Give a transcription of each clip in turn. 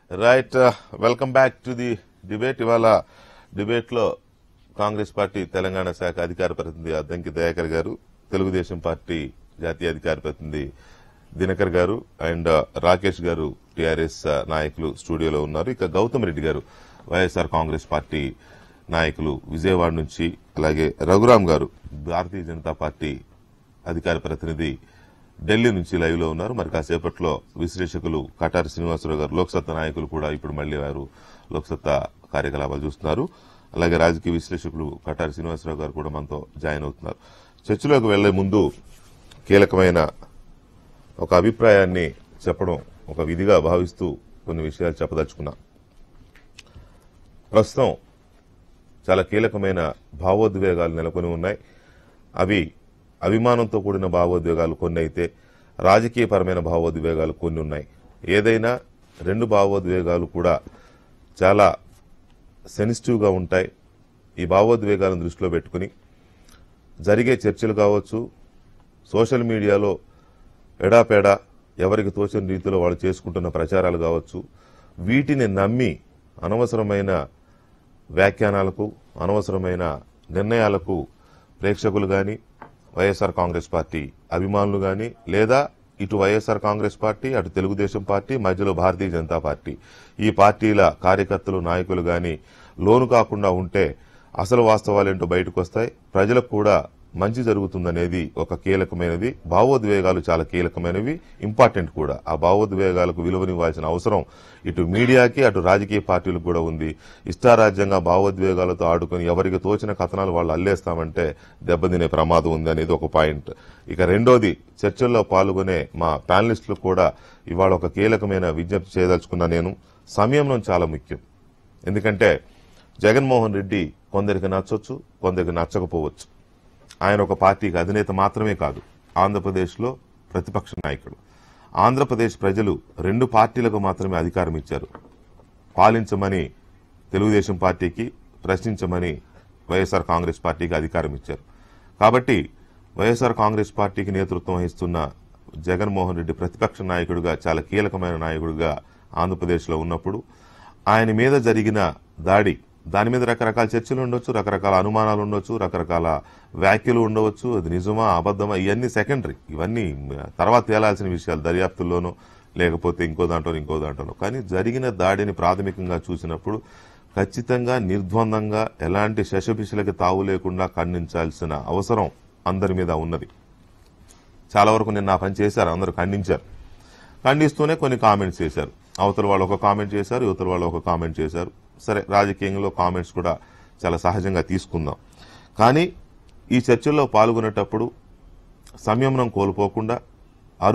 Right welcome back to the debate ఇవాళ debate లో Congress party Telangana శాఖ అధికార ప్రతినిధి అద్దంకి దయాకర్ గారు తెలుగుదేశం పార్టీ జాతీయ అధికార ప్రతినిధి దినకర్ గారు అండ్ రాకేష్ గారు టిఆర్ఎస్ నాయకులు స్టూడియోలో ఉన్నారు ఇక గౌతమ్ రెడ్డి గారు వైఎస్ఆర్ కాంగ్రెస్ పార్టీ నాయకులు విజయవాడ నుంచి అలాగే రఘురాం గారు భారతీయ జనతా పార్టీ అధికార ప్రతినిధి ఢిల్లీ నుంచి లైవ్ లో ఉన్నారు మరి కాసేపట్లో విశ్లేషకులు కటారి శ్రీనివాసరావు గారు లోక్సత్తా నాయకులు కూడా ఇప్పుడు మళ్లీ వారు లోక్సత్తా కార్యకలాపాలు చూస్తున్నారు అలాగే రాజకీయ విశ్లేషకులు కటారి శ్రీనివాసరావు గారు కూడా మనతో జాయిన్ అవుతున్నారు చర్చలోకి వెళ్లే ముందు కీలకమైన ఒక అభిప్రాయాన్ని చెప్పడం ఒక విధిగా భావిస్తూ కొన్ని విషయాలు చెప్పదలుచుకున్నా ప్రస్తుతం చాలా కీలకమైన భావోద్వేగాలు నెలకొని ఉన్నాయి అవి అభిమానంతో కూడిన భావోద్వేగాలు కొన్ని అయితే రాజకీయపరమైన భావోద్వేగాలు కొన్ని ఉన్నాయి ఏదైనా రెండు భావోద్వేగాలు కూడా చాలా సెన్సిటివ్గా ఉంటాయి ఈ భావోద్వేగాలను దృష్టిలో పెట్టుకుని జరిగే చర్చలు కావచ్చు సోషల్ మీడియాలో ఎడాపెడా ఎవరికి తోచిన రీతిలో వాళ్ళు చేసుకుంటున్న ప్రచారాలు కావచ్చు వీటిని నమ్మి అనవసరమైన వ్యాఖ్యానాలకు అనవసరమైన నిర్ణయాలకు ప్రేక్షకులు గాని వైఎస్ఆర్ కాంగ్రెస్ పార్టీ అభిమానులు గాని లేదా ఇటు వైఎస్ఆర్ కాంగ్రెస్ పార్టీ అటు తెలుగుదేశం పార్టీ మధ్యలో భారతీయ జనతా పార్టీ ఈ పార్టీల కార్యకర్తలు నాయకులు గాని లోను కాకుండా ఉంటే అసలు వాస్తవాలేంటో బయటకు వస్తాయి ప్రజలకు కూడా మంచి జరుగుతుందనేది ఒక కీలకమైనది భావోద్వేగాలు చాలా కీలకమైనవి ఇంపార్టెంట్ కూడా ఆ భావోద్వేగాలకు విలువనివ్వాల్సిన అవసరం ఇటు మీడియాకి అటు రాజకీయ పార్టీలకు కూడా ఉంది ఇష్టారాజ్యంగా భావోద్వేగాలతో ఆడుకుని ఎవరికి తోచిన కథనాలు వాళ్ళు అల్లేస్తామంటే దెబ్బతినే ప్రమాదం ఉంది అనేది ఒక పాయింట్ ఇక రెండోది చర్చల్లో పాల్గొనే మా ప్యానలిస్టులకు కూడా ఇవాళ ఒక కీలకమైన విజ్ఞప్తి చేయదలుచుకున్నా నేను సమయం చాలా ముఖ్యం ఎందుకంటే జగన్మోహన్ రెడ్డి కొందరికి నచ్చొచ్చు కొందరికి నచ్చకపోవచ్చు ఆయన ఒక పార్టీకి అధినేత మాత్రమే కాదు ఆంధ్రప్రదేశ్లో ప్రతిపక్ష నాయకుడు ఆంధ్రప్రదేశ్ ప్రజలు రెండు పార్టీలకు మాత్రమే అధికారం ఇచ్చారు పాలించమని తెలుగుదేశం పార్టీకి ప్రశ్నించమని వైఎస్ఆర్ కాంగ్రెస్ పార్టీకి అధికారం ఇచ్చారు కాబట్టి వైఎస్ఆర్ కాంగ్రెస్ పార్టీకి నేతృత్వం వహిస్తున్న జగన్మోహన్ రెడ్డి ప్రతిపక్ష నాయకుడిగా చాలా కీలకమైన నాయకుడిగా ఆంధ్రప్రదేశ్లో ఉన్నప్పుడు ఆయన మీద జరిగిన దాడి దాని మీద రకరకాల చర్చలు ఉండొచ్చు రకరకాల అనుమానాలు ఉండొచ్చు రకరకాల వ్యాఖ్యలు ఉండవచ్చు అది నిజమా అబద్ధమా ఇవన్నీ సెకండరీ ఇవన్నీ తర్వాత తేలాల్సిన విషయాలు దర్యాప్తుల్లోనూ లేకపోతే ఇంకో దాంట్లో ఇంకో దాంట్లో కానీ జరిగిన దాడిని ప్రాథమికంగా చూసినప్పుడు ఖచ్చితంగా నిర్ద్వందంగా ఎలాంటి శశపిశలకి తావు లేకుండా ఖండించాల్సిన అవసరం అందరి మీద ఉన్నది చాలా వరకు నిన్న ఆ పని చేశారు అందరూ ఖండించారు ఖండిస్తూనే కొన్ని కామెంట్స్ చేశారు అవతల వాళ్ళు ఒక కామెంట్ చేశారు యువతల వాళ్ళు ఒక కామెంట్ చేశారు సరే రాజకీయంలో కామెంట్స్ కూడా చాలా సహజంగా తీసుకుందాం కానీ ఈ చర్చల్లో పాల్గొనేటప్పుడు సంయమనం కోల్పోకుండా అరు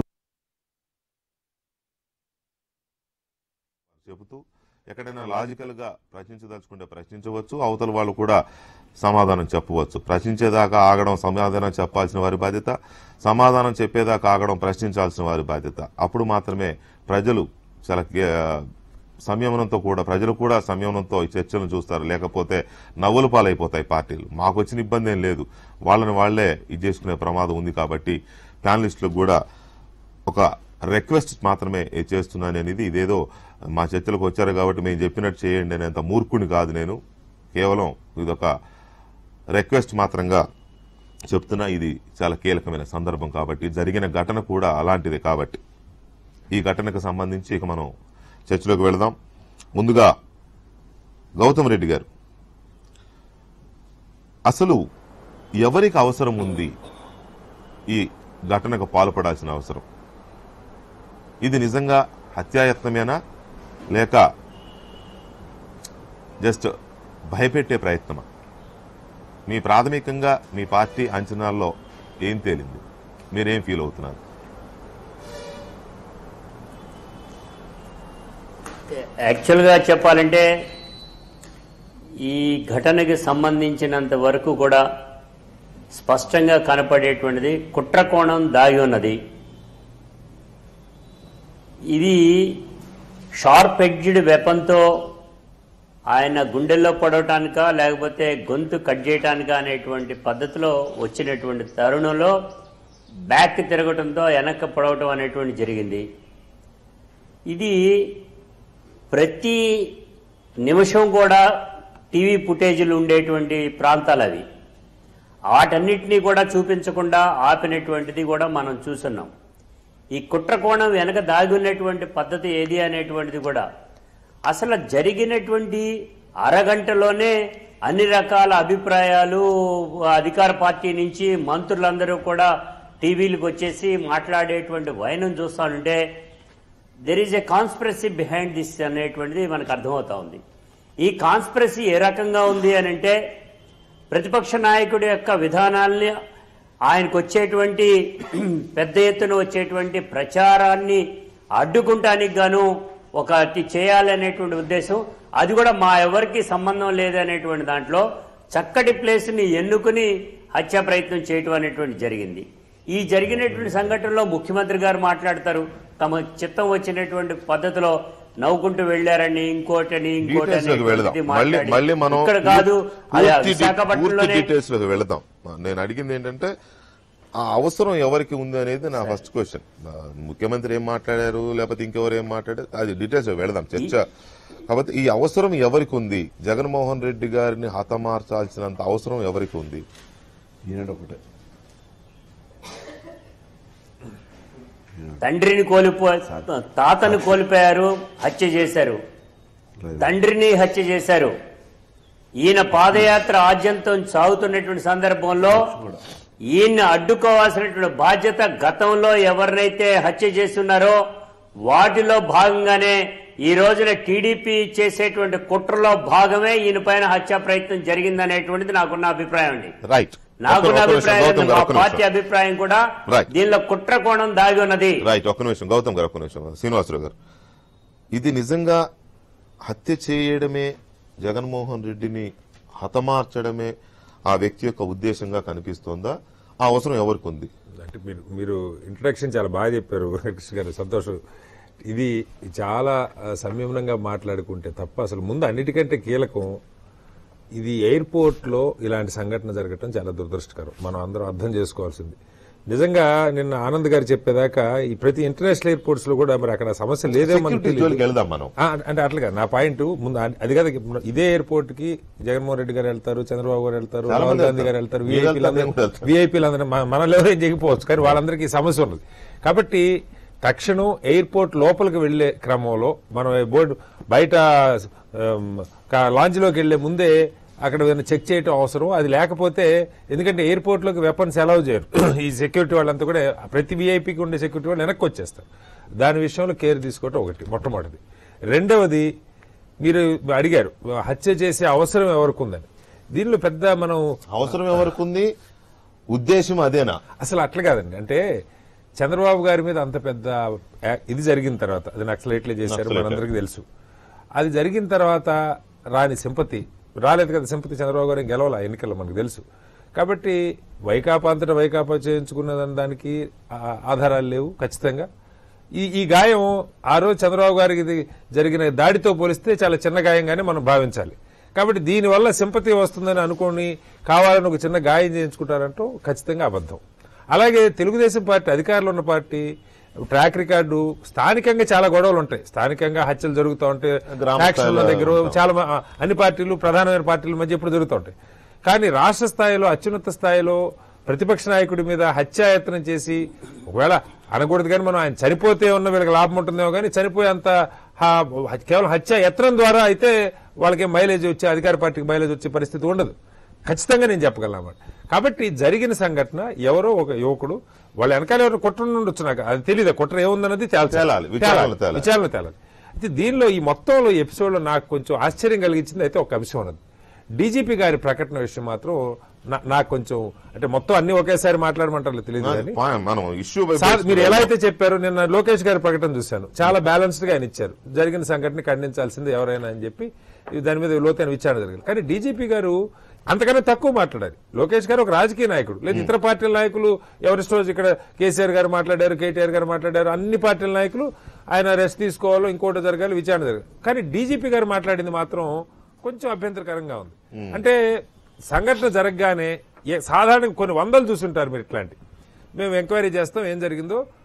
చెబుతూ ఎక్కడైనా లాజికల్ గా ప్రశ్నించదలుచుకుంటే ప్రశ్నించవచ్చు అవతల వాళ్ళు కూడా సమాధానం చెప్పవచ్చు ప్రశ్నించేదాకా ఆగడం సమాధానం చెప్పాల్సిన వారి బాధ్యత సమాధానం చెప్పేదాకా ఆగడం ప్రశ్నించాల్సిన వారి బాధ్యత అప్పుడు మాత్రమే ప్రజలు చాలా కే- సంయమనంతో కూడా ప్రజలు కూడా సంయమనంతో ఈ చర్చలను చూస్తారు లేకపోతే నవ్వుల పాలైపోతాయి పార్టీలు మాకు వచ్చిన ఇబ్బంది ఏం లేదు వాళ్ళని వాళ్లే ఇది చేసుకునే ప్రమాదం ఉంది కాబట్టి ప్యానలిస్టులకు కూడా ఒక రిక్వెస్ట్ మాత్రమే చేస్తున్నాను అనేది ఇదేదో మా చర్చలకు వచ్చారు కాబట్టి మేము చెప్పినట్టు చేయండి అనేంత మూర్ఖుని కాదు నేను కేవలం ఇదొక రిక్వెస్ట్ మాత్రంగా చెప్తున్నా ఇది చాలా కీలకమైన సందర్భం కాబట్టి జరిగిన ఘటన కూడా అలాంటిదే కాబట్టి ఈ ఘటనకు సంబంధించి ఇక మనం చర్చలోకి వెళదాం ముందుగా గౌతమ్ రెడ్డి గారు అసలు ఎవరికి అవసరం ఉంది ఈ ఘటనకు పాల్పడాల్సిన అవసరం ఇది నిజంగా హత్యాయత్నమేనా లేక జస్ట్ భయపెట్టే ప్రయత్నమా మీ ప్రాథమికంగా మీ పార్టీ అంచనాల్లో ఏం తేలింది మీరేం ఫీల్ అవుతున్నారు యాక్చువల్గా చెప్పాలంటే ఈ ఘటనకి సంబంధించినంత వరకు కూడా స్పష్టంగా కనపడేటువంటిది కుట్ర కోణం దాగి ఉన్నది ఇది షార్ప్ ఎడ్జ్డ్ వెపన్తో ఆయన గుండెల్లో పడవటానికా లేకపోతే గొంతు కట్ చేయటానికా అనేటువంటి పద్ధతిలో వచ్చినటువంటి తరుణంలో బ్యాక్ తిరగటంతో వెనక్కి పడవటం అనేటువంటి జరిగింది ఇది ప్రతి నిమిషం కూడా టీవీ ఫుటేజీలు ఉండేటువంటి ప్రాంతాలు అవి వాటన్నిటినీ కూడా చూపించకుండా ఆపినటువంటిది కూడా మనం చూస్తున్నాం ఈ కుట్రకోణం వెనక దాగి ఉన్నటువంటి పద్ధతి ఏది అనేటువంటిది కూడా అసలు జరిగినటువంటి అరగంటలోనే అన్ని రకాల అభిప్రాయాలు అధికార పార్టీ నుంచి మంత్రులందరూ కూడా టీవీలకు వచ్చేసి మాట్లాడేటువంటి వైనం చూస్తానంటే there is a conspiracy behind this అనేటువంటిది మనకు అర్థమవుతా ఉంది ఈ కాన్స్పిరసీ ఏ రకంగా ఉంది అని అంటే ప్రతిపక్ష నాయకుడి యొక్క విధానాల్ని ఆయనకు వచ్చేటువంటి పెద్ద ఎత్తున వచ్చేటువంటి ప్రచారాన్ని అడ్డుకుంటానికి గాను ఒకటి చేయాలనేటువంటి ఉద్దేశం అది కూడా మా ఎవరికి సంబంధం లేదనేటువంటి దాంట్లో చక్కటి ప్లేస్ని ఎన్నుకుని హత్యా ప్రయత్నం చేయటం అనేటువంటి జరిగింది ఈ జరిగినటువంటి సంఘటనలో ముఖ్యమంత్రి గారు మాట్లాడతారు తమ చిత్తం వచ్చినటువంటి పద్ధతిలో నవ్వుకుంటూ వెళ్ళారని ఇంకోటని డీటెయిల్స్ లోకి వెళదాం ఇంకోటని మళ్ళీ మళ్ళీ మనం ఇక్కడ కాదు అది పూర్తి డి- పూర్తి విశాఖపట్నంలోనే డీటెయిల్స్ లోకి వెళదాం నేను అడిగింది ఏంటంటే ఆ అవసరం ఎవరికి ఉంది అనేది నా ఫస్ట్ క్వశ్చన్ ముఖ్యమంత్రి ఏం మాట్లాడారు లేకపోతే ఇంకెవరు ఏం మాట్లాడారు అది డీటెయిల్స్ లోకి వెళదాం చర్చ కాబట్టి ఈ అవసరం ఎవరికి ఉంది జగన్మోహన్ రెడ్డి గారిని హతమార్చాల్సినంత అవసరం ఎవరికి ఉంది ఈనాడు ఒకటే తండ్రిని కోల్పో తాతను కోల్పోయారు హత్య చేశారు తండ్రిని హత్య చేశారు ఈయన పాదయాత్ర ఆద్యంతం సాగుతున్నటువంటి సందర్భంలో ఈయన్ని అడ్డుకోవాల్సినటువంటి బాధ్యత గతంలో ఎవరినైతే హత్య చేస్తున్నారో వాటిలో భాగంగానే ఈ రోజున టీడీపీ చేసేటువంటి కుట్రలో భాగమే ఈయన పైన హత్యా ప్రయత్నం జరిగిందనేటువంటిది నాకున్న అభిప్రాయం అండి రైట్ నాకున్న అభిప్రాయం గౌతమ్ ఏంటంటే గారు మా ఒక్క పార్టీ నిమిషం అభిప్రాయం కూడా Right. దీనిలో కుట్ర కోణం దాగి ఉన్నది రైట్ ఒక్క నిమిషం గౌతమ్ గారు ఒక్క నిమిషం శ్రీనివాసరావు గారు ఇది నిజంగా హత్య చేయడమే జగన్మోహన్ రెడ్డిని హతమార్చడమే ఆ వ్యక్తి యొక్క ఉద్దేశంగా కనిపిస్తోందా ఆ అవసరం ఎవరికి ఉంది అంటే మీరు మీరు ఇంట్రడక్షన్ చాలా బాగా చెప్పారు కృష్ణ గారు సంతోషం ఇది చాలా ఆ, సంయమనంగా మాట్లాడుకుంటే తప్ప అసలు ముందు అన్నిటికంటే కీలకం ఇది ఎయిర్పోర్ట్లో ఇలాంటి సంఘటన జరగటం చాలా దురదృష్టకరం మనం అందరం అర్థం చేసుకోవాల్సింది నిజంగా నిన్న ఆనంద్ గారు చెప్పేదాకా ఈ ప్రతి ఇంటర్నేషనల్ ఎయిర్పోర్ట్స్ లో కూడా మరి అక్కడ సమస్య లేదేమో మనకు Security తెలియదు. జోలికి వెళ్దాం మనం ఆ, అంటే అట్లుగా నా పాయింట్ ముందు అ- అది కాదు ఇప్పుడు ఇదే ఎయిర్పోర్ట్ కి జగన్మోహన్ రెడ్డి గారు వెళ్తారు చంద్రబాబు గారు వెళ్తారు చాలా రాహుల్ మంది గాంధీ గారు వెళ్తారు వెళ్తారు. మీరు వెళ్తారు, నేను కూడా విఐపీలు వెళ్తాను. విఐపీలు అందరూ మనలో ఎవరేం చేయకపోవచ్చు కానీ వాళ్ళందరికీ సమస్య ఉన్నది కాబట్టి తక్షణం ఎయిర్పోర్ట్ లోపలికి వెళ్లే క్రమంలో మనం ఈ బోర్డు బయట లాంచ్ లోకి వెళ్లే ముందే అక్కడ ఏదైనా చెక్ చేయటం అవసరం అది లేకపోతే ఎందుకంటే ఎయిర్పోర్ట్ లోకి వెపన్స్ అలౌ చేయరు ఈ సెక్యూరిటీ వాళ్ళంతా కూడా ప్రతి విఐపికి ఉండే సెక్యూరిటీ వాళ్ళు వెనక్కి వచ్చేస్తారు దాని విషయంలో కేర్ తీసుకోవటం ఒకటి మొట్టమొదటిది రెండవది మీరు అడిగారు హత్య చేసే అవసరం ఎవరికి ఉందని దీనిలో పెద్ద మనం అవసరం ఎవరికి ఉంది ఉద్దేశం అదేనా అసలు అట్లా కాదండి అంటే చంద్రబాబు గారి మీద అంత పెద్ద యా- ఇది జరిగిన తర్వాత అది నక్సలైట్లే చేశారు నక్సలైట్లే. మనందరికీ తెలుసు అది జరిగిన తర్వాత రాని సింపతి రాలేదు కదా సింపతి చంద్రబాబు గారు గెలవాల ఎన్నికల్లో మనకు తెలుసు కాబట్టి వైకాపా అంతటా వైకాపా చేయించుకున్న దానికి ఆ- ఆధారాలు లేవు ఖచ్చితంగా ఈ ఈ గాయం ఆ రోజు చంద్రబాబు గారికి ఇది జరిగిన దాడితో పోలిస్తే చాలా చిన్న గాయంగానే మనం భావించాలి కాబట్టి దీనివల్ల సింపతి వస్తుందని అనుకోని కావాలని ఒక చిన్న గాయం చేయించుకుంటారంటూ ఖచ్చితంగా అబద్ధం అలాగే తెలుగుదేశం పార్టీ అధికారంలో ఉన్న పార్టీ ట్రాక్ రికార్డు స్థానికంగా చాలా గొడవలు ఉంటాయి స్థానికంగా హత్యలు జరుగుతూ ఉంటాయి గ్రామ ఫ్యాక్షన్ల స్థాయిలో దగ్గర చాలా మ- ఆ, అన్ని పార్టీలు ప్రధానమైన పార్టీల మధ్య ఇప్పుడు జరుగుతూ ఉంటాయి కానీ రాష్ట్ర స్థాయిలో అత్యున్నత స్థాయిలో ప్రతిపక్ష నాయకుడి మీద హత్యాయత్నం చేసి ఒకవేళ అనకూడదు కానీ మనం ఆయన చనిపోతే ఉన్న వీళ్ళకి లాభం ఉంటుందేమో కానీ చనిపోయేంత హా- కేవలం హత్య యత్నం ద్వారా అయితే వాళ్ళకి మైలేజ్ వచ్చే అధికార పార్టీకి మైలేజ్ వచ్చే పరిస్థితి ఉండదు ఖచ్చితంగా నేను చెప్పగలను అన్నమాట కాబట్టి జరిగిన సంఘటన ఎవరో ఒక యువకుడు వాళ్ళ వెనకాల ఎవరు కుట్ర ఉండొచ్చు నాకు అది తెలియదు కుట్ర ఏముందన్నది తేల్చాలి. తేలాలి, విచారణలో తేలాలి. తేలాలి. విచారణ తేలాలి అయితే దీనిలో ఈ మొత్తంలో ఎపిసోడ్ లో నాకు కొంచెం ఆశ్చర్యం కలిగించింది అయితే ఒక అంశం ఉన్నది డీజీపీ గారి ప్రకటన విషయం మాత్రం నా- నాకు కొంచెం అంటే మొత్తం అన్ని ఒకేసారి మాట్లాడమంటారు తెలియదు కానీ మనం ఇష్యూ సార్ మీరు ఎలా అయితే చెప్పారో నిన్న లోకేష్ గారి ప్రకటన చూశాను చాలా బ్యాలెన్స్డ్ గా ఆయన ఇచ్చారు జరిగిన సంఘటన ఖండించాల్సింది ఎవరైనా అని చెప్పి ఇది దాని మీద లోతైన విచారణ జరిగింది కానీ డీజీపీ గారు అంతకన్నా తక్కువ మాట్లాడారు లోకేష్ గారు ఒక రాజకీయ నాయకుడు లేదు ఇతర పార్టీల నాయకులు ఎవరిష్టో రోజు ఇక్కడ కేసీఆర్ గారు మాట్లాడారు కేటీఆర్ గారు మాట్లాడారు అన్ని పార్టీల నాయకులు ఆయన రెస్ట్ తీసుకోవాలో ఇంకోటి జరగాలి విచారణ జరగాలి కానీ డీజీపీ గారు మాట్లాడింది మాత్రం కొంచెం అభ్యంతరకరంగా ఉంది అంటే సంఘటన జరగగానే ఏ- సాధారణ కొన్ని వందలు చూసుంటారు మీరు ఇట్లాంటి మేము ఎంక్వైరీ చేస్తాం ఏం జరిగిందో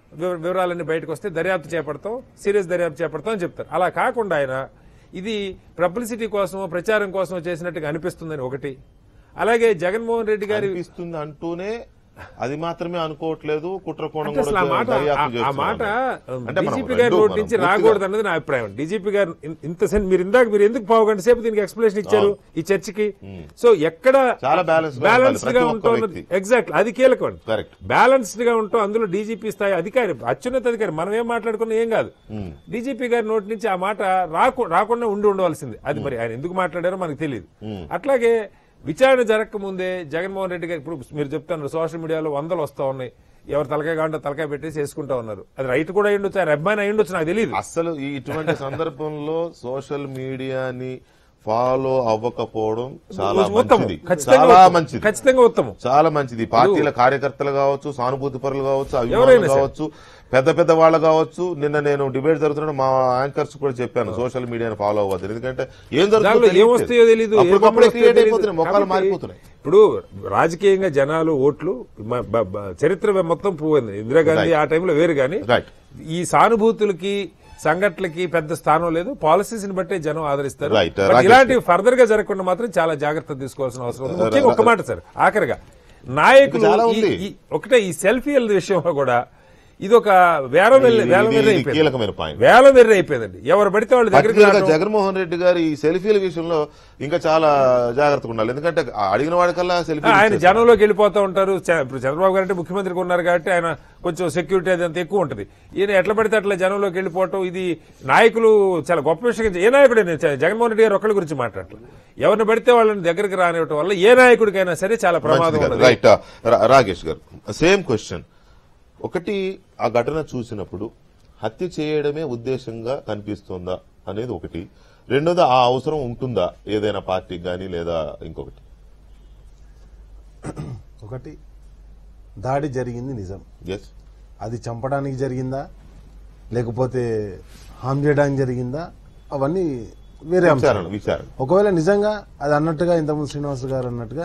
వివ- వివరాలన్నీ బయటకు వస్తే దర్యాప్తు చేపడతాం సీరియస్ దర్యాప్తు చేపడతాం అని చెప్తారు అలా కాకుండా ఆయన ఇది పబ్లిసిటీ కోసమో ప్రచారం కోసమో చేసినట్టుగా అనిపిస్తుందని ఒకటి అలాగే జగన్మోహన్ రెడ్డి గారి అనిపిస్తుంది అంటూనే అది మాత్రమే అనుకోవట్లేదు కుట్ర కోణం అంటే అసలు ఆ కూడా మాట దర్యాప్తు ఆ- ఆ చేస్తున్నాం. మాట అంటే మనం డీజీపీ గారి రెండు నోటి మనం నుంచి పూర్తిగా- రాకూడదు అన్నది నా అభిప్రాయం డీజీపీ గారు ఇన్- ఇంత సెన్ మీరు ఇందాక మీరు ఎందుకు పావు గంట సేపు దీనికి ఎక్స్ప్లెనేషన్ ఇచ్చారు ఈ చర్చకి సో ఎక్కడ చాలా balance గా బ్యాలెన్స్డ్ ఉండాలి గా ప్రతి ఒక్క ఉంటుంది వ్యక్తి. ఎగ్జాక్ట్ అది కీలకం Correct. బ్యాలెన్స్డ్ గా ఉంటాం అందులో డీజీపీ స్థాయి అధికారి అత్యున్నత అధికారి మనం ఏం మాట్లాడుకున్నా ఏం కాదు డీజీపీ గారి నోటి నుంచి ఆ మాట రాకు రాకుండా ఉండి ఉండవలసింది అది మరి ఆయన ఎందుకు మాట్లాడారో మనకు తెలియదు అట్లాగే విచారణ జరగక ముందే జగన్మోహన్ రెడ్డి గారు ఇప్పుడు మీరు చెప్తున్నారు సోషల్ మీడియాలో వందలు వస్తా ఉన్నాయి ఎవరు తలకాయ కావాలంటే తలకాయ పెట్టేసి వేసుకుంటా ఉన్నారు అది రైట్ కూడా అయ్యుండొచ్చు ఆయన అభిమాని అయ్యుండొచ్చు నాకు తెలియదు అసలు ఈ ఇటువంటి సందర్భంలో సోషల్ మీడియాని ఫాలో అవ్వకపోవడం చాలా ఉత్తమం మంచిది ఖచ్చితంగా చాలా ఉత్తమం. మంచిది ఖచ్చితంగా ఉత్తమం చాలా మంచిది పార్టీల కార్యకర్తలు కావచ్చు సానుభూతి పరులు కావచ్చు ఎవరైనా అభిమానులు సరే. కావచ్చు పెద్ద పెద్ద వాళ్ళు కావచ్చు నిన్న నేను డిబేట్ జరుగుతున్న మా యాంకర్స్ కూడా చెప్పాను సోషల్ మీడియాని ఫాలో అవ్వద్దు ఎందుకంటే ఏం దానిలో జరుగుతుందో ఏమొస్తాయో తెలీదు ఏ అప్పటికప్పుడే బొమ్మలు వస్తాయో క్రియేట్ తెలీదు. అయిపోతున్నాయి మొక్కలు కాబట్టి మారిపోతున్నాయి ఇప్పుడు రాజకీయంగా జనాలు ఓట్లు మ- బ- బ- చరిత్ర మొత్తం పోయింది ఇందిరాగాంధీ ఆ టైంలో వేరు గాని రైట్ ఈ సానుభూతులకి సంఘటనలకి పెద్ద స్థానం లేదు పాలసీస్ ని బట్టే జనం ఆదరిస్తారు Right. బట్ రాకేష్ ఇలాంటివి ఫర్దర్ గా జరగకుండా మాత్రం చాలా జాగ్రత్త తీసుకోవాల్సిన అవసరం ఉంది ముఖ్యంగా ఒక మాట సార్ ఆఖరిగా నాయకులు ఇంకా చాలా ఈ- ఉంది. ఈ- ఒకటే ఈ సెల్ఫీల విషయంలో కూడా ఇది ఒక వేలం వెర్రి- ఇది- వేలం ఇది- వెర్రి ఇది అయిపోయింది కీలకమైన point. వేలం వెర్రి అయిపోయిందండి ఎవరు పడితే వాళ్ళ దగ్గరికి పర్టికులర్ గా రావడం- జగన్మోహన్ రెడ్డి గారి ఈ సెల్ఫీల విషయంలో ఇంకా చాలా జాగ్రత్తగా ఉండాలి ఎందుకంటే ఆ అడిగిన వాడికల్లా సెల్ఫీ ఆయన జనంలోకి వెళ్ళిపోతూ ఉంటారు చ- ఇప్పుడు చంద్రబాబు గారు అంటే ముఖ్యమంత్రికి ఉన్నారు కాబట్టి ఆయన కొంచెం సెక్యూరిటీ అది అంత ఎక్కువ ఉంటుంది ఈయన ఎట్లా పడితే అట్లా జనంలోకి వెళ్ళిపోవటం ఇది నాయకులు చాలా గొప్ప విషయం ఏ నాయకుడు నేను జ- జగన్మోహన్ రెడ్డి గారు ఒక్కళ్ళ గురించి మాట్లాడలేదు ఎవరిని పడితే వాళ్ళని దగ్గరికి రానివ్వటం వల్ల ఏ నాయకుడికైనా సరే చాలా ప్రమాదం ఉన్నది రైట్ రాకేష్ గారు సేమ్ క్వశ్చన్ ఒకటి ఆ ఘటన చూసినప్పుడు హత్య చేయడమే ఉద్దేశంగా కనిపిస్తుందా అనేది ఒకటి రెండోది ఆ అవసరం ఉంటుందా ఏదైనా పార్టీకి గానీ లేదా ఇంకొకటి ఒకటి దాడి జరిగింది నిజం ఎస్ అది చంపడానికి జరిగిందా లేకపోతే హామ్ చేయడానికి జరిగిందా అవన్నీ వేరే విచారణ అంశాలు విచారణ ఒకవేళ నిజంగా అది అన్నట్టుగా ఇంతకుముందు శ్రీనివాస్ గారు అన్నట్టుగా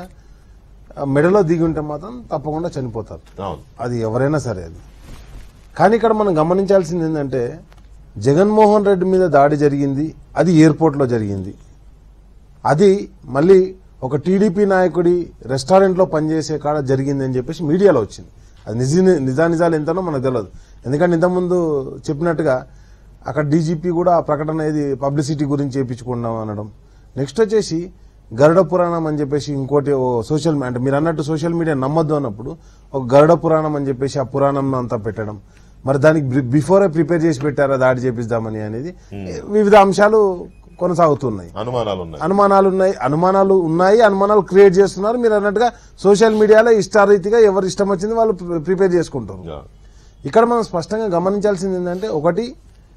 ఆ మెడలో దిగి ఉంటే మాత్రం తప్పకుండా చనిపోతారు అవును అది ఎవరైనా సరే అది కానీ ఇక్కడ మనం గమనించాల్సింది ఏంటంటే జగన్మోహన్ రెడ్డి మీద దాడి జరిగింది అది ఎయిర్పోర్ట్లో జరిగింది అది మళ్ళీ ఒక టీడీపీ నాయకుడి రెస్టారెంట్లో పనిచేసే కాడ జరిగింది అని చెప్పేసి మీడియాలో వచ్చింది అది నిజ నిజానిజాలు ఎంతనో మనకు తెలియదు ఎందుకంటే ఇంతకుముందు చెప్పినట్టుగా అక్కడ డీజీపీ కూడా ఆ ప్రకటన ఇది పబ్లిసిటీ గురించి చేయించుకున్నాం అనడం నెక్స్ట్ వచ్చేసి గరుడ పురాణం అని చెప్పేసి ఇంకోటి ఓ సోషల్ అంటే మీరు అన్నట్టు సోషల్ మీడియా నమ్మొద్దు అన్నప్పుడు ఒక గరుడ పురాణం అని చెప్పేసి ఆ పురాణం అంతా పెట్టడం మరి దానికి బి- బిఫోరే ప్రిపేర్ చేసి పెట్టారా దాడి చేపిద్దామని అనేది వివిధ అంశాలు కొనసాగుతున్నాయి అనుమానాలు ఉన్నాయి అనుమానాలు ఉన్నాయి అనుమానాలు ఉన్నాయి అనుమానాలు క్రియేట్ చేస్తున్నారు మీరు అన్నట్టుగా సోషల్ మీడియాలో ఇష్టారీతిగా ఎవరు ఇష్టం వచ్చింది వాళ్ళు ప్రి- ప్రిపేర్ చేసుకుంటారు యా. ఇక్కడ మనం స్పష్టంగా గమనించాల్సింది ఏంటంటే ఒకటి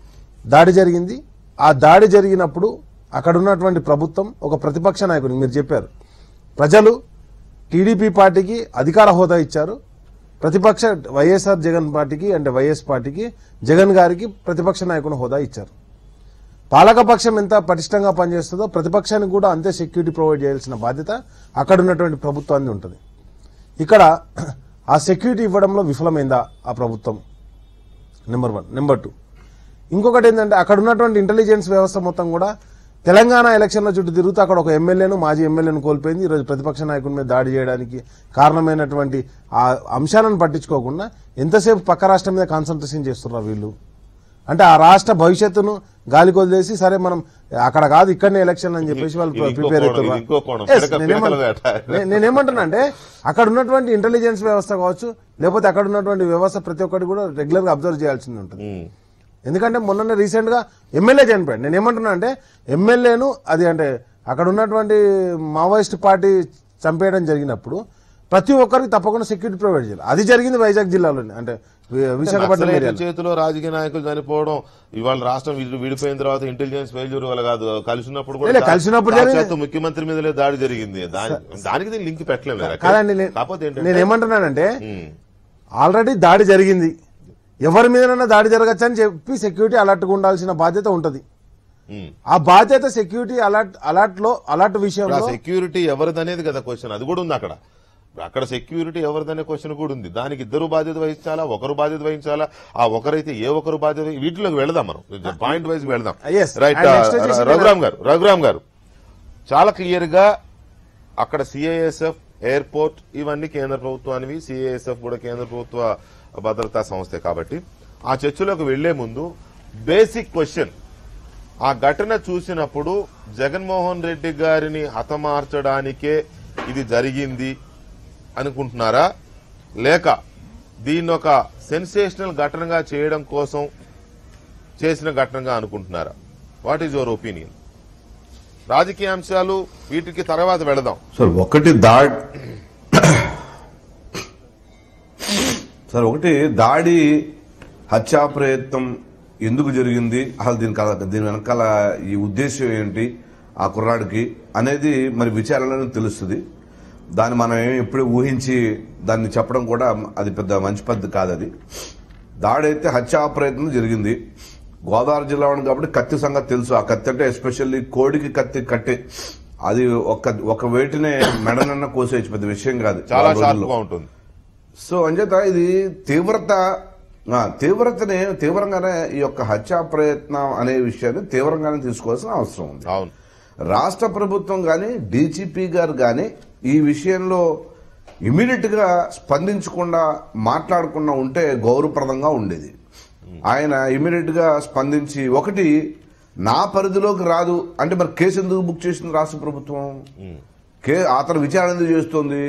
దాడి జరిగింది ఆ దాడి జరిగినప్పుడు అక్కడ ఉన్నటువంటి ప్రభుత్వం ఒక ప్రతిపక్ష నాయకుడు మీరు చెప్పారు ప్రజలు టీడీపీ పార్టీకి అధికార హోదా ఇచ్చారు ప్రతిపక్ష వైఎస్ఆర్ జగన్ పార్టీకి అంటే వైఎస్ పార్టీకి జగన్ గారికి ప్రతిపక్ష నాయకుని హోదా ఇచ్చారు పాలకపక్షం ఎంత పటిష్టంగా పనిచేస్తుందో ప్రతిపక్షానికి కూడా అంతే సెక్యూరిటీ ప్రొవైడ్ చేయాల్సిన బాధ్యత అక్కడ ఉన్నటువంటి ప్రభుత్వాన్ని ఉంటుంది ఇక్కడ ఆ సెక్యూరిటీ ఇవ్వడంలో విఫలమైందా ఆ ప్రభుత్వం నెంబర్ వన్ నెంబర్ టూ ఇంకొకటి ఏంటంటే అక్కడ ఉన్నటువంటి ఇంటెలిజెన్స్ వ్యవస్థ మొత్తం కూడా తెలంగాణ ఎలక్షన్ల చుట్టూ తిరుగుతూ అక్కడ ఒక ఎమ్మెల్యేను మాజీ ఎమ్మెల్యేను కోల్పోయింది ఈరోజు ప్రతిపక్ష నాయకుడి మీద దాడి చేయడానికి కారణమైనటువంటి ఆ అంశాలను పట్టించుకోకుండా ఎంతసేపు పక్క రాష్ట్రం మీద కాన్సన్ట్రేషన్ చేస్తున్నారు వీళ్ళు అంటే ఆ రాష్ట్ర భవిష్యత్తును గాలికి వదిలేసి సరే మనం అక్కడ కాదు ఇక్కడనే ఎలక్షన్ అని చెప్పేసి వాళ్ళు ఇది ఇంకో ప్రిపేర్ కోణం, ఇది ఇంకో కోణం. అవుతున్నారు పిడక- పిడకల వేట. నేనేమంటున్నా అంటే అక్కడ ఉన్నటువంటి ఇంటెలిజెన్స్ వ్యవస్థ కావచ్చు లేకపోతే అక్కడ ఉన్నటువంటి వ్యవస్థ ప్రతి ఒక్కటి కూడా రెగ్యులర్ గా అబ్జర్వ్ చేయాల్సింది ఉంటుంది ఉమ్. ఎందుకంటే మొన్న రీసెంట్ గా ఎమ్మెల్యే చనిపోయాడు నేను ఏమంటున్నా అంటే ఎమ్మెల్యేను అది అంటే అక్కడ ఉన్నటువంటి మావోయిస్ట్ పార్టీ చంపేయడం జరిగినప్పుడు ప్రతి ఒక్కరికి తప్పకుండా సెక్యూరిటీ ప్రొవైడ్ చేయాలి అది జరిగింది వైజాగ్ జిల్లాలోనే అంటే వి- విశాఖపట్నం నక్సలైట్ల ఏరియాలో చేతిలో రాజకీయ నాయకులు చనిపోవడం ఇవాళ రాష్ట్రం విడి- విడిపోయిన తర్వాత ఇంటెలిజెన్స్ ఫెయిల్యూర్ వల్ల కాదు కలిసినప్పుడు కూడా లే, కలిసినప్పుడు జరిగింది. సాక్షాత్తు ముఖ్యమంత్రి మీదలే దాడి జరిగింది దాని- దానికి దీన్ని లింక్ పెట్టలేము కదా. కాదండి నేను- కాకపోతే ఏంటంటే నేను ఏమంటున్నానంటే ఉమ్. ఆల్రెడీ దాడి జరిగింది ఎవరి మీదనైనా దాడి జరగచ్చు అని చెప్పి సెక్యూరిటీ అలర్ట్గా ఉండాల్సిన బాధ్యత ఉంటది ఉమ్. ఆ బాధ్యత సెక్యూరిటీ అలర్ట్ అలర్ట్ లో అలర్ట్ ఇప్పుడు ఆ విషయంలో సెక్యూరిటీ ఎవరిదనేది కదా క్వశ్చన్ అది కూడా ఉంది అక్కడ అక్కడ సెక్యూరిటీ ఎవరిదనే క్వశ్చన్ కూడా ఉంది దానికి ఇద్దరు బాధ్యత వహించాలా ఒకరు బాధ్యత వహించాలా ఆ ఒకరైతే ఏ ఒకరు బాధ్యత వహి- వీటిలోకి వెళదాం మనం పాయింట్ వైజ్ వెళదాం Yes. రైట్ And next వచ్చేసి రఘురామ్ గారు రఘురామ్ గారు చాలా క్లియర్ గా అక్కడ సిఐఎస్ఎఫ్ ఎయిర్పోర్ట్ ఇవన్నీ కేంద్ర ప్రభుత్వానివి సిఐఎస్ఎఫ్ కూడా కేంద్ర ప్రభుత్వ భద్రతా సంస్థే కాబట్టి ఆ చర్చలోకి వెళ్లే ముందు బేసిక్ క్వశ్చన్ ఆ ఘటన చూసినప్పుడు జగన్మోహన్ రెడ్డి గారిని హతమార్చడానికే ఇది జరిగింది అనుకుంటున్నారా లేక దీన్ని ఒక సెన్సేషనల్ ఘటనగా చేయడం కోసం చేసిన ఘటనగా అనుకుంటున్నారా వాట్ ఈజ్ యువర్ ఒపీనియన్ రాజకీయ అంశాలు వీటికి తర్వాత వెళదాం సార్ ఒకటి దాడి సార్ ఒకటి దాడి హత్యా ప్రయత్నం ఎందుకు జరిగింది అసలు దీని కల- దీని వెనకాల ఈ ఉద్దేశం ఏంటి ఆ కుర్రాడికి అనేది మరి విచారణలో తెలుస్తుంది దాన్ని మనం ఏమి ఎప్పుడు ఊహించి దాన్ని చెప్పడం కూడా అది పెద్ద మంచి పద్ధతి కాదు అది దాడి అయితే హత్యా ప్రయత్నం జరిగింది గోదావరి జిల్లా ఉంది కాబట్టి కత్తి సంగతి తెలుసు ఆ కత్తి అంటే ఎస్పెషల్లీ కోడికి కత్తి కట్టి అది ఒక ఒక వేటినే మెడనన్న కోసేయచ్చు పెద్ద విషయం కాదు చాలా ఆ రోజుల్లో. షార్ప్ గా ఉంటుంది సో అంచేత ఇది తీవ్రత ఆ, తీవ్రతని తీవ్రంగానే ఈ యొక్క హత్యా ప్రయత్నం అనే విషయాన్ని తీవ్రంగానే తీసుకోవాల్సిన అవసరం ఉంది అవును రాష్ట్ర ప్రభుత్వం గాని డీజీపీ గారు గాని ఈ విషయంలో ఇమీడియట్ గా స్పందించకుండా మాట్లాడకుండా ఉంటే గౌరవప్రదంగా ఉండేది ఆయన ఇమీడియట్ గా స్పందించి ఒకటి నా పరిధిలోకి రాదు అంటే మరి కేసు ఎందుకు బుక్ చేసింది రాష్ట్ర ప్రభుత్వం కే అతను విచారణ ఎందుకు చేస్తుంది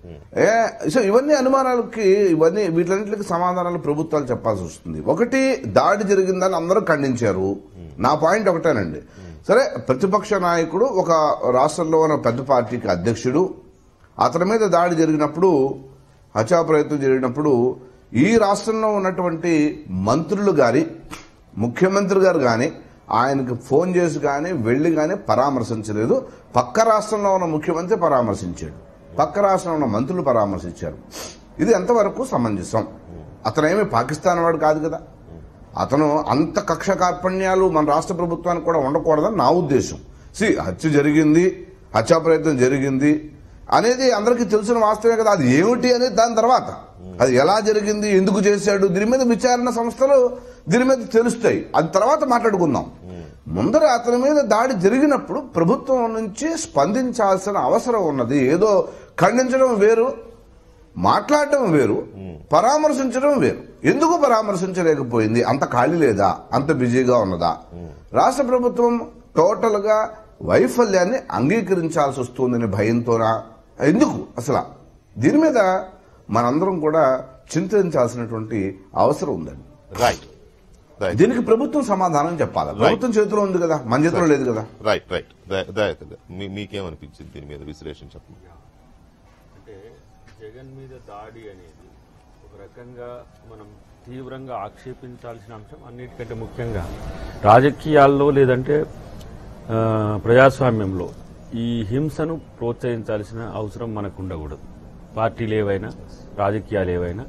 ఏ సో ఇవన్నీ అనుమానాలకి ఇవన్నీ వీటిలన్నింటికి సమాధానాలు ప్రభుత్వాలు చెప్పాల్సి వస్తుంది ఒకటి దాడి జరిగిందని అందరూ ఖండించారు నా పాయింట్ ఒకటేనండి సరే ప్రతిపక్ష నాయకుడు ఒక రాష్ట్రంలో ఉన్న పెద్ద పార్టీకి అధ్యక్షుడు అతని మీద దాడి జరిగినప్పుడు హత్యా ప్రయత్నం జరిగినప్పుడు ఈ రాష్ట్రంలో ఉన్నటువంటి మంత్రులు గాని ముఖ్యమంత్రి గారు గాని ఆయనకు ఫోన్ చేసి కానీ వెళ్లి కానీ పరామర్శించలేదు పక్క రాష్ట్రంలో ఉన్న ముఖ్యమంత్రి పరామర్శించాడు పక్క రాష్ట్రంలో ఉన్న మంత్రులు పరామర్శించారు ఇది ఎంతవరకు సమంజసం అతనేమి పాకిస్తాన్ వాడు కాదు కదా అతను అంత కక్ష కార్పణ్యాలు మన రాష్ట్ర ప్రభుత్వానికి కూడా ఉండకూడదని నా ఉద్దేశం సి హత్య జరిగింది హత్యా ప్రయత్నం జరిగింది అనేది అందరికీ తెలిసిన వాస్తవమే కదా అది ఏమిటి అనేది దాని తర్వాత అది ఎలా జరిగింది ఎందుకు చేశాడు దీని మీద విచారణ సంస్థలు దీని మీద తెలుస్తాయి అది తర్వాత మాట్లాడుకుందాం ముందర అతని మీద దాడి జరిగినప్పుడు ప్రభుత్వం నుంచి స్పందించాల్సిన అవసరం ఉన్నది ఏదో ఖండించడం వేరు మాట్లాడటం వేరు పరామర్శించడం వేరు ఎందుకు పరామర్శించలేకపోయింది అంత ఖాళీ లేదా అంత బిజీగా ఉన్నదా రాష్ట్ర ప్రభుత్వం టోటల్ గా వైఫల్యాన్ని అంగీకరించాల్సి వస్తుందని భయంతోనా ఎందుకు అసలు దీని మీద మనందరం కూడా చింతించాల్సినటువంటి అవసరం ఉందండి రైట్ రైట్ దీనికి ప్రభుత్వం సమాధానం చెప్పాలి ప్రభుత్వం చేతిలో ఉంది కదా మన చేతిలో లేదు కదా రైట్ రైట్ ద- ద- మీ- మీకేమనిపించింది దీని మీద విశ్లేషణ చెప్పండి అంటే జగన్ మీద దాడి అనేది ఒక రకంగా మనం తీవ్రంగా ఆక్షేపించాల్సిన అంశం అన్నిటికంటే ముఖ్యంగా రాజకీయాల్లో లేదంటే ఆ, ప్రజాస్వామ్యంలో ఈ హింసను ప్రోత్సహించాల్సిన అవసరం మనకు ఉండకూడదు పార్టీలు ఏవైనా రాజకీయాలు ఏవైనా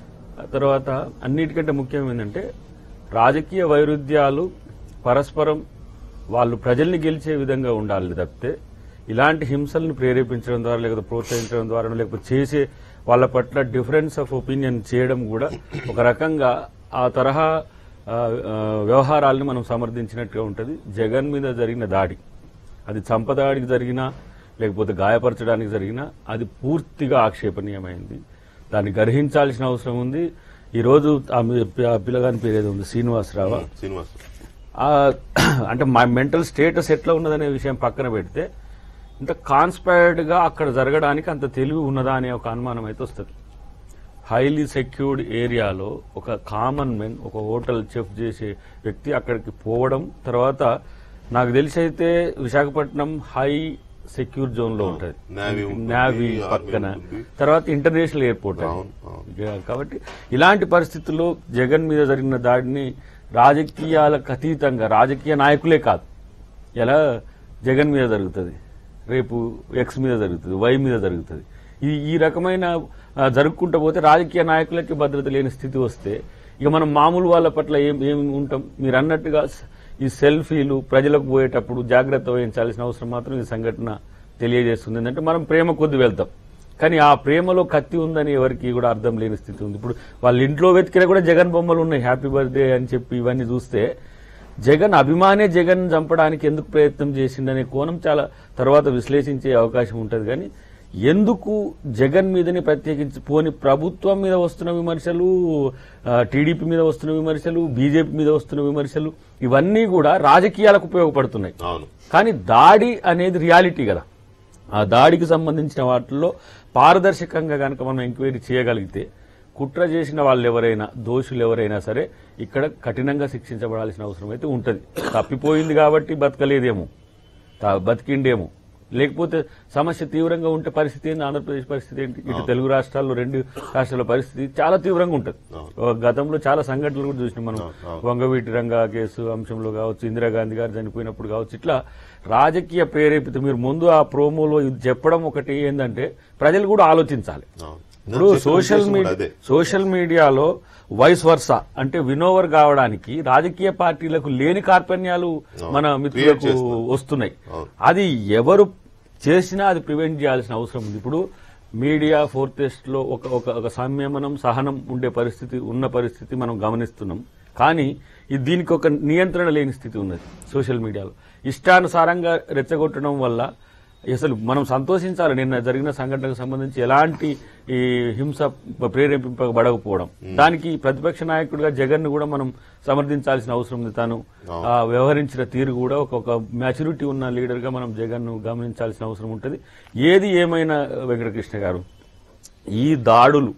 ఆ తర్వాత అన్నిటికంటే ముఖ్యం ఏంటంటే రాజకీయ వైరుధ్యాలు పరస్పరం వాళ్ళు ప్రజల్ని గెలిచే విధంగా ఉండాలి తప్పితే ఇలాంటి హింసల్ని ప్రేరేపించడం ద్వారా లేకపోతే ప్రోత్సహించడం ద్వారా లేకపోతే చేసే వాళ్ళ పట్ల డిఫరెన్స్ ఆఫ్ ఒపీనియన్ చేయడం కూడా ఒక రకంగా ఆ తరహా ఆ, ఆ, వ్యవహారాలను మనం సమర్థించినట్టుగా ఉంటుంది జగన్ మీద జరిగిన దాడి అది చంపదాడికి జరిగినా లేకపోతే గాయపరచడానికి జరిగినా అది పూర్తిగా ఆక్షేపణీయమైంది దాన్ని గ్రహించాల్సిన అవసరం ఉంది ఈ రోజు ఆ మీ- ఆ పిల్లగాని పేరు ఏదో ఉంది శ్రీనివాసరావు శ్రీనివాస్ ఆ, అంటే మా మెంటల్ స్టేటస్ ఎట్లా ఉన్నదనే విషయం పక్కన పెడితే ఇంత కాన్స్పైర్డ్ గా అక్కడ జరగడానికి అంత తెలివి ఉన్నదా అనే ఒక అనుమానం అయితే వస్తుంది హైలీ సెక్యూర్డ్ ఏరియాలో ఒక కామన్ మెన్ ఒక హోటల్ చెఫ్ చేసే వ్యక్తి అక్కడికి పోవడం తర్వాత నాకు తెలిసి అయితే విశాఖపట్నం హై సెక్యూర్ జోన్ లో ఉంటుంది Navy ఉంటుంది, నావీ Army పక్కన ఉంటుంది. తర్వాత ఇంటర్నేషనల్ ఎయిర్పోర్ట్ అది. అవును, అవును. ఇక కాబట్టి ఇలాంటి పరిస్థితుల్లో జగన్ మీద జరిగిన దాడిని రాజకీయాలకు అతీతంగా రాజకీయ నాయకులే కాదు ఎలా జగన్ మీద జరుగుతుంది రేపు ఎక్స్ మీద జరుగుతుంది వై మీద జరుగుతుంది ఈ ఈ రకమైన ఆ, జరుపుకుంటూ పోతే రాజకీయ నాయకులకి భద్రత లేని స్థితి వస్తే ఇక మనం మామూలు వాళ్ళ పట్ల ఏం ఏం ఉంటాం మీరు అన్నట్టుగా స- ఈ సెల్ఫీలు ప్రజలకు పోయేటప్పుడు జాగ్రత్త వహించాల్సిన అవసరం మాత్రం ఈ సంఘటన తెలియజేస్తుంది ఏంటంటే మనం ప్రేమ కొద్ది వెళ్తాం కానీ ఆ ప్రేమలో కత్తి ఉందని ఎవరికి కూడా అర్థం లేని స్థితి ఉంది ఇప్పుడు వాళ్ళ ఇంట్లో వెతికినా కూడా జగన్ బొమ్మలు ఉన్నాయి హ్యాపీ బర్త్డే అని చెప్పి ఇవన్నీ చూస్తే జగన్ అభిమానే జగన్ చంపడానికి ఎందుకు ప్రయత్నం చేసిండనే కోణం చాలా తర్వాత విశ్లేషించే అవకాశం ఉంటుంది కానీ ఎందుకు జగన్ మీదనే ప్రత్యేకించి పోని ప్రభుత్వం మీద వస్తున్న విమర్శలు ఆ, టీడీపీ మీద వస్తున్న విమర్శలు బీజేపీ మీద వస్తున్న విమర్శలు ఇవన్నీ కూడా రాజకీయాలకు ఉపయోగపడుతున్నాయి అవును కానీ దాడి అనేది రియాలిటీ కదా ఆ దాడికి సంబంధించిన వాటిల్లో పారదర్శకంగా కనుక మనం ఎంక్వైరీ చేయగలిగితే కుట్ర చేసిన వాళ్ళు ఎవరైనా దోషులు ఎవరైనా సరే ఇక్కడ కఠినంగా శిక్షించబడాల్సిన అవసరం అయితే ఉంటుంది తప్పిపోయింది కాబట్టి బతకలేదేమో తా- బతికిండేమో లేకపోతే సమస్య తీవ్రంగా ఉంటే పరిస్థితి ఏంది ఆంధ్రప్రదేశ్ పరిస్థితి ఏంటి ఇటు తెలుగు రాష్ట్రాల్లో రెండు రాష్ట్రాల పరిస్థితి చాలా తీవ్రంగా ఉంటుంది ఒక గతంలో చాలా సంఘటనలు కూడా చూసినాం మనం వంగవీటి రంగా కేసు అంశంలో కావచ్చు ఇందిరాగాంధీ గారు చనిపోయినప్పుడు కావచ్చు ఇట్లా రాజకీయ ప్రేరేపిత మీరు ముందు ఆ ప్రోమోలో ఇది చెప్పడం ఒకటి ఏంటంటే ప్రజలు కూడా ఆలోచించాలి అవును. ఇప్పుడు నేను చెప్పిన సోషల్ ఉద్దేశం కూడా మీడియా అదే సోషల్ మీడియాలో వైస్ వర్స అంటే వినోవర్ కావడానికి రాజకీయ పార్టీలకు లేని కార్పణ్యాలు మన మిత్రులకు చేస్తున్నారు. వస్తున్నాయి అవును. అది ఎవరు చేసినా అది ప్రివెంట్ చేయాల్సిన అవసరం ఉంది ఇప్పుడు మీడియా ఫోర్తెస్ట్ లో ఒక ఒక ఒక సంయమనం సహనం ఉండే పరిస్థితి ఉన్న పరిస్థితి మనం గమనిస్తున్నాం కానీ ఇది దీనికి ఒక నియంత్రణ లేని స్థితి ఉన్నది సోషల్ మీడియాలో ఇష్టానుసారంగా రెచ్చగొట్టడం వల్ల అసలు మనం సంతోషించాలి నిన్న జరిగిన సంఘటనకు సంబంధించి ఎలాంటి ఈ హింస ప్రేరేపింపబడకపోవడం దానికి ప్రతిపక్ష నాయకుడిగా జగన్ ను కూడా మనం సమర్థించాల్సిన అవసరం ఉంది తాను ఆ, వ్యవహరించిన తీరు కూడా ఒక ఒక మ్యాచ్యూరిటీ ఉన్న లీడర్ గా మనం జగన్ ను గమనించాల్సిన అవసరం ఉంటుంది ఏది ఏమైనా వెంకటకృష్ణ గారు ఈ దాడులు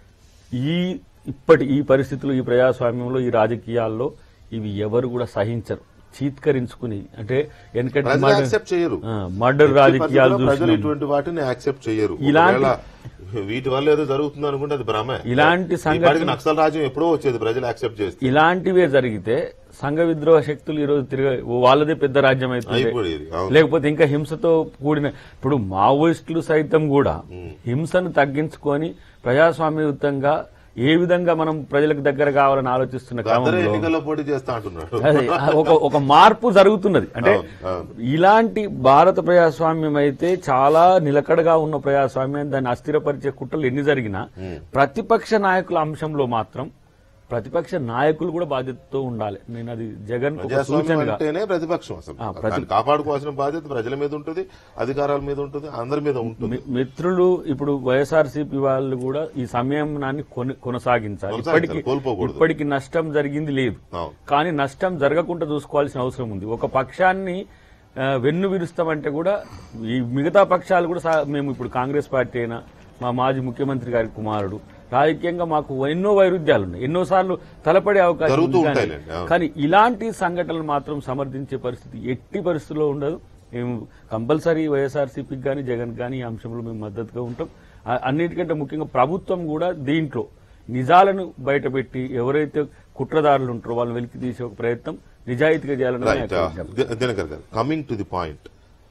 ఈ ఇప్పటి ఈ పరిస్థితులు ఈ ప్రజాస్వామ్యంలో ఈ రాజకీయాల్లో ఇవి ఎవరు కూడా సహించరు చీత్కరించుకుని అంటే వెనకటి ప్రజలు మర్డర్- యాక్సెప్ట్ చేయరు ఆ, మర్డర్ ఎట్టి రాజకీయాలు పరిస్థితుల్లో ప్రజలు చూసినాం. ఇటువంటి వాటిని యాక్సెప్ట్ చేయరు ఇలాంటి- ఒకవేళ వీటి వల్ల ఏదో జరుగుతుంది అనుకుంటే అది భ్రమే ఇలాంటి ఈ సంఘటన- పాటికి నక్సల్ రాజ్యం ఎప్పుడో వచ్చేది ప్రజలు యాక్సెప్ట్ చేస్తే ఇలాంటివే జరిగితే సంఘ విద్రోహ శక్తులు ఈరోజు తిరిగి వాళ్ళదే పెద్ద రాజ్యం అవుతుంది అయిపోయేది అవును. లేకపోతే ఇంకా హింసతో కూడిన ఇప్పుడు మావోయిస్టులు సైతం కూడా హింసను తగ్గించుకొని ప్రజాస్వామ్యయుతంగా ఏ విధంగా మనం ప్రజలకు దగ్గర కావాలని ఆలోచిస్తున్న అందరూ క్రమంలో ఎన్నికల్లో పోటీ చేస్తా అంటున్నాడు అదే ఒక ఒక మార్పు జరుగుతున్నది అంటే అవును, అవును. ఇలాంటి భారత ప్రజాస్వామ్యం అయితే చాలా నిలకడగా ఉన్న ప్రజాస్వామ్యం దాన్ని అస్థిరపరిచే కుట్రలు ఎన్ని జరిగినా ప్రతిపక్ష నాయకుల అంశంలో మాత్రం ప్రతిపక్ష నాయకులు కూడా బాధ్యతతో ఉండాలి నేను అది జగన్ ఒక ప్రజాస్వామ్యం సూచనగా అంటేనే ప్రతిపక్షం అసలు ఆ, ప్రతి- దాన్ని కాపాడుకోవాల్సిన బాధ్యత ప్రజల మీద ఉంటుంది అధికారాల మీద ఉంటుంది అందరి మీద ఉంటుంది మి- మిత్రులు ఇప్పుడు వైఎస్ఆర్సీపీ వాళ్ళు కూడా ఈ సంయమనాన్ని కొన- కొనసాగించాలి కొనసాగించాలి, ఇప్పటికి కోల్పోకూడదు. ఇప్పటికి నష్టం జరిగింది లేదు అవును. కానీ నష్టం జరగకుండా చూసుకోవాల్సిన అవసరం ఉంది ఒక పక్షాన్ని ఆ, వెన్ను విరుస్తామంటే కూడా ఈ మిగతా పక్షాలు కూడా సా- మేము ఇప్పుడు కాంగ్రెస్ పార్టీ అయినా మా మాజీ ముఖ్యమంత్రి గారి కుమారుడు రాజకీయంగా మాకు ఎన్నో వైరుధ్యాలు ఉన్నాయి ఎన్నోసార్లు తలపడే అవకాశం జరుగుతూ ఉంది కానీ- ఉంటాయిలేండి, అవును. కానీ ఇలాంటి సంఘటనలు మాత్రం సమర్థించే పరిస్థితి ఎట్టి పరిస్థితుల్లో ఉండదు మేము కంపల్సరీ వైఎస్ఆర్సీపీకి కానీ జగన్ కానీ ఈ అంశంలో మేము మద్దతుగా ఉంటాం ఆ- అన్నిటికంటే ముఖ్యంగా ప్రభుత్వం కూడా దీంట్లో నిజాలను బయటపెట్టి ఎవరైతే కుట్రదారులు ఉంటారో వాళ్ళని వెలికి తీసే ఒక ప్రయత్నం నిజాయితీగా చేయాలని నా రైట్ యొక్క విజ్ఞప్తి. ది- దినకర్ గారు కమింగ్ టు ది పాయింట్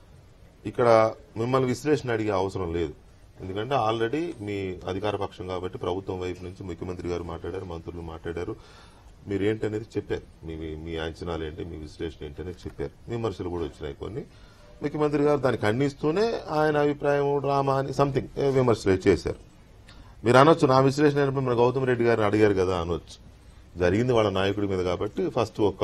ఇక్కడ మిమ్మల్ని విశ్లేషణ అడిగే అవసరం లేదు ఎందుకంటే ఆల్రెడీ మీ అధికార పక్షం కాబట్టి ప్రభుత్వం వైపు నుంచి ముఖ్యమంత్రి గారు మాట్లాడారు మంత్రులు మాట్లాడారు మీరు ఏంటనేది చెప్పారు మీ మీ- మీ అంచనాలు ఏంటి మీ విశ్లేషణ ఏంటి అనేది చెప్పారు విమర్శలు కూడా వచ్చినాయి కొన్ని ముఖ్యమంత్రి గారు దాన్ని ఖండిస్తూనే ఆయన అభిప్రాయం డ్రామా అని సంథింగ్ విమర్శలు చేశారు మీరు అనొచ్చు నా విశ్లేషణ అయినప్పుడు మన గౌతమ్ రెడ్డి గారిని అడిగారు కదా అనొచ్చు జరిగింది వాళ్ళ నాయకుడి మీద కాబట్టి ఫస్ట్ ఒక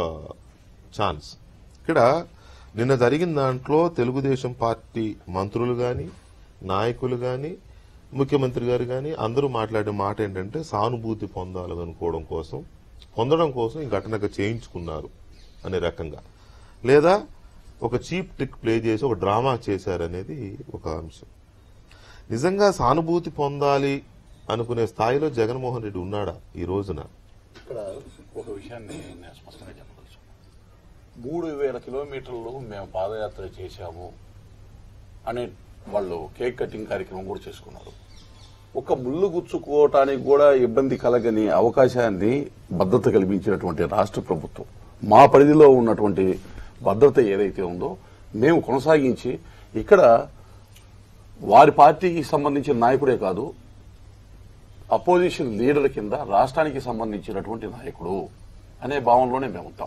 ఛాన్స్ ఇక్కడ నిన్న జరిగిన దాంట్లో తెలుగుదేశం పార్టీ మంత్రులు గాని నాయకులు గాని ముఖ్యమంత్రి గారు గాని అందరూ మాట్లాడే మాట ఏంటంటే సానుభూతి పొందాలనుకోవడం కోసం పొందడం కోసం ఈ ఘటనగా చేయించుకున్నారు అనే రకంగా లేదా ఒక చీప్ ట్రిక్ ప్లే చేసి ఒక డ్రామా చేశారనేది ఒక అంశం నిజంగా సానుభూతి పొందాలి అనుకునే స్థాయిలో జగన్మోహన్ రెడ్డి ఉన్నాడా ఈ రోజున ఇక్కడ ఒక విషయాన్ని నేను స్పష్టంగా చెప్పదలుచు మూడు వేల కిలోమీటర్లు మేము పాదయాత్ర చేశాము అనే వాళ్ళు కేక్ కటింగ్ కార్యక్రమం కూడా చేసుకున్నారు ఒక ముళ్ళు గుచ్చుకోవటానికి కూడా ఇబ్బంది కలగని అవకాశాన్ని భద్రత కల్పించినటువంటి రాష్ట్ర ప్రభుత్వం మా పరిధిలో ఉన్నటువంటి భద్రత ఏదైతే ఉందో మేము కొనసాగించి ఇక్కడ వారి పార్టీకి సంబంధించిన నాయకుడే కాదు అపోజిషన్ లీడర్ కింద రాష్ట్రానికి సంబంధించినటువంటి నాయకుడు అనే భావనలోనే మేము ఉంటాం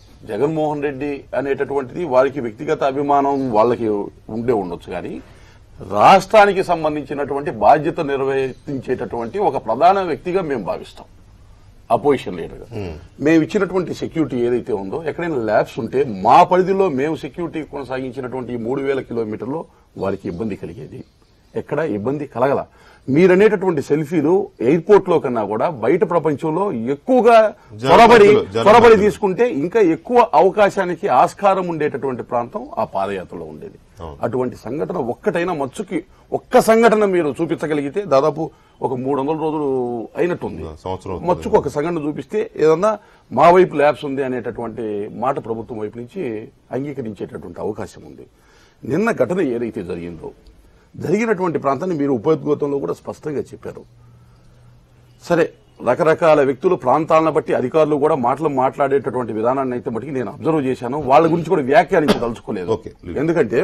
జగన్మోహన్ రెడ్డి అనేటటువంటిది వారికి వ్యక్తిగత అభిమానం వాళ్ళకి ఉండే ఉండొచ్చు కానీ రాష్ట్రానికి సంబంధించినటువంటి బాధ్యత నిర్వహించేటటువంటి ఒక ప్రధాన వ్యక్తిగా మేము భావిస్తాం అపోజిషన్ లీడర్గా మేము ఇచ్చినటువంటి సెక్యూరిటీ ఏదైతే ఉందో ఎక్కడైనా ల్యాబ్స్ ఉంటే మా పరిధిలో మేము సెక్యూరిటీ కొనసాగించినటువంటి ఈ మూడు వేల కిలోమీటర్లో వారికి ఇబ్బంది కలిగేది ఎక్కడ ఇబ్బంది కలగల మీరనేటటువంటి సెల్ఫీలు ఎయిర్పోర్ట్ లో కన్నా కూడా బయట ప్రపంచంలో ఎక్కువగా త్వరబడి జనమధ్యలో. త్వరబడి తీసుకుంటే ఇంకా ఎక్కువ అవకాశానికి ఆస్కారం ఉండేటటువంటి ప్రాంతం ఆ పాదయాత్రలో ఉండేది అటువంటి సంఘటన ఒక్కటైనా మచ్చుకి ఒక్క సంఘటన మీరు చూపించగలిగితే దాదాపు ఒక మూడు వందల రోజులు అయినట్టుంది సంవత్సరం అవుతుంది. మచ్చుకు ఒక సంఘటన చూపిస్తే ఏదన్నా మా వైపు ల్యాబ్స్ ఉంది అనేటటువంటి మాట ప్రభుత్వం వైపు నుంచి అంగీకరించేటటువంటి అవకాశం ఉంది నిన్న ఘటన ఏదైతే జరిగిందో జరిగినటువంటి ప్రాంతాన్ని మీరు ఉపోద్ఘాతంలో కూడా స్పష్టంగా చెప్పారు సరే రకరకాల వ్యక్తులు ప్రాంతాలను బట్టి అధికారులు కూడా మాటలు మాట్లాడేటటువంటి విధానాన్ని అయితే మటుకు నేను అబ్జర్వ్ చేశాను వాళ్ళ గురించి కూడా వ్యాఖ్యానించదలుచుకోలేదు ఓకే. ఎందుకంటే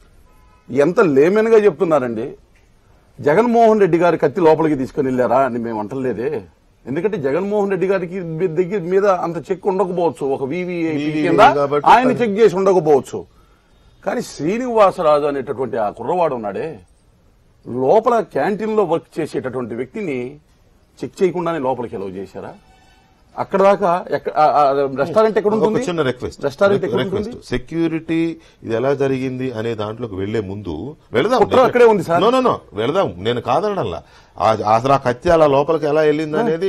ఎంత లేమెన్ గా చెప్తున్నారండి జగన్మోహన్ రెడ్డి గారి కత్తి లోపలికి తీసుకుని వెళ్ళారా అని మేము అంటలేదే ఎందుకంటే జగన్మోహన్ రెడ్డి గారికి మీ దగ్గర మీద అంత చెక్ ఉండకపోవచ్చు ఒక వివిఐపి VVIP కింద కాబట్టి ఆయన చెక్ చేసి ఉండకపోవచ్చు కానీ శ్రీనివాసరాజు అనేటటువంటి ఆ కుర్రవాడు ఉన్నాడే లోపల క్యాంటీన్ లో వర్క్ చేసేటటువంటి వ్యక్తిని చెక్ చేయకుండానే లోపలికి ఎలవ్ చేశారా అక్కడ దాకా ఎక్క- ఆ- ఆ రెస్టారెంట్ ఎక్కడ ఒక ఉంటుంది చిన్న రిక్వెస్ట్ రెస్టారెంట్ ఎక్కడ ఉంటుంది రిక్వెస్ట్ సెక్యూరిటీ ఇది ఎలా జరిగింది అనే దాంట్లోకి వెళ్లే ముందు వెళదాం కుట్ర అక్కడే ఉంది సార్. నో నో నో వెళదాం నేను కాదనడంలా ఆ- అసలు ఆ కత్తి అలా లోపలికి ఎలా వెళ్ళింది అనేది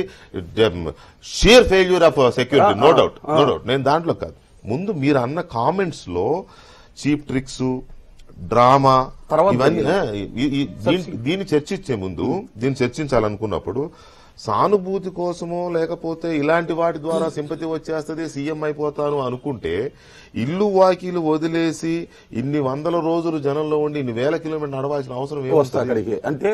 sheer failure of security no doubt no doubt నేను దాంట్లో కాదు ముందు మీరు అన్న కామెంట్స్ లో చీప్ ట్రిక్స్ డ్రామా తర్వాత ఇవన్నీ ఆ, ఈ- ఈ- దీన్ని- దీన్ని చర్చించే ముందు దీన్ని చర్చించాలనుకున్నప్పుడు సానుభూతి కోసమో లేకపోతే ఇలాంటి వాటి ద్వారా సింపతి వచ్చేస్తుంది సీఎం అయిపోతాను అనుకుంటే ఇల్లు వాకిలు వదిలేసి ఇన్ని వందల రోజులు జనంలో ఉండి ఇన్ని వేల కిలోమీటర్ నడవాల్సిన అవసరం వస్తా ఏమొస్తుంది అక్కడికి అంటే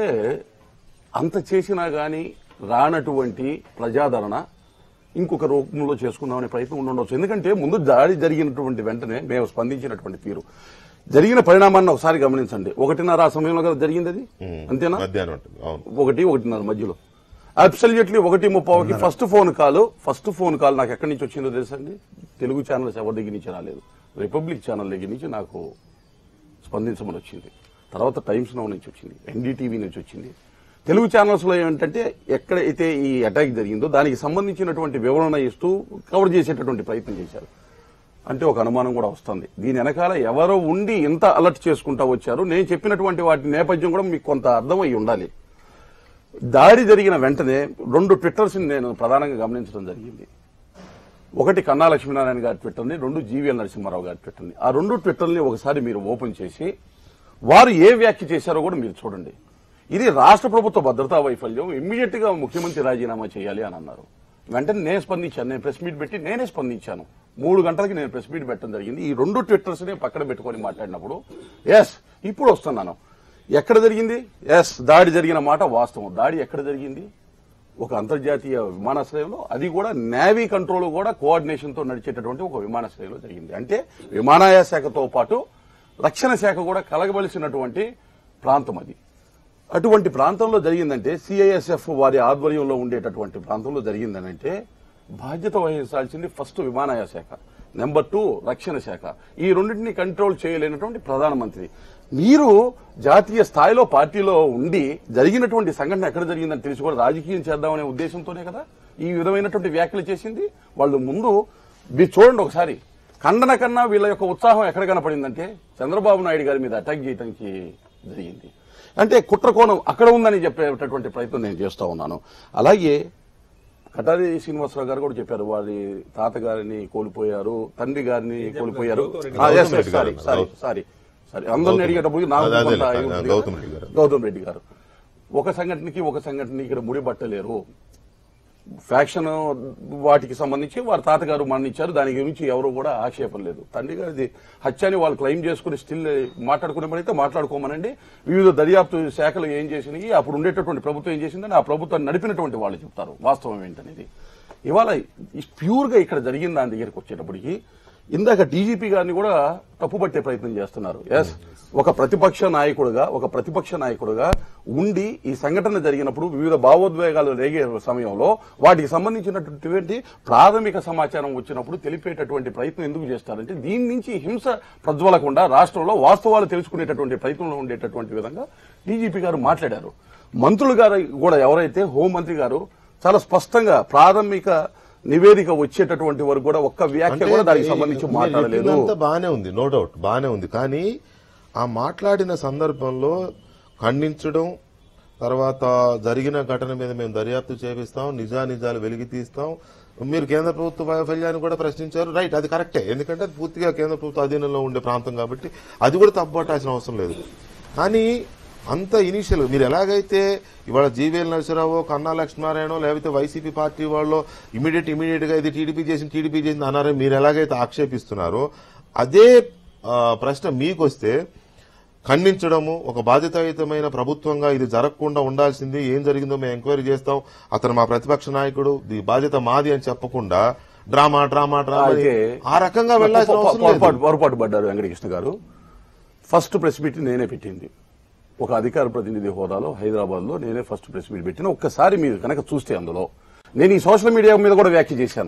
అంత చేసినా గాని రానటువంటి ప్రజాదరణ ఇంకొక రూపంలో చేసుకుందామనే ప్రయత్నం ఉండవచ్చు ఎందుకంటే ముందు దాడి జరిగినటువంటి వెంటనే మేము స్పందించినటువంటి తీరు జరిగిన పరిణామాన్ని ఒకసారి గమనించండి ఒకటిన్నర ఆ సమయంలో కదా జరిగింది అది అంతేనా మధ్యాహ్నం ఉంటుంది అవును ఒకటి ఒకటిన్నర మధ్యలో అబ్సల్యూట్లీ ఒకటి ముప్పావుకి first phone call first phone call నాకు ఎక్కడి నుంచి వచ్చిందో తెలుసండి తెలుగు ఛానల్స్ ఎవరి దగ్గర నుంచి రాలేదు రిపబ్లిక్ ఛానల్ దగ్గర నుంచి నాకు స్పందించమని వచ్చింది తర్వాత టైమ్స్ నౌ నుంచి వచ్చింది ఎన్డీటీవీ నుంచి వచ్చింది తెలుగు ఛానల్స్ లో ఏంటంటే ఎక్కడైతే ఈ అటాక్ జరిగిందో దానికి సంబంధించినటువంటి వివరణ ఇస్తూ కవర్ చేసేటటువంటి ప్రయత్నం చేశారు అంటే ఒక అనుమానం కూడా వస్తుంది దీని వెనకాల ఎవరో ఉండి ఇంత అలర్ట్ చేసుకుంటా వచ్చారు నేను చెప్పినటువంటి వాటి నేపథ్యం కూడా మీకు కొంత అర్థమై ఉండాలి దాడి జరిగిన వెంటనే రెండు ట్విట్టర్స్ నేను ప్రధానంగా గమనించడం జరిగింది ఒకటి కన్నా లక్ష్మీనారాయణ గారి ట్విట్టర్ని రెండు జీవీఎల్ నరసింహారావు గారి ట్విట్టర్ని ఆ రెండు ట్విట్టర్ని ఒకసారి మీరు ఓపెన్ చేసి వారు ఏ వ్యాఖ్య చేశారో కూడా మీరు చూడండి ఇది రాష్ట్ర ప్రభుత్వ భద్రతా వైఫల్యం ఇమ్మీడియట్ గా ముఖ్యమంత్రి రాజీనామా చేయాలి అని అన్నారు వెంటనే నేను స్పందించాను నేను ప్రెస్ మీట్ పెట్టి నేనే స్పందించాను మూడు గంటలకి నేను ప్రెస్ మీట్ పెట్టడం జరిగింది ఈ రెండు ట్విట్టర్స్ ని పక్కన పెట్టుకొని మాట్లాడినప్పుడు ఎస్ ఇప్పుడు వస్తున్నాను ఎక్కడ జరిగింది ఎస్ దాడి జరిగిన మాట వాస్తవం దాడి ఎక్కడ జరిగింది ఒక అంతర్జాతీయ విమానాశ్రయంలో అది కూడా నేవీ కంట్రోల్ కూడా కోఆర్డినేషన్ తో నడిచేటటువంటి ఒక విమానాశ్రయంలో జరిగింది అంటే విమానయాన శాఖతో పాటు రక్షణ శాఖ కూడా కలగవలసినటువంటి ప్రాంతం అది అటువంటి ప్రాంతంలో జరిగిందంటే సిఐఎస్ఎఫ్ వారి ఆధ్వర్యంలో ఉండేటటువంటి ప్రాంతంలో జరిగిందనంటే బాధ్యత వహించాల్సింది ఫస్ట్ విమానయాన శాఖ నెంబర్ టూ రక్షణ శాఖ ఈ రెండింటిని కంట్రోల్ చేయలేనటువంటి ప్రధానమంత్రి మీరు జాతీయ స్థాయిలో పార్టీలో ఉండి జరిగినటువంటి సంఘటన ఎక్కడ జరిగిందని తెలిసి కూడా రాజకీయం చేద్దామనే ఉద్దేశంతోనే కదా ఈ విధమైనటువంటి వ్యాఖ్యలు చేసింది వాళ్ళు ముందు మీరు చూడండి ఒకసారి ఖండన కన్నా వీళ్ళ యొక్క ఉత్సాహం ఎక్కడ కనపడిందంటే చంద్రబాబు నాయుడు గారి మీద అటాక్ చేయడానికి జరిగింది అంటే కుట్ర కోణం అక్కడ ఉందని చెప్పేటటువంటి ప్రయత్నం నేను చేస్తా ఉన్నాను అలాగే కటారి శ్రీనివాసరావు గారు కూడా చెప్పారు వారి తాతగారిని కోల్పోయారు తండ్రి గారిని కోల్పోయారు ఆ, yes, yes, sorry sorry sorry sorry అందరిని అడిగేటప్పుడు నాకు అదే, అదే, కొంత అదే, ఇది ఉంది గౌతమ్ కదా. రెడ్డి గారు. గౌతమ్ రెడ్డి గారు ఒక సంఘటనకి ఒక సంఘటనకి ఇక్కడ ముడిపట్టలేరు ఫ్యాక్షన్ వాటికి సంబంధించి వారి తాతగారు మరణించారు దాని గురించి ఎవరు కూడా ఆక్షేపం లేదు తండ్రి గారిది హత్యని వాళ్ళు క్లెయిమ్ చేసుకుని స్టిల్ మాట్లాడుకునే పని అయితే మాట్లాడుకోమనండి వివిధ దర్యాప్తు శాఖలు ఏం చేసినాయి అప్పుడు ఉండేటటువంటి ప్రభుత్వం ఏం చేసిందని ఆ ప్రభుత్వాన్ని నడిపినటువంటి వాళ్ళు చెప్తారు వాస్తవం ఏంటనేది ఇవాళ ప్యూర్ గా ఇక్కడ జరిగిన దాని దగ్గరికి వచ్చేటప్పటికి ఇందాక డీజీపీ గారిని కూడా తప్పుపట్టే ప్రయత్నం చేస్తున్నారు ఎస్ ఒక ప్రతిపక్ష నాయకుడుగా ఒక ప్రతిపక్ష నాయకుడుగా ఉండి ఈ సంఘటన జరిగినప్పుడు వివిధ భావోద్వేగాలు రేగే సమయంలో వాటికి సంబంధించినటువంటి ప్రాథమిక సమాచారం వచ్చినప్పుడు తెలిపేటటువంటి ప్రయత్నం ఎందుకు చేస్తారంటే దీని నుంచి హింస ప్రజ్వలకుండా రాష్ట్రంలో వాస్తవాలు తెలుసుకునేటటువంటి ప్రయత్నంలో ఉండేటటువంటి విధంగా డీజీపీ గారు మాట్లాడారు మంత్రులు గారు కూడా ఎవరైతే హోంమంత్రి గారు చాలా స్పష్టంగా ప్రాథమిక నివేదిక వచ్చేటటువంటి వరకు కూడా ఒక్క వ్యాఖ్య కూడా దానికి సంబంధించి మీరు మాట్లాడలేదు చెప్పిందంతా బానే ఉంది నో డౌట్ బానే ఉంది కానీ ఆ మాట్లాడిన సందర్భంలో ఖండించడం తర్వాత జరిగిన ఘటన మీద మేము దర్యాప్తు చేపిస్తాం నిజానిజాలు వెలికి తీస్తాం మీరు కేంద్ర ప్రభుత్వ వైఫల్యాన్ని కూడా ప్రశ్నించారు రైట్ అది కరెక్టే ఎందుకంటే అది పూర్తిగా కేంద్ర ప్రభుత్వ అధీనంలో ఉండే ప్రాంతం కాబట్టి అది కూడా తప్పుపట్టాల్సిన అవసరం లేదు కానీ అంత ఇనిషియల్ మీరు ఎలాగైతే ఇవాళ జీవీఎల్ నరసరావు కన్నా లక్ష్మీనారాయణ లేకపోతే వైసీపీ పార్టీ వాళ్ళు ఇమీడియట్ ఇమీడియట్ గా ఇది టీడీపీ చేసింది టీడీపీ చేసింది అన్నారని మీరు ఎలాగైతే ఆక్షేపిస్తున్నారో అదే ఆ, ప్రశ్న మీకు వస్తే ఖండించడము ఒక బాధ్యతాయుతమైన ప్రభుత్వంగా ఇది జరగకుండా ఉండాల్సింది ఏం జరిగిందో మేము ఎంక్వైరీ చేస్తాం అతను మా ప్రతిపక్ష నాయకుడు ఈ బాధ్యత మాది అని చెప్పకుండా డ్రామా డ్రామా డ్రామా అని అయితే ఆ రకంగా వెళ్లాల్సిన అవసరం లేదు. పొరపాటు పొరపాటు పడ్డారు వెంకటకృష్ణ గారు ఫస్ట్ ప్రెస్ మీట్ నేనే పెట్టింది ఒక అధికార ప్రతినిధి హోదాలో హైదరాబాద్ లో నేనే ఫస్ట్ ప్రెస్ మీట్ పెట్టిన ఒక్కసారి మీరు కనుక చూస్తే అందులో నేను ఈ సోషల్ మీడియా మీద కూడా వ్యాఖ్య చేశాను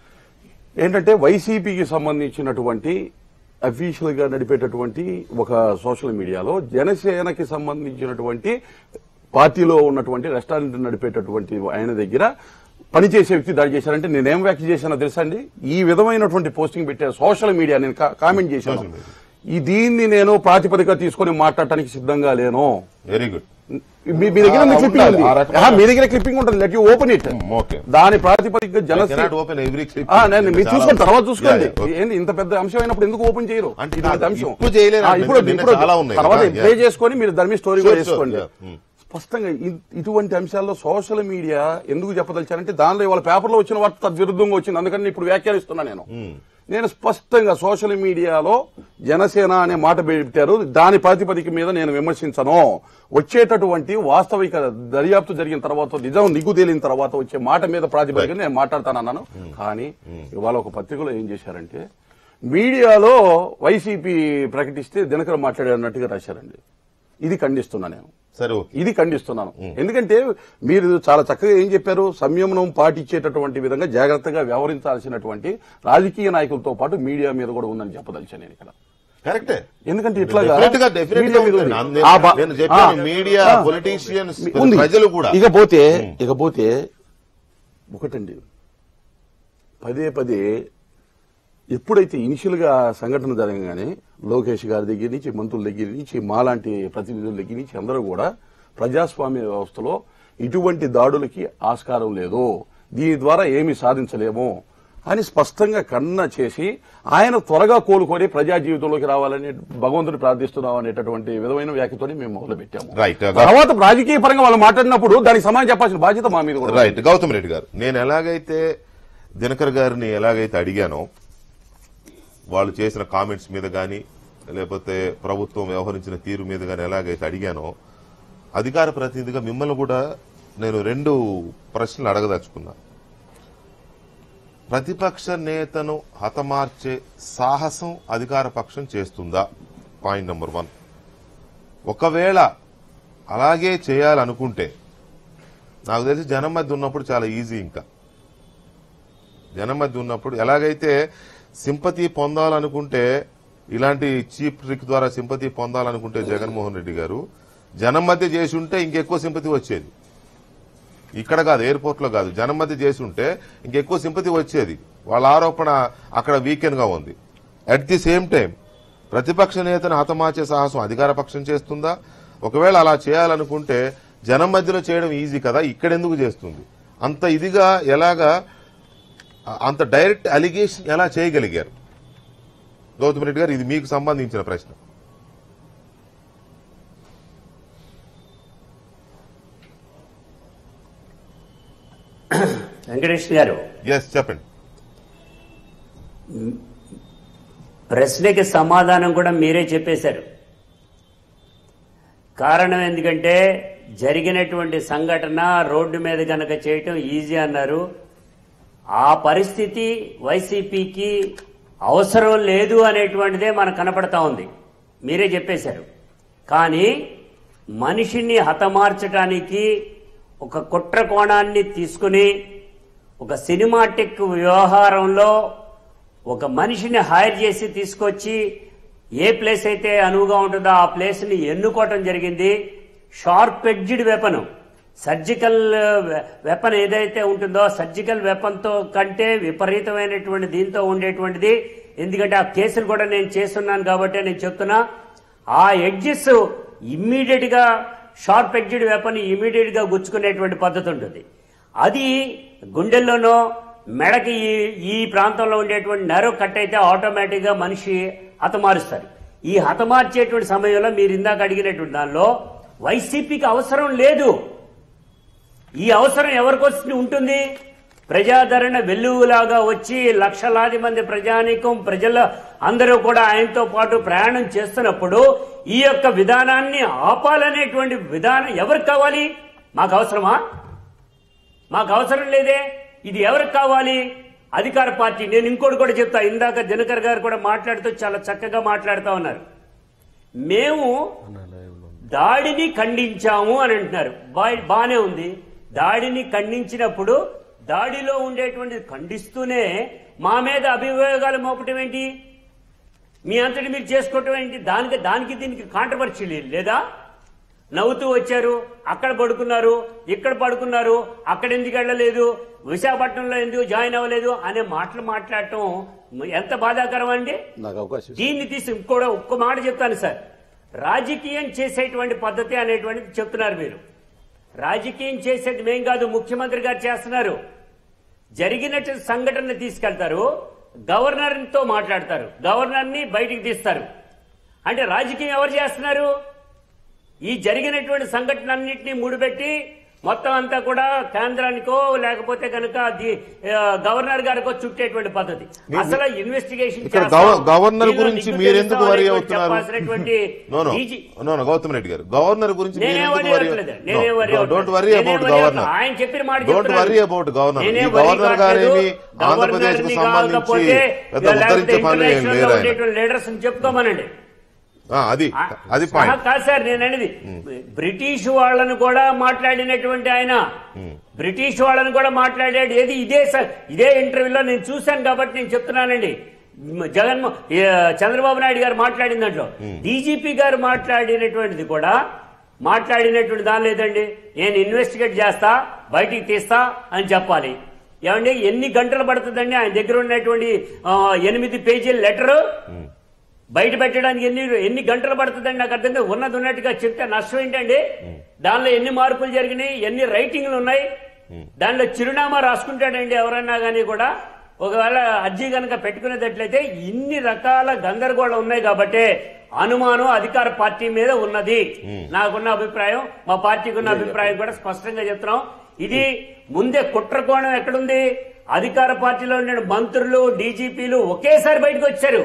ఏంటంటే వైసీపీకి సంబంధించినటువంటి అఫీషియల్ గా నడిపేటటువంటి ఒక సోషల్ మీడియాలో జనసేనకి సంబంధించినటువంటి పార్టీలో ఉన్నటువంటి రెస్టారెంట్ నడిపేటటువంటి ఆయన దగ్గర పనిచేసే వ్యక్తి దాడి చేశారంటే నేనేం వ్యాఖ్య చేశానో తెలుసా అండి ఈ విధమైనటువంటి పోస్టింగ్ పెట్టాను సోషల్ మీడియా నేను కా- కామెంట్ చేశాను ఈ దీన్ని నేను ప్రాతిపదిక తీసుకొని మాట్లాడటానికి సిద్ధంగా లేను వెరీ గుడ్ మీ మీ దగ్గర ఆ, క్లిప్పింగ్ ఉండాలి. ఉంది ఆ రకంగా. ఆహా, మీ దగ్గర క్లిప్పింగ్ ఉంటుంది let you open it okay దాని ప్రాతిపదిక జనసేన ఓపెన్ ఎవ్రీ ఆ, నేను మీరు చూసుకోండి తర్వాత చూసుకోండి Yeah, yeah, okay. ఏంది ఇంత పెద్ద అంశం అయినప్పుడు ఎందుకు ఓపెన్ చేయరు అంటే ఇటువంటి కాదు, అంశం ఇప్పుడు చేయలేరు ఆ, అంటే ఇప్పుడు నిన్న ఇప్పుడు చాలా ఉన్నాయి తర్వాత కదా, ప్లే yeah. చేసుకొని మీరు దాని మీద స్టోరీ Sure, కూడా sure, వేసుకోండి yeah. Hmm. స్పష్టంగా ఇ- ఇటువంటి అంశాల్లో సోషల్ మీడియా ఎందుకు చెప్పదలిచారంటే దానిలో ఇవాళ పేపర్లో వచ్చిన వార్త తద్విరుద్ధంగా వచ్చింది అందుకని నేను ఇప్పుడు వ్యాఖ్యానిస్తున్నా నేను నేను స్పష్టంగా సోషల్ మీడియాలో జనసేన అనే మాట పెట్టారు దాని ప్రాతిపదిక మీద నేను విమర్శించను వచ్చేటటువంటి వాస్తవిక దర్యాప్తు జరిగిన తర్వాత నిజం నిగ్గు తేలిన తర్వాత వచ్చే మాట మీద ప్రాతిపదిక నేను మాట్లాడతానన్నాను కానీ ఇవాళ ఒక పత్రికలో ఏం చేశారంటే మీడియాలో వైసీపీ ప్రకటిస్తే దినకర్ మాట్లాడారన్నట్టుగా రాశారండి ఇది ఖండిస్తున్నా నేను సరే ఓకే ఇది ఖండిస్తున్నాను ఎందుకంటే మీరు చాలా చక్కగా ఏం చెప్పారు సంయమనం పాటించేటటువంటి విధంగా జాగ్రత్తగా వ్యవహరించాల్సినటువంటి రాజకీయ నాయకులతో పాటు మీడియా మీద కూడా ఉందని చెప్పదలిచాను నేను ఇక్కడ కరెక్టే ఎందుకంటే ఇట్లాగా Definite గా, definite మీడియా గా మీద ఉంది. ఉంది. నేను- ఆ బా- నేను చెప్పాను, ఆ. మీడియా, ఆ. politicians, ఉంది. ప్రజలు కూడా. ఇకపోతే ఇకపోతే ఒకటండి పదే పదే ఎప్పుడైతే ఇనిషియల్ గా సంఘటన జరగగానే లోకేష్ గారి దగ్గర నుంచి మంత్రుల దగ్గర నుంచి మాలాంటి ప్రతినిధుల దగ్గర నుంచి అందరూ కూడా ప్రజాస్వామ్య వ్యవస్థలో ఇటువంటి దాడులకి ఆస్కారం లేదు దీని ద్వారా ఏమీ సాధించలేము అని స్పష్టంగా కన్న చేసి ఆయన త్వరగా కోలుకొని ప్రజా జీవితంలోకి రావాలని భగవంతుని ప్రార్థిస్తున్నాం అనేటటువంటి విధమైన వ్యాఖ్యతోని మేము మొదలు పెట్టాము Right. తర్వాత రాజకీయ పరంగా వాళ్ళు మాట్లాడినప్పుడు దానికి సమాధానం చెప్పాల్సిన బాధ్యత మా మీద కూడా ఉంది. రైట్ గౌతమ్ రెడ్డి గారు నేను ఎలాగైతే దినకర్ గారిని ఎలాగైతే అడిగానో వాళ్ళు చేసిన కామెంట్స్ మీద కానీ లేకపోతే ప్రభుత్వం వ్యవహరించిన తీరు మీద కానీ ఎలాగైతే అడిగానో అధికార ప్రతినిధిగా మిమ్మల్ని కూడా నేను రెండు ప్రశ్నలు అడగదలుచుకున్నా ప్రతిపక్ష నేతను హతమార్చే సాహసం అధికార పక్షం చేస్తుందా పాయింట్ నెంబర్ వన్ ఒకవేళ అలాగే చేయాలనుకుంటే నాకు తెలిసి జనం మధ్య ఉన్నప్పుడు చాలా ఈజీ ఇంకా జనం మధ్య ఉన్నప్పుడు ఎలాగైతే సింపతి పొందాలనుకుంటే ఇలాంటి చీప్ ట్రిక్ ద్వారా సింపతి పొందాలనుకుంటే జగన్మోహన్ రెడ్డి గారు జనం మధ్య చేసి ఉంటే ఇంకెక్కువ సింపతి వచ్చేది ఇక్కడ కాదు ఎయిర్పోర్ట్ లో కాదు జనం మధ్య చేసి ఉంటే ఇంకెక్కువ సింపతి వచ్చేది వాళ్ళ ఆరోపణ అక్కడ వీకెండ్ గా ఉంది అట్ ది సేమ్ టైం ప్రతిపక్ష నేతను హతమార్చే సాహసం అధికార పక్షం చేస్తుందా ఒకవేళ అలా చేయాలనుకుంటే జనం మధ్యలో చేయడం ఈజీ కదా ఇక్కడ ఎందుకు చేస్తుంది అంత ఇదిగా ఎలాగా అంత డైరెక్ట్ అలిగేషన్ ఎలా చేయగలిగారు గౌతమ్ రెడ్డి గారు ఇది మీకు సంబంధించిన ప్రశ్న వెంకటేష్ గారు ఎస్ చెప్పండి ప్రశ్నకి సమాధానం కూడా మీరే చెప్పేశారు కారణం ఎందుకంటే జరిగినటువంటి సంఘటన రోడ్డు మీద గనక చేయటం ఈజీ అన్నారు ఆ పరిస్థితి వైసీపీకి అవసరం లేదు అనేటువంటిదే మనకు కనపడతా ఉంది మీరే చెప్పేశారు కానీ మనిషిని హతమార్చడానికి ఒక కుట్ర కోణాన్ని తీసుకుని ఒక సినిమాటిక్ వ్యవహారంలో ఒక మనిషిని హైర్ చేసి తీసుకొచ్చి ఏ ప్లేస్ అయితే అనువుగా ఉంటుందో ఆ ప్లేస్ని ఎన్నుకోవటం జరిగింది sharp edged weapon surgical weapon ఏదైతే ఉంటుందో సర్జికల్ వెపన్తో కంటే విపరీతమైనటువంటి దీంతో ఉండేటువంటిది ఎందుకంటే ఆ కేసులు కూడా నేను చేస్తున్నాను కాబట్టి నేను చెప్తున్నా ఆ ఎడ్జెస్ ఇమ్మీడియట్ గా షార్ప్ ఎడ్జ్డ్ వెపన్ ఇమ్మీడియట్ గా గుచ్చుకునేటువంటి పద్ధతి ఉంటుంది అది గుండెల్లోనో మెడకి ఈ ఈ ప్రాంతంలో ఉండేటువంటి నెరవ్ కట్ అయితే ఆటోమేటిక్ గా మనిషి హతమారుస్తారు ఈ హతమార్చేటువంటి సమయంలో మీరు ఇందాక అడిగినటువంటి దానిలో వైసీపీకి అవసరం లేదు ఈ అవసరం ఎవరికి వచ్చి ఉంటుంది ప్రజాదరణ వెల్లువలాగా వచ్చి లక్షలాది మంది ప్రజానీకం ప్రజల అందరూ కూడా ఆయనతో పాటు ప్రయాణం చేస్తున్నప్పుడు ఈ యొక్క విధానాన్ని ఆపాలనేటువంటి విధానం ఎవరికి కావాలి మాకు అవసరమా మాకు అవసరం లేదే ఇది ఎవరికి కావాలి అధికార పార్టీ నేను ఇంకోటి కూడా చెప్తా ఇందాక దినకర్ గారు కూడా మాట్లాడుతూ చాలా చక్కగా మాట్లాడుతూ ఉన్నారు మేము దాడిని ఖండించాము అని అంటున్నారు బా- బానే ఉంది దాడిని ఖండించినప్పుడు దాడిలో ఉండేటువంటి ఖండిస్తూనే మా మీద అభియోగాలు మోపటం ఏంటి మీ అంతటి మీరు చేసుకోవటం ఏంటి దానికి దానికి దీనికి కాంట్రవర్సీ లేదా నవ్వుతూ వచ్చారు అక్కడ పడుకున్నారు ఇక్కడ పడుకున్నారు అక్కడ ఎందుకు వెళ్ళలేదు విశాఖపట్నంలో ఎందుకు జాయిన్ అవ్వలేదు అనే మాటలు మాట్లాడటం ఎంత బాధాకరం అండి నాకు అవకాశం దీన్ని తీసి ఇంకోటి ఒక్క మాట చెప్తాను సార్ రాజకీయం చేసేటువంటి పద్ధతి అనేటువంటిది చెప్తున్నారు మీరు రాజకీయం చేసేది మేం కాదు ముఖ్యమంత్రి గారు చేస్తున్నారు జరిగినట్టు సంఘటన తీసుకెళ్తారు గవర్నర్ తో మాట్లాడతారు గవర్నర్ ని బయటికి తీస్తారు అంటే రాజకీయం ఎవరు చేస్తున్నారు ఈ జరిగినటువంటి సంఘటన అన్నింటినీ ముడిపెట్టి మొత్తం అంతా కూడా కేంద్రానికో లేకపోతే కనుక ది- ఆ, గవర్నర్ గారికో చుట్టేటువంటి పద్ధతి మీ- అసలు ఇన్వెస్టిగేషన్ ఇక్కడ చేస్తాం. గవ- గవర్నర్ దీనిలో గురించి నిగ్గు మీరెందుకు తెలుస్తాం వరి అనేటువంటి అవుతున్నారు చెప్పాల్సినటువంటి no no DG no no Gautam Reddy గారు గవర్నర్ గురించి నేనేం మీరెందుకు worry వరి అవ్వట్లేదు. నేనేం worry డోంట్ అవ్వట్లేదు. వరీ నేనేం అబౌట్ worry గవర్నర్ అవ్వట్లేదు. ఆయన చెప్పిన మాట డోంట్ చెప్తున్నాను. వరీ అబౌట్ గవర్నర్ ఈ నేనేం worry గవర్నర్ గారేమి కావట్లేదు. ఆంధ్రప్రదేశ్ కు గవర్నర్ని సంబంధించి కాకపోతే పెద్ద లేకపోతే ఉద్ధరించే పనులు ఏం international లేరు లో ఆయన ఉండేటువంటి లీడర్స్ చెప్పుకోమనండి ఆ, అది అది ఆ, పాయింట్ కాదు సార్ నేను అనేది బ్రిటిష్ వాళ్ళను కూడా మాట్లాడినటువంటి ఆయన బ్రిటిష్ వాళ్ళని కూడా మాట్లాడాడు ఏది ఇదే సార్ ఇదే ఇంటర్వ్యూలో నేను చూశాను కాబట్టి నేను చెప్తున్నానండి మ- జగన్మో ఏ, చంద్రబాబు నాయుడు గారు మాట్లాడిన దాంట్లో డీజీపీ గారు మాట్లాడినటువంటిది కూడా మాట్లాడినటువంటి దాని లేదండి నేను ఇన్వెస్టిగేట్ చేస్తా బయటికి తీస్తా అని చెప్పాలి ఏమండి ఎన్ని గంటలు పడుతుందండి ఆయన దగ్గర ఉన్నటువంటి ఆ, ఎనిమిది పేజీల లెటరు బయట పెట్టడానికి ఎన్ని ఎన్ని గంటలు పడుతుందండి నాకు అర్థం కాదు. ఉన్నది ఉన్నట్టుగా చెప్తే నష్టం ఏంటండి దానిలో ఎన్ని మార్పులు జరిగినాయి ఎన్ని రైటింగ్లు ఉన్నాయి దానిలో చిరునామా రాసుకుంటాడండి ఎవరన్నా కానీ కూడా ఒకవేళ అర్జీ కనుక పెట్టుకునేటట్లయితే ఇన్ని రకాల గందరగోళం ఉన్నాయి కాబట్టి అనుమానం అధికార పార్టీ మీద ఉన్నది నాకున్న అభిప్రాయం మా పార్టీకి ఉన్న అభిప్రాయం కూడా స్పష్టంగా చెప్తున్నాం ఇది ముందే కుట్ర కోణం ఎక్కడుంది అధికార పార్టీలో ఉండే మంత్రులు డీజీపీలు ఒకేసారి బయటకు వచ్చారు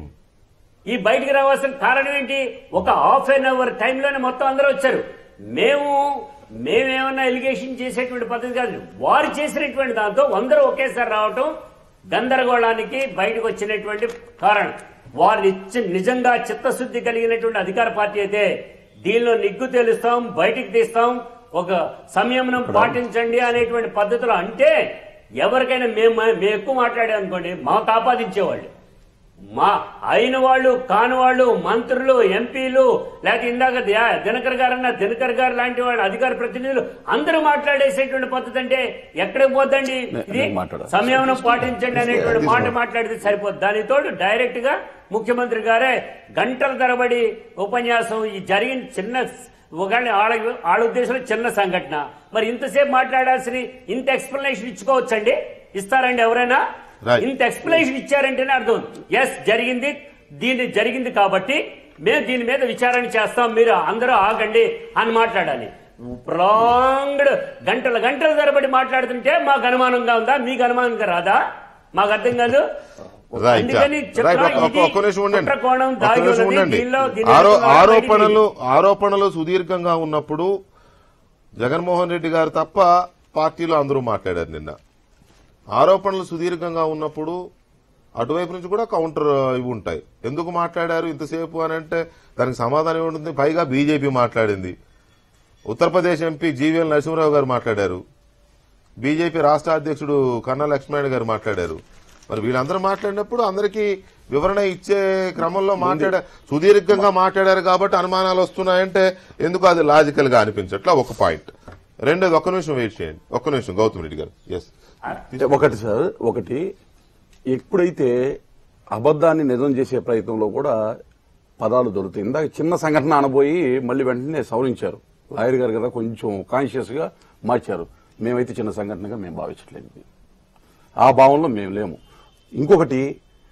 ఈ బయటికి రావాల్సిన కారణం ఏంటి ఒక హాఫ్ అన్ అవర్ టైంలోనే మొత్తం అందరూ వచ్చారు మేము మేమేమన్నా ఎలిగేషన్ చేసేటువంటి పద్ధతి కాదు వారు చేసినటువంటి దాంతో అందరూ ఒకేసారి రావటం గందరగోళానికి బయటకు వచ్చినటువంటి కారణం వారు నిత్య- నిజంగా చిత్తశుద్ధి కలిగినటువంటి అధికార పార్టీ అయితే దీనిలో నిగ్గు తెలుస్తాం బయటికి తీస్తాం ఒక సంయమనం పాటించండి అనేటువంటి పద్ధతిలో అంటే ఎవరికైనా మేము మేము ఎక్కువ మాట్లాడాం అనుకోండి మాకు ఆపాదించేవాళ్ళు మా అయిన వాళ్ళు కాని వాళ్ళు మంత్రులు ఎంపీలు లేకపోతే ఇందాక దియా- దినకర్ గారు అన్న దినకర్ గారు లాంటి వాళ్ళు అధికార ప్రతినిధులు అందరూ మాట్లాడేసేటువంటి పద్ధతి అంటే ఎక్కడికి పోద్దండి ఇది నేను మాట్లాడాలి. సంయమనం పాటించండి అనేటువంటి మాట మాట్లాడితే సరిపోద్ది దాని తోడు డైరెక్ట్ గా ముఖ్యమంత్రి గారే గంటల తరబడి ఉపన్యాసం ఈ జరిగిన చిన్న ఒకవేళ ఆడ ఆడ ఉద్దేశంలో చిన్న సంఘటన మరి ఇంతసేపు మాట్లాడాల్సిన ఇంత ఎక్స్ప్లెనేషన్ ఇచ్చుకోవచ్చండి ఇస్తారండి ఎవరైనా Right. ఇంత ఎక్స్ప్లెనేషన్ ఇచ్చారంటేనే అర్థం ఎస్ జరిగింది దీన్ని జరిగింది కాబట్టి మేము దీని మీద విచారణ చేస్తాం మీరు అందరూ ఆగండి అని మాట్లాడాలి ప్రాంగ్డ్ గంటల గంటల తరబడి మాట్లాడుతుంటే మాకు అనుమానంగా ఉందా మీకు అనుమానంగా రాదా మాకు అర్థం కాదు రైట్ అందుకని రైట్ చెప్తున్నా, ఒక్క- ఒక్క- ఇది ఒక్క నిమిషం ఉండండి కుట్ర కోణం ఒక్క దాగి నిమిషం ఉన్నది. ఉండండి దీనిలో దీని ఆరో వెనుక ఆరోపణలు ఆరోపణలు సుదీర్ఘంగా ఉన్నప్పుడు జగన్మోహన్ రెడ్డి గారు తప్ప పార్టీలో అందరూ మాట్లాడారు నిన్న ఆరోపణలు సుదీర్ఘంగా ఉన్నప్పుడు అటువైపు నుంచి కూడా కౌంటర్ ఇవి ఉంటాయి ఎందుకు మాట్లాడారు ఇంతసేపు అని అంటే దానికి సమాధానం ఏముంటుంది పైగా బీజేపీ మాట్లాడింది ఉత్తరప్రదేశ్ ఎంపీ జీవీఎల్ నరసింహరావు గారు మాట్లాడారు బీజేపీ రాష్ట్ర అధ్యక్షుడు కన్నా లక్ష్మణ్ గారు మాట్లాడారు మరి వీళ్ళందరూ మాట్లాడినప్పుడు అందరికీ వివరణ ఇచ్చే క్రమంలో మాట్లాడ సుదీర్ఘంగా మాట్లాడారు కాబట్టి అనుమానాలు వస్తున్నాయంటే ఎందుకు అది లాజికల్ గా అనిపించట్లా ఒక పాయింట్ రెండోది ఒక్క నిమిషం వెయిట్ చేయండి ఒక్క నిమిషం గౌతమ్ రెడ్డి గారు ఎస్ ఒకటి సార్ ఒకటి ఎప్పుడైతే అబద్ధాన్ని నిజం చేసే ప్రయత్నంలో కూడా పదాలు దొరుకుతాయి ఇందాక చిన్న సంఘటన అనబోయి మళ్ళీ వెంటనే సవరించారు లాయర్ గారు కదా కొంచెం కాన్షియస్ గా మార్చారు మేమైతే చిన్న సంఘటనగా మేము భావించట్లేదు ఇది. ఆ భావంలో మేము లేము ఇంకొకటి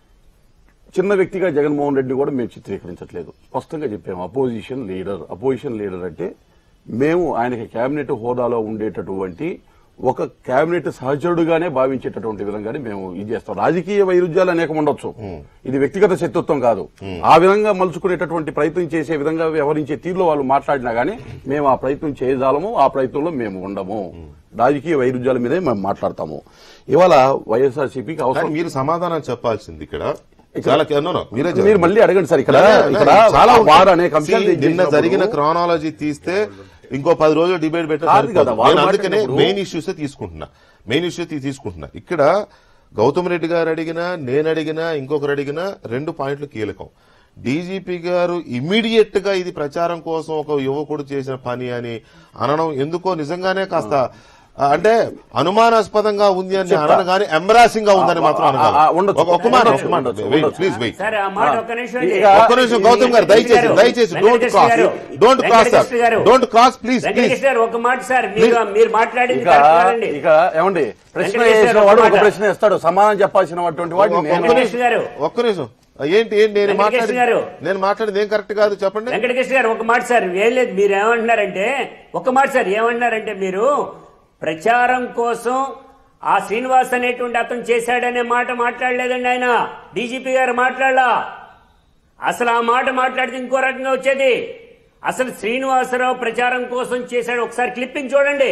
చిన్న వ్యక్తిగా జగన్మోహన్ రెడ్డి కూడా మేము చిత్రీకరించట్లేదు స్పష్టంగా చెప్పాము అపోజిషన్ లీడర్ అపోజిషన్ లీడర్ అంటే మేము ఆయనకి కేబినెట్ హోదాలో ఉండేటటువంటి ఒక కేబినెట్ సహచరుడుగానే భావించేటటువంటి విధంగానే మేము ఇది చేస్తాం రాజకీయ వైరుధ్యాలు అనేకం ఉండొచ్చు ఇది వ్యక్తిగత శత్రుత్వం కాదు ఆ విధంగా మలుచుకునేటటువంటి ప్రయత్నం చేసే విధంగా వ్యవహరించే తీరులో వాళ్ళు మాట్లాడినా గానీ మేము ఆ ప్రయత్నం చేయజాలము ఆ ప్రయత్నంలో మేము ఉండము రాజకీయ వైరుధ్యాల మీదే మేము మాట్లాడతాము ఇవాళ వైఎస్ఆర్సీపీకి అవసరం కానీ మీరు సమాధానం చెప్పాల్సింది ఇక్కడ చాలా no, no, మీరే చెప్పండి. మీరు మళ్ళీ అడగండి సార్ ఇక్కడ లే, లే, ఇక్కడ చాలా ఉంటాయి. వారు అనేక అంశాలు See, నిన్న చేసినప్పుడు- జరిగిన క్రానాలజీ తీస్తే ఇంకో పది రోజులు డిబేట్ కాదు కదా, పెట్టారు వాళ్ళు నేను అందుకనే మాట్లాడినప్పుడు- మెయిన్ ఇష్యూస్ తీసుకుంటున్నా మెయిన్ ఇష్యూ తీసుకుంటున్నా ఇక్కడ గౌతమ్ రెడ్డి గారు అడిగినా నేను అడిగినా ఇంకొకరు అడిగినా రెండు పాయింట్లు కీలకం డీజీపీ గారు ఇమీడియట్ గా ఇది ప్రచారం కోసం ఒక యువకుడు చేసిన పని అని అనడం ఎందుకో నిజంగానే కాస్త ఆ, అంటే అనుమానాస్పదంగా ఉంది అని అనను కానీ ఎంబరాసింగ్ గా ఉందని మాత్రం ఆ, ఆ, అనగాలి ఉండొచ్చు. ఒక- ఒక్క మాట ఉండొచ్చు, ఒక్క మాట ఉండొచ్చు, వెయిట్ ఉండొచ్చు. ప్లీజ్ వెయిట్ సరే ఆ మాట ఒక్క నిమిషం ఇక- ఇది. ఒక్క నిమిషం గౌతమ్ గారు దయచేసి గారు, దయచేసి డోంట్ వెంకటకృష్ణ క్రాస్ గారు, డోంట్ క్రాస్ వెంకటకృష్ణ గారు, don't cross please please Venkatakrishna గారు ఒక మాట సార్ మీరు మీరు మాట్లాడింది ఇక కరెక్ట్ కాదండి. ఇక ఏమండి ప్రశ్న వెంకటేశ్వర వేసిన వాడు ఒక మాట. ప్రశ్న ఇస్తాడు సమాధానం చెప్పాల్సినటువంటి వాడిని ఒక్క నేను వెంకటేశ్వర గారు. ఒక్క నిమిషం ఏంటి ఏంటి నేను వెంకటేశ్వర మాట్లాడి గారు. నేను మాట్లాడింది ఏం కరెక్ట్ కాదు చెప్పండి వెంకటకృష్ణ గారు ఒక మాట సార్ ఏం లేదు మీరు ఏమంటున్నారంటే ఒక మాట సార్ ఏమంటున్నారంటే మీరు ప్రచారం కోసం ఆ శ్రీనివాస్ అనేటువంటి అతను చేశాడనే మాట మాట్లాడలేదండి ఆయన డీజీపీ గారు మాట్లాడలా అసలు ఆ మాట మాట్లాడితే ఇంకో రకంగా వచ్చేది అసలు శ్రీనివాసరావు ప్రచారం కోసం చేశాడు ఒకసారి క్లిప్పింగ్ చూడండి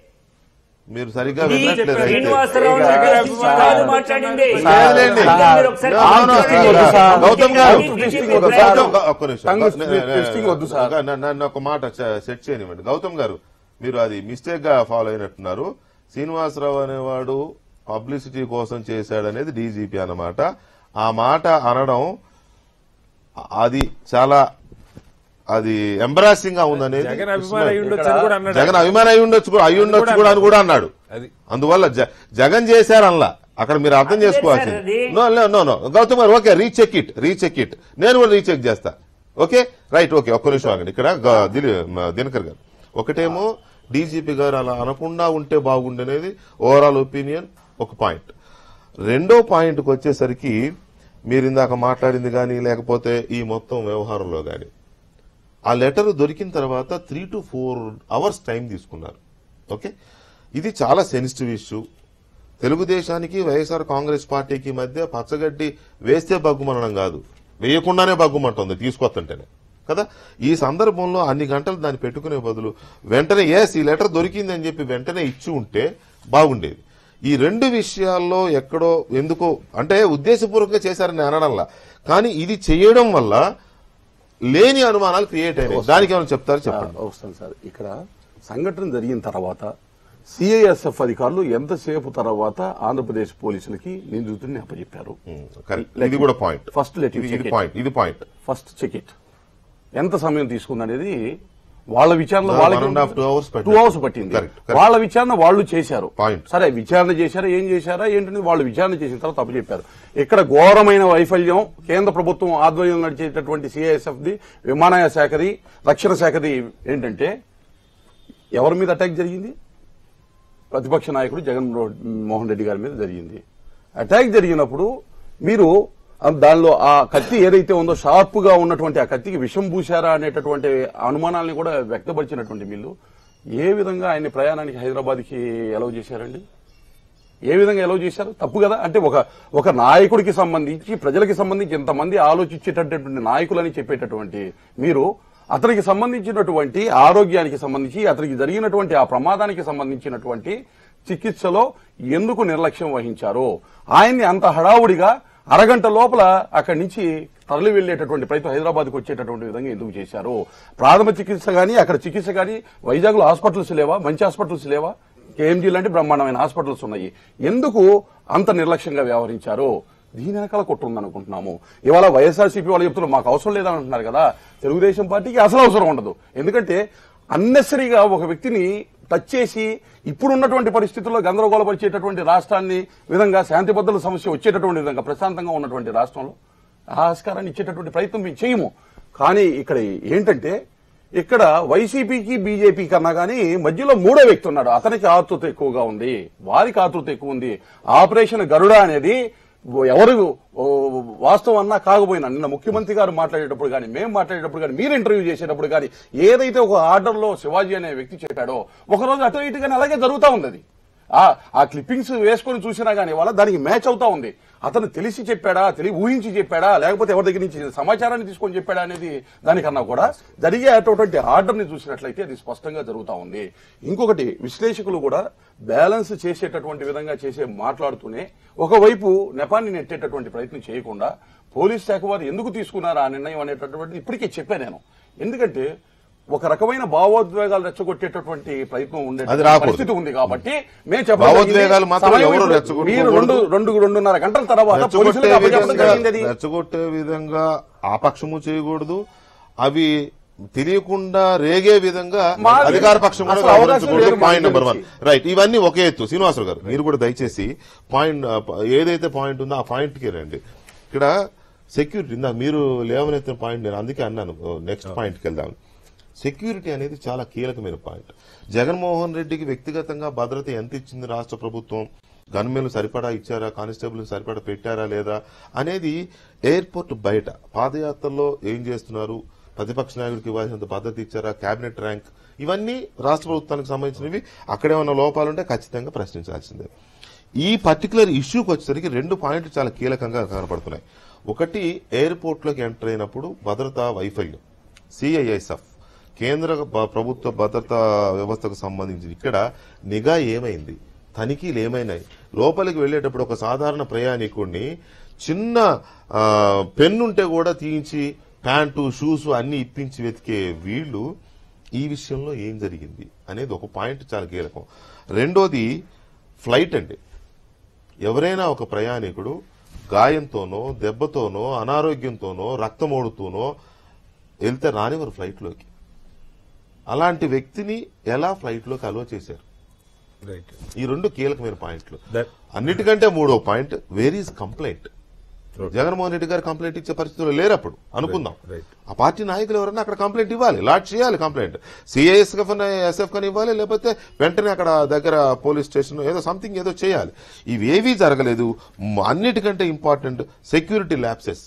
మీరు సరిగ్గా ఇది వినట్లేదు అయితే. శ్రీనివాసరావు ఇక- ఉద్దేశించి కాదు మాట్లాడింది లేదులేండి. ఇంకా మీరు ఒకసారి No, no, చూడండి. వద్దు సార్. గౌతమ్ గారు ట్విస్టింగ్ DGP వద్దు గారు- సార్. గౌతమ్, ఒక్క నిమిషం. టంగ్ నే- నే- ట్విస్టింగ్ వద్దు సార్. ఒక- నన్ను నన్ను ఒక మాట చ- సెట్ చేయనివ్వండి గౌతమ్ గారు మీరు అది మిస్టేక్ గా ఫాలో అయినట్టున్నారు శ్రీనివాసరావు అనేవాడు పబ్లిసిటీ కోసం చేశాడనేది డీజీపీ అన్నమాట ఆ మాట అనడం అది చాలా అది ఎంబరాసింగ్ గా ఉందనేది జగన్ అభిమాని అయి ఉండొచ్చు అని కూడా అన్నాడు జగన్ అభిమాని అయి ఉండొచ్చు కూడా అయి ఉండొచ్చు కూడా అని కూడా అన్నాడు అది అందువల్ల జ- జగన్ చేశారు అన్లా అక్కడ మీరు అర్థం అదే చేసుకోవాల్సింది సార్ అది. No no, no no Gautam గారు okay recheck it recheck it నేను కూడా రీచెక్ చేస్తా ఓకే రైట్ ఓకే ఒక్క నిమిషం ఆగండి ఇక్కడ గ- దిలి- మ- దినకర్ గారు ఒకటేమో డీజీపీ గారు అలా అనకుండా ఉంటే బాగుండనేది ఓవరాల్ ఒపీనియన్ ఒక పాయింట్ రెండో పాయింట్కి వచ్చేసరికి మీరు ఇందాక మాట్లాడింది కానీ లేకపోతే ఈ మొత్తం వ్యవహారంలో కానీ ఆ లెటర్ దొరికిన తర్వాత three to four hours time తీసుకున్నారు ఓకే ఇది చాలా సెన్సిటివ్ ఇష్యూ తెలుగుదేశానికి వైఎస్ఆర్ కాంగ్రెస్ పార్టీకి మధ్య పచ్చగడ్డి వేస్తే బగ్గుమనడం కాదు వేయకుండానే బగ్గుమంటుంది తీసుకొస్తుంటేనే కదా ఈ సందర్భంలో అన్ని గంటలు దాన్ని పెట్టుకునే బదులు వెంటనే ఎస్ ఈ లెటర్ దొరికింది అని చెప్పి వెంటనే ఇచ్చి ఉంటే బాగుండేది ఈ రెండు విషయాల్లో ఎక్కడో ఎందుకో అంటే ఉద్దేశపూర్వకంగా చేశారని అనడంలా కానీ ఇది చేయడం వల్ల లేని అనుమానాలు క్రియేట్ అయినాయి దానికి ఏమైనా చెప్తారు చెప్పండి ఆ, వస్తాను సార్ ఇక్కడ సంఘటన జరిగిన తర్వాత సిఐఎస్ఎఫ్ అధికారులు ఎంతసేపు తర్వాత ఆంధ్రప్రదేశ్ పోలీసులకి నిందితుడిని అప్పచెప్పారు కరెక్ట్ ఇది కూడా పాయింట్ First let you ఇది check ఇది it. పాయింట్ ఇది పాయింట్ ఫస్ట్ చెక్ ఇట్ ఎంత సమయం తీసుకుంది అనేది వాళ్ళ విచారణ One వాళ్ళకి and a half, two hours పట్టింది. టూ అవర్స్ పట్టింది Correct, correct. వాళ్ళ విచారణ వాళ్ళు చేశారు Point. సరే విచారణ చేశారా ఏం చేశారా ఏంటనేది వాళ్ళు విచారణ చేసిన తర్వాత తప్పు చెప్పారు ఇక్కడ ఘోరమైన వైఫల్యం కేంద్ర ప్రభుత్వం ఆధ్వర్యంలో నడిచేటటువంటి సిఐఎస్ఎఫ్ ది విమానయాన శాఖది రక్షణ శాఖది ఏంటంటే ఎవరి మీద అటాక్ జరిగింది ప్రతిపక్ష నాయకుడు జగన్ మోహన్ రెడ్డి గారి మీద జరిగింది అటాక్ జరిగినప్పుడు మీరు ఆ దానిలో ఆ కత్తి ఏదైతే ఉందో షార్ప్ గా ఉన్నటువంటి ఆ కత్తికి విషం పూశారా అనేటటువంటి అనుమానాల్ని కూడా వ్యక్తపరిచినటువంటి వీళ్ళు ఏ విధంగా ఆయన ప్రయాణానికి హైదరాబాద్ కి ఎలవ్ చేశారండి ఏ విధంగా ఎలవ్ చేశారు తప్పు కదా అంటే ఒక ఒక నాయకుడికి సంబంధించి ప్రజలకి సంబంధించి ఇంతమంది ఆలోచించేటటువంటి నాయకులని చెప్పేటటువంటి మీరు అతనికి సంబంధించినటువంటి ఆరోగ్యానికి సంబంధించి అతనికి జరిగినటువంటి ఆ ప్రమాదానికి సంబంధించినటువంటి చికిత్సలో ఎందుకు నిర్లక్ష్యం వహించారో ఆయన్ని అంత హడావుడిగా అరగంట లోపల అక్కడి నుంచి తరలి వెళ్లేటటువంటి ప్రయత్నం హైదరాబాద్కి వచ్చేటటువంటి విధంగా ఎందుకు చేశారు ప్రాథమిక చికిత్స గానీ అక్కడ చికిత్స గానీ వైజాగ్ లో హాస్పిటల్స్ లేవా మంచి హాస్పిటల్స్ లేవా కేఎంజీ లాంటి బ్రహ్మాండమైన హాస్పిటల్స్ ఉన్నాయి ఎందుకు అంత నిర్లక్ష్యంగా వ్యవహరించారు దీని వెనకాల కుట్ర ఉందనుకుంటున్నాము ఇవాళ వైఎస్ఆర్సీపీ వాళ్ళు చెప్తున్నారు మాకు అవసరం లేదని అంటున్నారు కదా తెలుగుదేశం పార్టీకి అసలు అవసరం ఉండదు ఎందుకంటే అన్నెసరీగా ఒక వ్యక్తిని టచ్ చేసి ఇప్పుడున్నటువంటి పరిస్థితుల్లో గందరగోళపరిచేటటువంటి రాష్ట్రాన్ని విధంగా శాంతి భద్రతల సమస్య వచ్చేటటువంటి విధంగా ప్రశాంతంగా ఉన్నటువంటి రాష్ట్రంలో ఆ ఆస్కారాన్ని ఇచ్చేటటువంటి ప్రయత్నం మేము చేయము కానీ ఇక్కడ ఏంటంటే ఇక్కడ వైసీపీకి బీజేపీ కన్నా గానీ మధ్యలో మూడో వ్యక్తి ఉన్నాడు అతనికి ఆతృత ఎక్కువగా ఉంది వారికి ఆతృత ఎక్కువ ఉంది ఆపరేషన్ గరుడ అనేది ఎవరు ఓ, వాస్తవం అన్నా కాకపోయినా నిన్న ముఖ్యమంత్రి గారు మాట్లాడేటప్పుడు కానీ మేము మాట్లాడేటప్పుడు కానీ మీరు ఇంటర్వ్యూ చేసేటప్పుడు కానీ ఏదైతే ఒక ఆర్డర్లో శివాజీ అనే వ్యక్తి చెప్పాడో ఒకరోజు అటు ఇటుగానే అలాగే జరుగుతూ ఉంది అది ఆ ఆ క్లిప్పింగ్స్ వేసుకొని చూసినా గానీ వాళ్ళ దానికి మ్యాచ్ అవుతా ఉంది అతను తెలిసి చెప్పాడా తెలియ ఊహించి చెప్పాడా లేకపోతే ఎవరి దగ్గర నుంచి సమాచారాన్ని తీసుకొని చెప్పాడా అనేది దానికన్నా కూడా జరిగే అటువంటి ఆర్డర్ ని చూసినట్లయితే అది స్పష్టంగా జరుగుతా ఉంది ఇంకొకటి విశ్లేషకులు కూడా బ్యాలెన్స్ చేసేటటువంటి విధంగా చేసే మాట్లాడుతూనే ఒకవైపు నెపాన్ని నెట్టేటటువంటి ప్రయత్నం చేయకుండా పోలీస్ శాఖ వారు ఎందుకు తీసుకున్నారు ఆ నిర్ణయం అనేటటువంటి ఇప్పటికే చెప్పాను నేను ఎందుకంటే ఒక రకమైన భావోద్వేగాలు రెచ్చగొట్టేటటువంటి ప్రయత్నం ఉండే అది రాకూడదు. పరిస్థితి ఉంది కాబట్టి మేము భావోద్వేగాలు మాత్రం సమయం ఎవరు ఇప్పుడు రెచ్చగొట్టకూడదు. మీరు రెండు రెండు రెండున్నర గంటల తర్వాత రెచ్చగొట్టే పోలీసులకు అప్పచెప్పడం విధంగా జరిగింది అది. రెచ్చగొట్టే విధంగా ఆ పక్షము చేయకూడదు అవి తెలియకుండా రేగే విధంగా మాది- అధికార పక్షం కూడా అసలు అవకాశం గమనించకూడదు లేదు పాయింట్ మా నెంబర్ వన్ గురించి. రైట్ ఇవన్నీ ఒకే ఎత్తు శ్రీనివాసరావు గారు మీరు కూడా దయచేసి పాయింట్ ఏదైతే పాయింట్ ఉందో ఆ పాయింట్ కి రండి ఇక్కడ సెక్యూరిటీ ఇందా మీరు లేవనెత్తిన పాయింట్ నేను అందుకే అన్నాను నెక్స్ట్ పాయింట్కి వెళ్దాం సెక్యూరిటీ అనేది చాలా కీలకమైన పాయింట్ జగన్మోహన్ రెడ్డికి వ్యక్తిగతంగా భద్రత ఎంత ఇచ్చింది రాష్ట్ర ప్రభుత్వం గన్మెన్లు సరిపడా ఇచ్చారా కానిస్టేబుల్ సరిపడా పెట్టారా లేదా అనేది ఎయిర్పోర్ట్ బయట పాదయాత్రలో ఏం చేస్తున్నారు ప్రతిపక్ష నాయకుడికి ఇవ్వాల్సినంత భద్రత ఇచ్చారా కేబినెట్ ర్యాంక్ ఇవన్నీ రాష్ట్ర ప్రభుత్వానికి సంబంధించినవి అక్కడేమన్నా లోపాలుంటే ఖచ్చితంగా ప్రశ్నించాల్సిందే ఈ పర్టికులర్ ఇష్యూకి వచ్చేసరికి రెండు పాయింట్లు చాలా కీలకంగా కనపడుతున్నాయి ఒకటి ఎయిర్పోర్ట్ లోకి ఎంటర్ అయినప్పుడు భద్రతా వైఫల్యం సిఐఎస్ఎఫ్ కేంద్ర బ- ప్రభుత్వ భద్రతా వ్యవస్థకు సంబంధించి ఇక్కడ నిఘా ఏమైంది తనిఖీలు ఏమైనాయి లోపలికి వెళ్ళేటప్పుడు ఒక సాధారణ ప్రయాణికుడిని చిన్న ఆ, పెన్నుంటే కూడా తీయించి ప్యాంటు షూస్ అన్ని ఇప్పించి వెతికే వీళ్ళు ఈ విషయంలో ఏం జరిగింది అనేది ఒక పాయింట్ చాలా కీలకం రెండోది ఫ్లైట్ అండి ఎవరైనా ఒక ప్రయాణికుడు గాయంతోనో దెబ్బతోనో అనారోగ్యంతోనో రక్తమోడుతూనో వెళ్తే రానివారు ఫ్లైట్లోకి అలాంటి వ్యక్తిని ఎలా ఫ్లైట్లోకి అలో చేశారు రైట్ ఈ రెండు కీలకమైన పాయింట్లు That- అన్నిటికంటే మూడో point where is complaint Jaganmohan Reddy గారు కంప్లైంట్ ఇచ్చే పరిస్థితులు లేరు అప్పుడు అనుకుందాం Right, right. ఆ పార్టీ నాయకులు ఎవరైనా అక్కడ కంప్లైంట్ ఇవ్వాలి లాట్ చేయాలి కంప్లైంట్ సిఐఎస్ ఎస్ఎఫ్ కని ఇవ్వాలి లేకపోతే వెంటనే అక్కడ దగ్గర పోలీస్ స్టేషన్ ఏదో సంథింగ్ ఏదో చేయాలి ఇవేవీ జరగలేదు మ్, అన్నిటికంటే important security lapses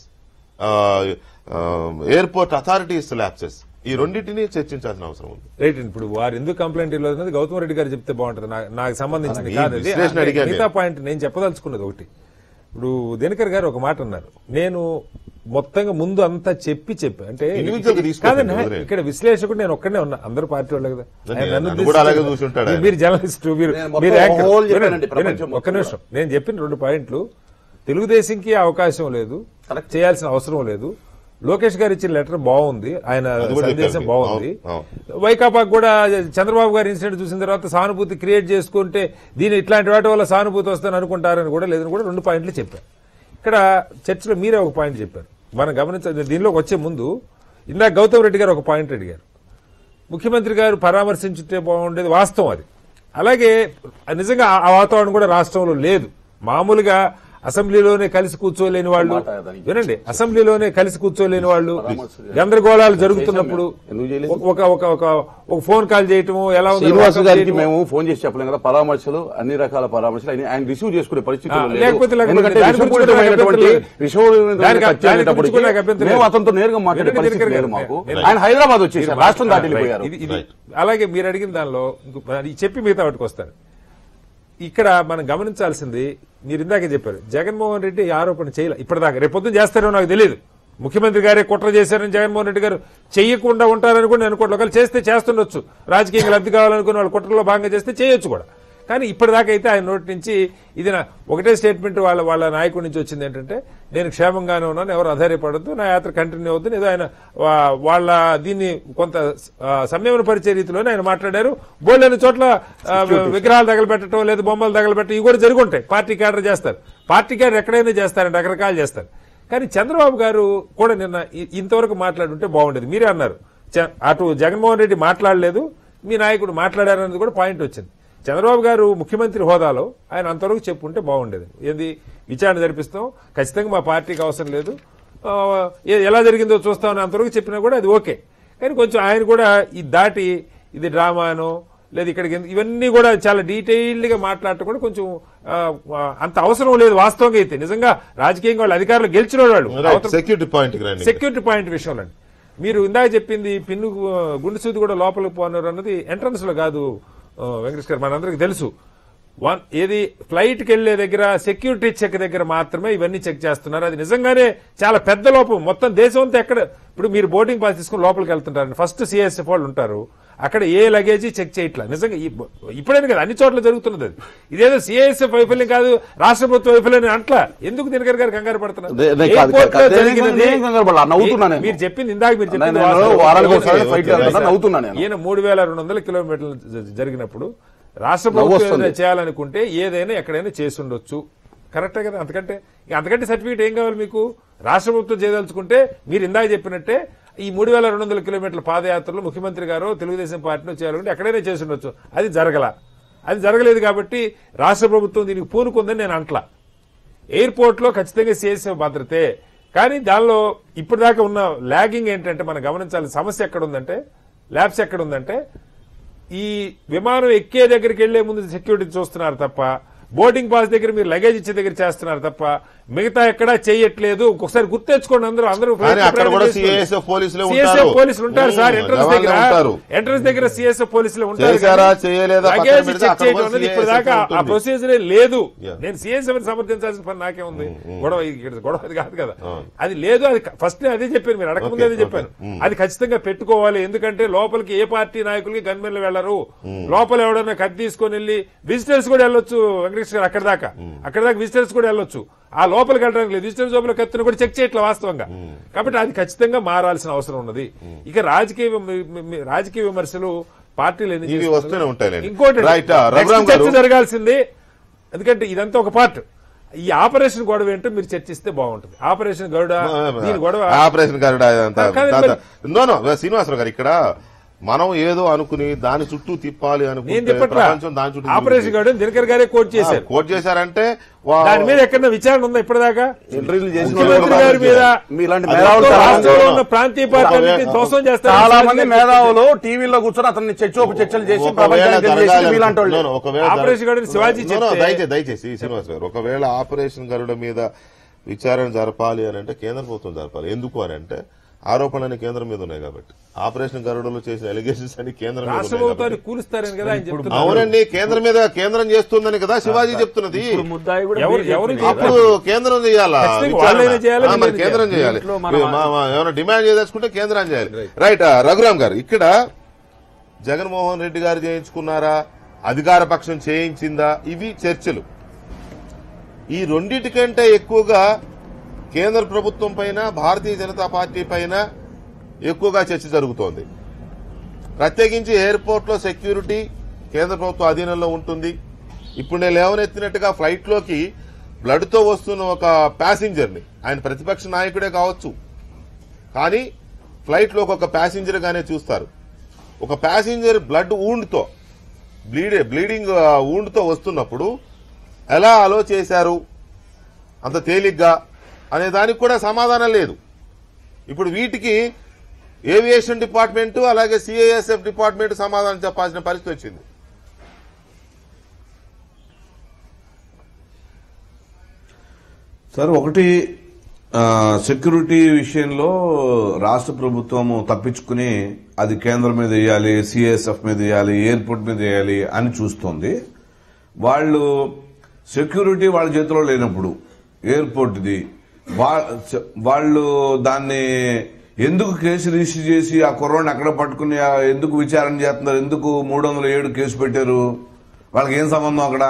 airport authorities lapses ఈ రెండింటినీ చర్చించాల్సిన అవసరం ఉంది రైట్ ఇప్పుడు వారు ఎందుకు కంప్లైంట్ ఇవ్వలేదు గౌతమ్ రెడ్డి గారు చెప్తే బాగుంటుంది నా- నాకు సంబంధించింది ఈ కాదు అది. విశ్లేషణ అంటే అడిగాను మిగతా నేను. పాయింట్ నేను చెప్పదలుచుకున్నది ఒకటి ఇప్పుడు దినకర్ గారు ఒక మాట అన్నారు నేను మొత్తంగా ముందు అంతా చెప్పి చెప్పి అంటే Individual గా తీసుకోకండి, కాదండి వదిలేయండి. ఇక్కడ విశ్లేషకుడు నేను ఒక్కనే ఉన్నా అందరు పార్టీ వాళ్ళే కదా ఆయన నేను- నన్ను నన్ను కూడా అలాగే ఉద్దేశించి- చూసి ఉంటాడు ఆయన. మీరు జర్నలిస్ట్ మీరు నేను మొత్తం మీరు యాంకర్. whole వినండి, చెప్పానండి, వినండి, ప్రపంచం ఒక్క మొత్తం నిమిషం నేను చెప్పిన రెండు పాయింట్లు తెలుగుదేశంకి అవకాశం లేదు చేయాల్సిన అవసరం లేదు లోకేష్ గారు ఇచ్చిన లెటర్ బాగుంది ఆయన అది కూడా సందేశం చెప్పారు. బాగుంది అవును, వైకాపాకు కూడా చంద్రబాబు గారి ఇన్సిడెంట్ చూసిన తర్వాత సానుభూతి క్రియేట్ చేసుకుంటే దీని ఇట్లాంటి వాటి వల్ల సానుభూతి వస్తుందని అనుకుంటారని కూడా లేదని కూడా రెండు పాయింట్లు చెప్పారు ఇక్కడ చర్చలో మీరే ఒక పాయింట్ చెప్పారు మనం గమనించాలి దీనిలోకి వచ్చే ముందు ఇందాక గౌతమ్ రెడ్డి గారు ఒక పాయింట్ అడిగారు ముఖ్యమంత్రి గారు పరామర్శించుంటే బాగుండేది వాస్తవం అది అలాగే నిజంగా ఆ- ఆ వాతావరణం కూడా రాష్ట్రంలో లేదు మామూలుగా అసెంబ్లీలోనే కలిసి కూర్చోలేని వాళ్ళు మాట దానికి. వినండి అసెంబ్లీలోనే కలిసి కూర్చోలేని వాళ్ళు గందరగోళాలు జరుగుతున్నప్పుడు ఎందుకు చేయలేదు? ఒక ఒక ఒక ఒక ఫోన్ కాల్ చేయటము ఎలా ఉంది శ్రీనివాస్ గారికి మేము ఫోన్ చేసి చెప్పలేం కదా పరామర్శలు అన్ని రకాల పరామర్శలు ఆయన- ఆయన రిసీవ్ చేసుకునే పరిస్థితి ఆ, లేకపోతే లేకపోతే ఎందుకంటే దాని గురించి కూడా నాకు విషపూరితమైనటువంటి అభ్యంతరం లేదు. విషపూరితమైనటువంటి దానికి- చర్చ దాని గురించి అనేటప్పటికీ కూడా నాకు అభ్యంతరం మేము లేదు. అతనితో నేరుగా మాట్లాడే వినండి, పరిస్థితి దినకర్ లేదు గారు. మాకు నేను- ఆయన హైదరాబాద్ వచ్చేసారు రాష్ట్రం దాటి వెళ్ళిపోయారు ఇది- ఇది- అలాగే మీరు అడిగిన దానిలో ఇంకో- అది చెప్పి మిగతా వాటికి వస్తారు ఇక్కడ మనం గమనించాల్సింది మీరు ఇందాకే చెప్పారు జగన్మోహన్ రెడ్డి ఈ ఆరోపణ చేయలే ఇప్పటిదాకా రేపు పొద్దున చేస్తారో నాకు తెలియదు ముఖ్యమంత్రి గారే కుట్ర చేశారని జగన్మోహన్ రెడ్డి గారు చెయ్యకుండా ఉంటారని కూడా నేను అనుకోవట్లేదు ఒకవేళ చేస్తే చేస్తుండొచ్చు రాజకీయంగా లబ్ధి కావాలనుకుని వాళ్ళు కుట్రలో భాగంగా చేస్తే చేయొచ్చు కూడా కానీ ఇప్పటిదాకా అయితే ఆయన నోటి నుంచి ఇది నా ఒకటే స్టేట్మెంట్ వాళ్ళ వాళ్ళ నాయకుడి నుంచి వచ్చింది ఏంటంటే నేను క్షేమంగానే ఉన్నాను ఎవరు ఆధారపడద్దు నా యాత్ర కంటిన్యూ అవుతుంది ఏదో ఆయన వా- వాళ్ళ దీన్ని కొంత ఆ, సంయమన పరిచే రీతిలోనే ఆయన మాట్లాడారు బోల్డెని చోట్ల ఆ, విగ్రహాలు తగలబెట్టడం లేదా బొమ్మలు తగలబెట్టడం ఇవి కూడా జరుగుంటాయి పార్టీ క్యాడర్ చేస్తారు పార్టీ క్యాడర్ ఎక్కడైనా చేస్తారంటే రకరకాలు చేస్తారు కానీ చంద్రబాబు గారు కూడా నిన్న ఇ- ఇంతవరకు మాట్లాడుంటే బాగుండేది మీరే అన్నారు చ- అటు జగన్మోహన్ రెడ్డి మాట్లాడలేదు మీ నాయకుడు మాట్లాడారన్నది కూడా పాయింట్ వచ్చింది చంద్రబాబు గారు ముఖ్యమంత్రి హోదాలో ఆయన అంతవరకు చెప్పుంటే బాగుండేది ఏంది విచారణ జరిపిస్తాం ఖచ్చితంగా మా పార్టీకి అవసరం లేదు ఆ, ఏ- ఎలా జరిగిందో చూస్తామని అంతవరకు చెప్పినా కూడా అది ఓకే కానీ కొంచెం ఆయన కూడా ఈ దాటి ఇది డ్రామానో లేదు ఇక్కడికి ఎందుకు- ఇవన్నీ కూడా చాలా డీటెయిల్డ్ గా మాట్లాడటం కూడా కొంచెం ఆ, ఆ, అంత అవసరం లేదు వాస్తవంగా అయితే నిజంగా రాజకీయంగా వాళ్ళు అధికారులు గెలిచిన వాళ్ళు అవతల- సెక్యూరిటీ పాయింట్ రండి సెక్యూరిటీ పాయింట్ విషయంలో అండి మీరు ఇందాక చెప్పింది పిన్ను ఆ, గుండె సూది కూడా లోపలికి పోన్నారు అన్నది ఎంట్రన్స్ లో కాదు ఆ, వెంకటేష్ గారు మనందరికి తెలుసు వన్ ఏది ఫ్లైట్ కి వెళ్లే దగ్గర సెక్యూరిటీ చెక్ దగ్గర మాత్రమే ఇవన్నీ చెక్ చేస్తున్నారు అది నిజంగానే చాలా పెద్ద లోపం మొత్తం దేశం అంతా ఎక్కడ ఇప్పుడు మీరు బోర్డింగ్ పాస్ తీసుకుని లోపలికి వెళ్తుంటారు ఫస్ట్ సిఎస్ఎఫ్ వాళ్ళు ఉంటారు అక్కడ ఏ లగేజ్ చెక్ చేయట్లా నిజంగా ఈ- ఇప్పుడైనా కదా అన్ని చోట్ల జరుగుతున్నది అది ఇదేదో సిఐఎస్ఎఫ్ వైఫల్యం కాదు రాష్ట్ర ప్రభుత్వ వైఫల్యం అని అంట్లా ఎందుకు దినకర్ గారు కంగారు పడుతున్నారు నే- నే- కాదు, Airport లో కాదు, నేను జరిగినది- నేను కంగారు పడలా, నవ్వుతున్నా నేను. మీరు చెప్పింది ఇందాక మీరు చెప్పింది నేను వాస్తవం. వారానికి ఒకసారి ఓకే, ఫైట్ ఓకే, చేస్తున్నా, సార్. నవ్వుతున్నా నేను. ఈయన మూడు వేల రెండు వందల కిలోమీటర్లు జ- జరిగినప్పుడు రాష్ట్ర నవ్వు ప్రభుత్వం వస్తుంది. ఏదైనా చేయాలనుకుంటే ఏదైనా ఎక్కడైనా చేసి ఉండొచ్చు కరెక్టే కదా అంతకంటే ఇక అంతకంటే సర్టిఫికేట్ ఏం కావాలి మీకు రాష్ట్ర ప్రభుత్వం చేయదలుచుకుంటే మీరు ఇందాక చెప్పినట్టే ఈ మూడు వేల రెండు వందల కిలోమీటర్ల పాదయాత్రలో ముఖ్యమంత్రి గారు తెలుగుదేశం పార్టీలో చేయాలంటే ఎక్కడైనా చేసి ఉండొచ్చు అది జరగల అది జరగలేదు కాబట్టి రాష్ట్ర ప్రభుత్వం దీనికి పూనుకుందని నేను అంట్లా ఎయిర్పోర్ట్ లో ఖచ్చితంగా సిఎస్ఎఫ్ భద్రతే కానీ దానిలో ఇప్పటిదాకా ఉన్న లాగింగ్ ఏంటంటే మనం గమనించాలి సమస్య ఎక్కడ ఉందంటే ల్యాబ్స్ ఎక్కడ ఉందంటే ఈ విమానం ఎక్కే దగ్గరికి వెళ్లే ముందు సెక్యూరిటీ చూస్తున్నారు తప్ప బోర్డింగ్ పాస్ దగ్గర మీరు లగేజ్ ఇచ్చే దగ్గర చేస్తున్నారు తప్ప మిగతా ఎక్కడా చేయట్లేదు ఒకసారి గుర్తెచ్చుకోండి అందరూ అందరూ కానీ అక్కడ కూడా చేసుకోండి. CASF పోలీసులే CASF ఉంటారు. పోలీసులు ఉంటారు సార్ ఉమ్, ఎంట్రన్స్ జవాన్లే దగ్గర ఉంటారు. ఎంట్రన్స్ దగ్గర సిఎస్ఎఫ్ పోలీసులు ఉంటారు చేశారా, కానీ చేయలేదా పక్కన లగేజ్ పెడితే చెక్ అక్కడ చేయడం కూడా అనేది CASF ఇప్పటిదాకా ఆ ఉంటుంది. ప్రొసీజరే లేదు Yeah. నేను సిఎస్ఎఫ్ సమర్థించాల్సిన పని నాకే ఉంది గొడవ ఇది గొడవ అది కాదు కదా అది లేదు అది ఫస్ట్ అదే చెప్పాను మీరు అడగకముందే అదే Okay, చెప్పాను okay. Mm. అది ఖచ్చితంగా పెట్టుకోవాలి ఎందుకంటే లోపలికి ఏ పార్టీ నాయకులకి గన్మెన్లు వెళ్లరు లోపల ఎవడన్నా కత్తి తీసుకొని వెళ్ళి విజిటర్స్ కూడా వెళ్ళొచ్చు వెంకటేష్ గారు అక్కడ దాకా అక్కడ దాకా విజిటర్స్ కూడా వెళ్ళొచ్చు ఆ లోపలికి వెళ్ళడానికి లేదు విజిటర్స్ లోపల కత్తిని కూడా చెక్ చేయట్లే వాస్తవంగా కాబట్టి అది ఖచ్చితంగా మారాల్సిన అవసరం ఉన్నది ఇక రాజకీయ విమ- మి- రాజకీయ విమర్శలు పార్టీలు ఎన్ని ఇవి చేసుకుంటారో- వస్తూనే ఉంటాయిలేండి. ఇంకోటి Right, ఆ, next రఘురామ్ చర్చ గారు- జరగాల్సింది ఎందుకంటే ఇదంతా ఒక పార్ట్ ఈ ఆపరేషన్ గొడవ ఏంటో మీరు చర్చిస్తే బాగుంటుంది ఆపరేషన్ గరుడ దీని గొడవ ఆపరేషన్ గారు అదంతా కానీ తాత- మరి- నో నో శ్రీనివాసరావు గారు ఇక్కడ మనం ఏదో అనుకుని దాని చుట్టూ తిప్పాలి నేను అనుకుంటే చెప్పట్లా ప్రపంచం దాని చుట్టూ ఆపరేషన్ గరుడ దినకర్ గారే కోట్ చేశారు కోట్ చేశారంటే వా- దాని మీద ఎక్కడన్నా విచారణ ఉందా ఇప్పటిదాకా ఇంటర్వ్యూలు చేసిన ముఖ్యమంత్రి వాళ్ళు గారి మీద మీలాంటి అది మేధావులు మొత్తం చాలా రాష్ట్రంలో మంది ఉన్న ప్రాంతీయ పార్టీలన్నింటినీ ధ్వంసం చేస్తారు చాలా మంది మేధావులు టీవీలో కూర్చొని అతన్ని చర్చోప చర్చలు చేసి ఒకవేళ ప్రపంచానికి తెలియజేసి జరగాలి మీలాంటి వాళ్ళు No, no, ఒకవేళ ఆపరేషన్ జరగ- గరుడ శివాజీ No, no, చెప్తే- దయచేసి దయచేసి శ్రీనివాస్ గారు ఒకవేళ ఆపరేషన్ గరుడ మీద విచారణ జరపాలి అని అంటే కేంద్ర ప్రభుత్వం జరపాలి ఎందుకు అని అంటే ఆరోపణలు కేంద్రం మీద ఉన్నాయి కాబట్టి ఆపరేషన్ గరుడలో చేసిన ఎలిగేషన్స్ అని కేంద్రం మీద రాష్ట్ర ఉన్నాయి ప్రభుత్వాన్ని కాబట్టి. కూలుస్తారని కదా ఆయన చెప్తున్నారు అవునండి కేంద్రం మీద కేంద్రం చేస్తుందని కదా శివాజీ చెప్తున్నది ఇప్పుడు ముద్దాయి కూడా ఎవరు- BJP ఎవరు కదా. అప్పుడు కేంద్రం చేయాలా ఖచ్చితంగా విచారణ. వాళ్ళైనా చేయాలి, ఆ, మరి వీళ్ళైనా కేంద్రం చేయాలి. చేయాలి దీంట్లో మనం- మా- మా- ఏమైనా డిమాండ్ చేయదలుచుకుంటే కేంద్రం చేయాలి రైట్ ఆ, రఘురామ్ గారు ఇక్కడ జగన్మోహన్ రెడ్డి గారు చేయించుకున్నారా అధికార పక్షం చేయించిందా ఇవి చర్చలు ఈ రెండిటికంటే ఎక్కువగా కేంద్ర ప్రభుత్వం పైన భారతీయ జనతా పార్టీ పైన ఎక్కువగా చర్చ జరుగుతోంది ప్రత్యేకించి ఎయిర్పోర్ట్ లో సెక్యూరిటీ కేంద్ర ప్రభుత్వ అధీనంలో ఉంటుంది ఇప్పుడు నేను లేవనెత్తినట్టుగా ఫ్లైట్ లోకి బ్లడ్ తో వస్తున్న ఒక ప్యాసింజర్ ని ఆయన ప్రతిపక్ష నాయకుడే కావచ్చు కానీ ఫ్లైట్ లో ఒక ప్యాసింజర్ గానే చూస్తారు ఒక ప్యాసింజర్ బ్లడ్ తో బ్లీడ్ బ్లీడింగ్ తో వస్తున్నప్పుడు ఎలా అలో చేశారు అంత తేలిగ్గా అనే దానికి కూడా సమాధానం లేదు ఇప్పుడు వీటికి ఏవియేషన్ డిపార్ట్మెంట్ అలాగే సిఐఎస్ఎఫ్ డిపార్ట్మెంట్ సమాధానం చెప్పాల్సిన పరిస్థితి వచ్చింది సార్ ఒకటి ఆ, సెక్యూరిటీ విషయంలో రాష్ట్ర ప్రభుత్వము తప్పించుకుని అది కేంద్రం మీద వేయాలి సిఎస్ఎఫ్ మీద వేయాలి ఎయిర్పోర్ట్ మీద వేయాలి అని చూస్తోంది వాళ్ళు సెక్యూరిటీ వాళ్ళ చేతిలో లేనప్పుడు ఎయిర్పోర్ట్ది వా- వాళ్ళు దాన్ని ఎందుకు కేసు రిజిస్టర్ చేసి ఆ కుర్రాన్ని అక్కడ పట్టుకుని ఆ ఎందుకు విచారణ చేస్తున్నారు ఎందుకు మూడు వందల ఏడు కేసు పెట్టారు వాళ్ళకి ఏం సంబంధం అక్కడ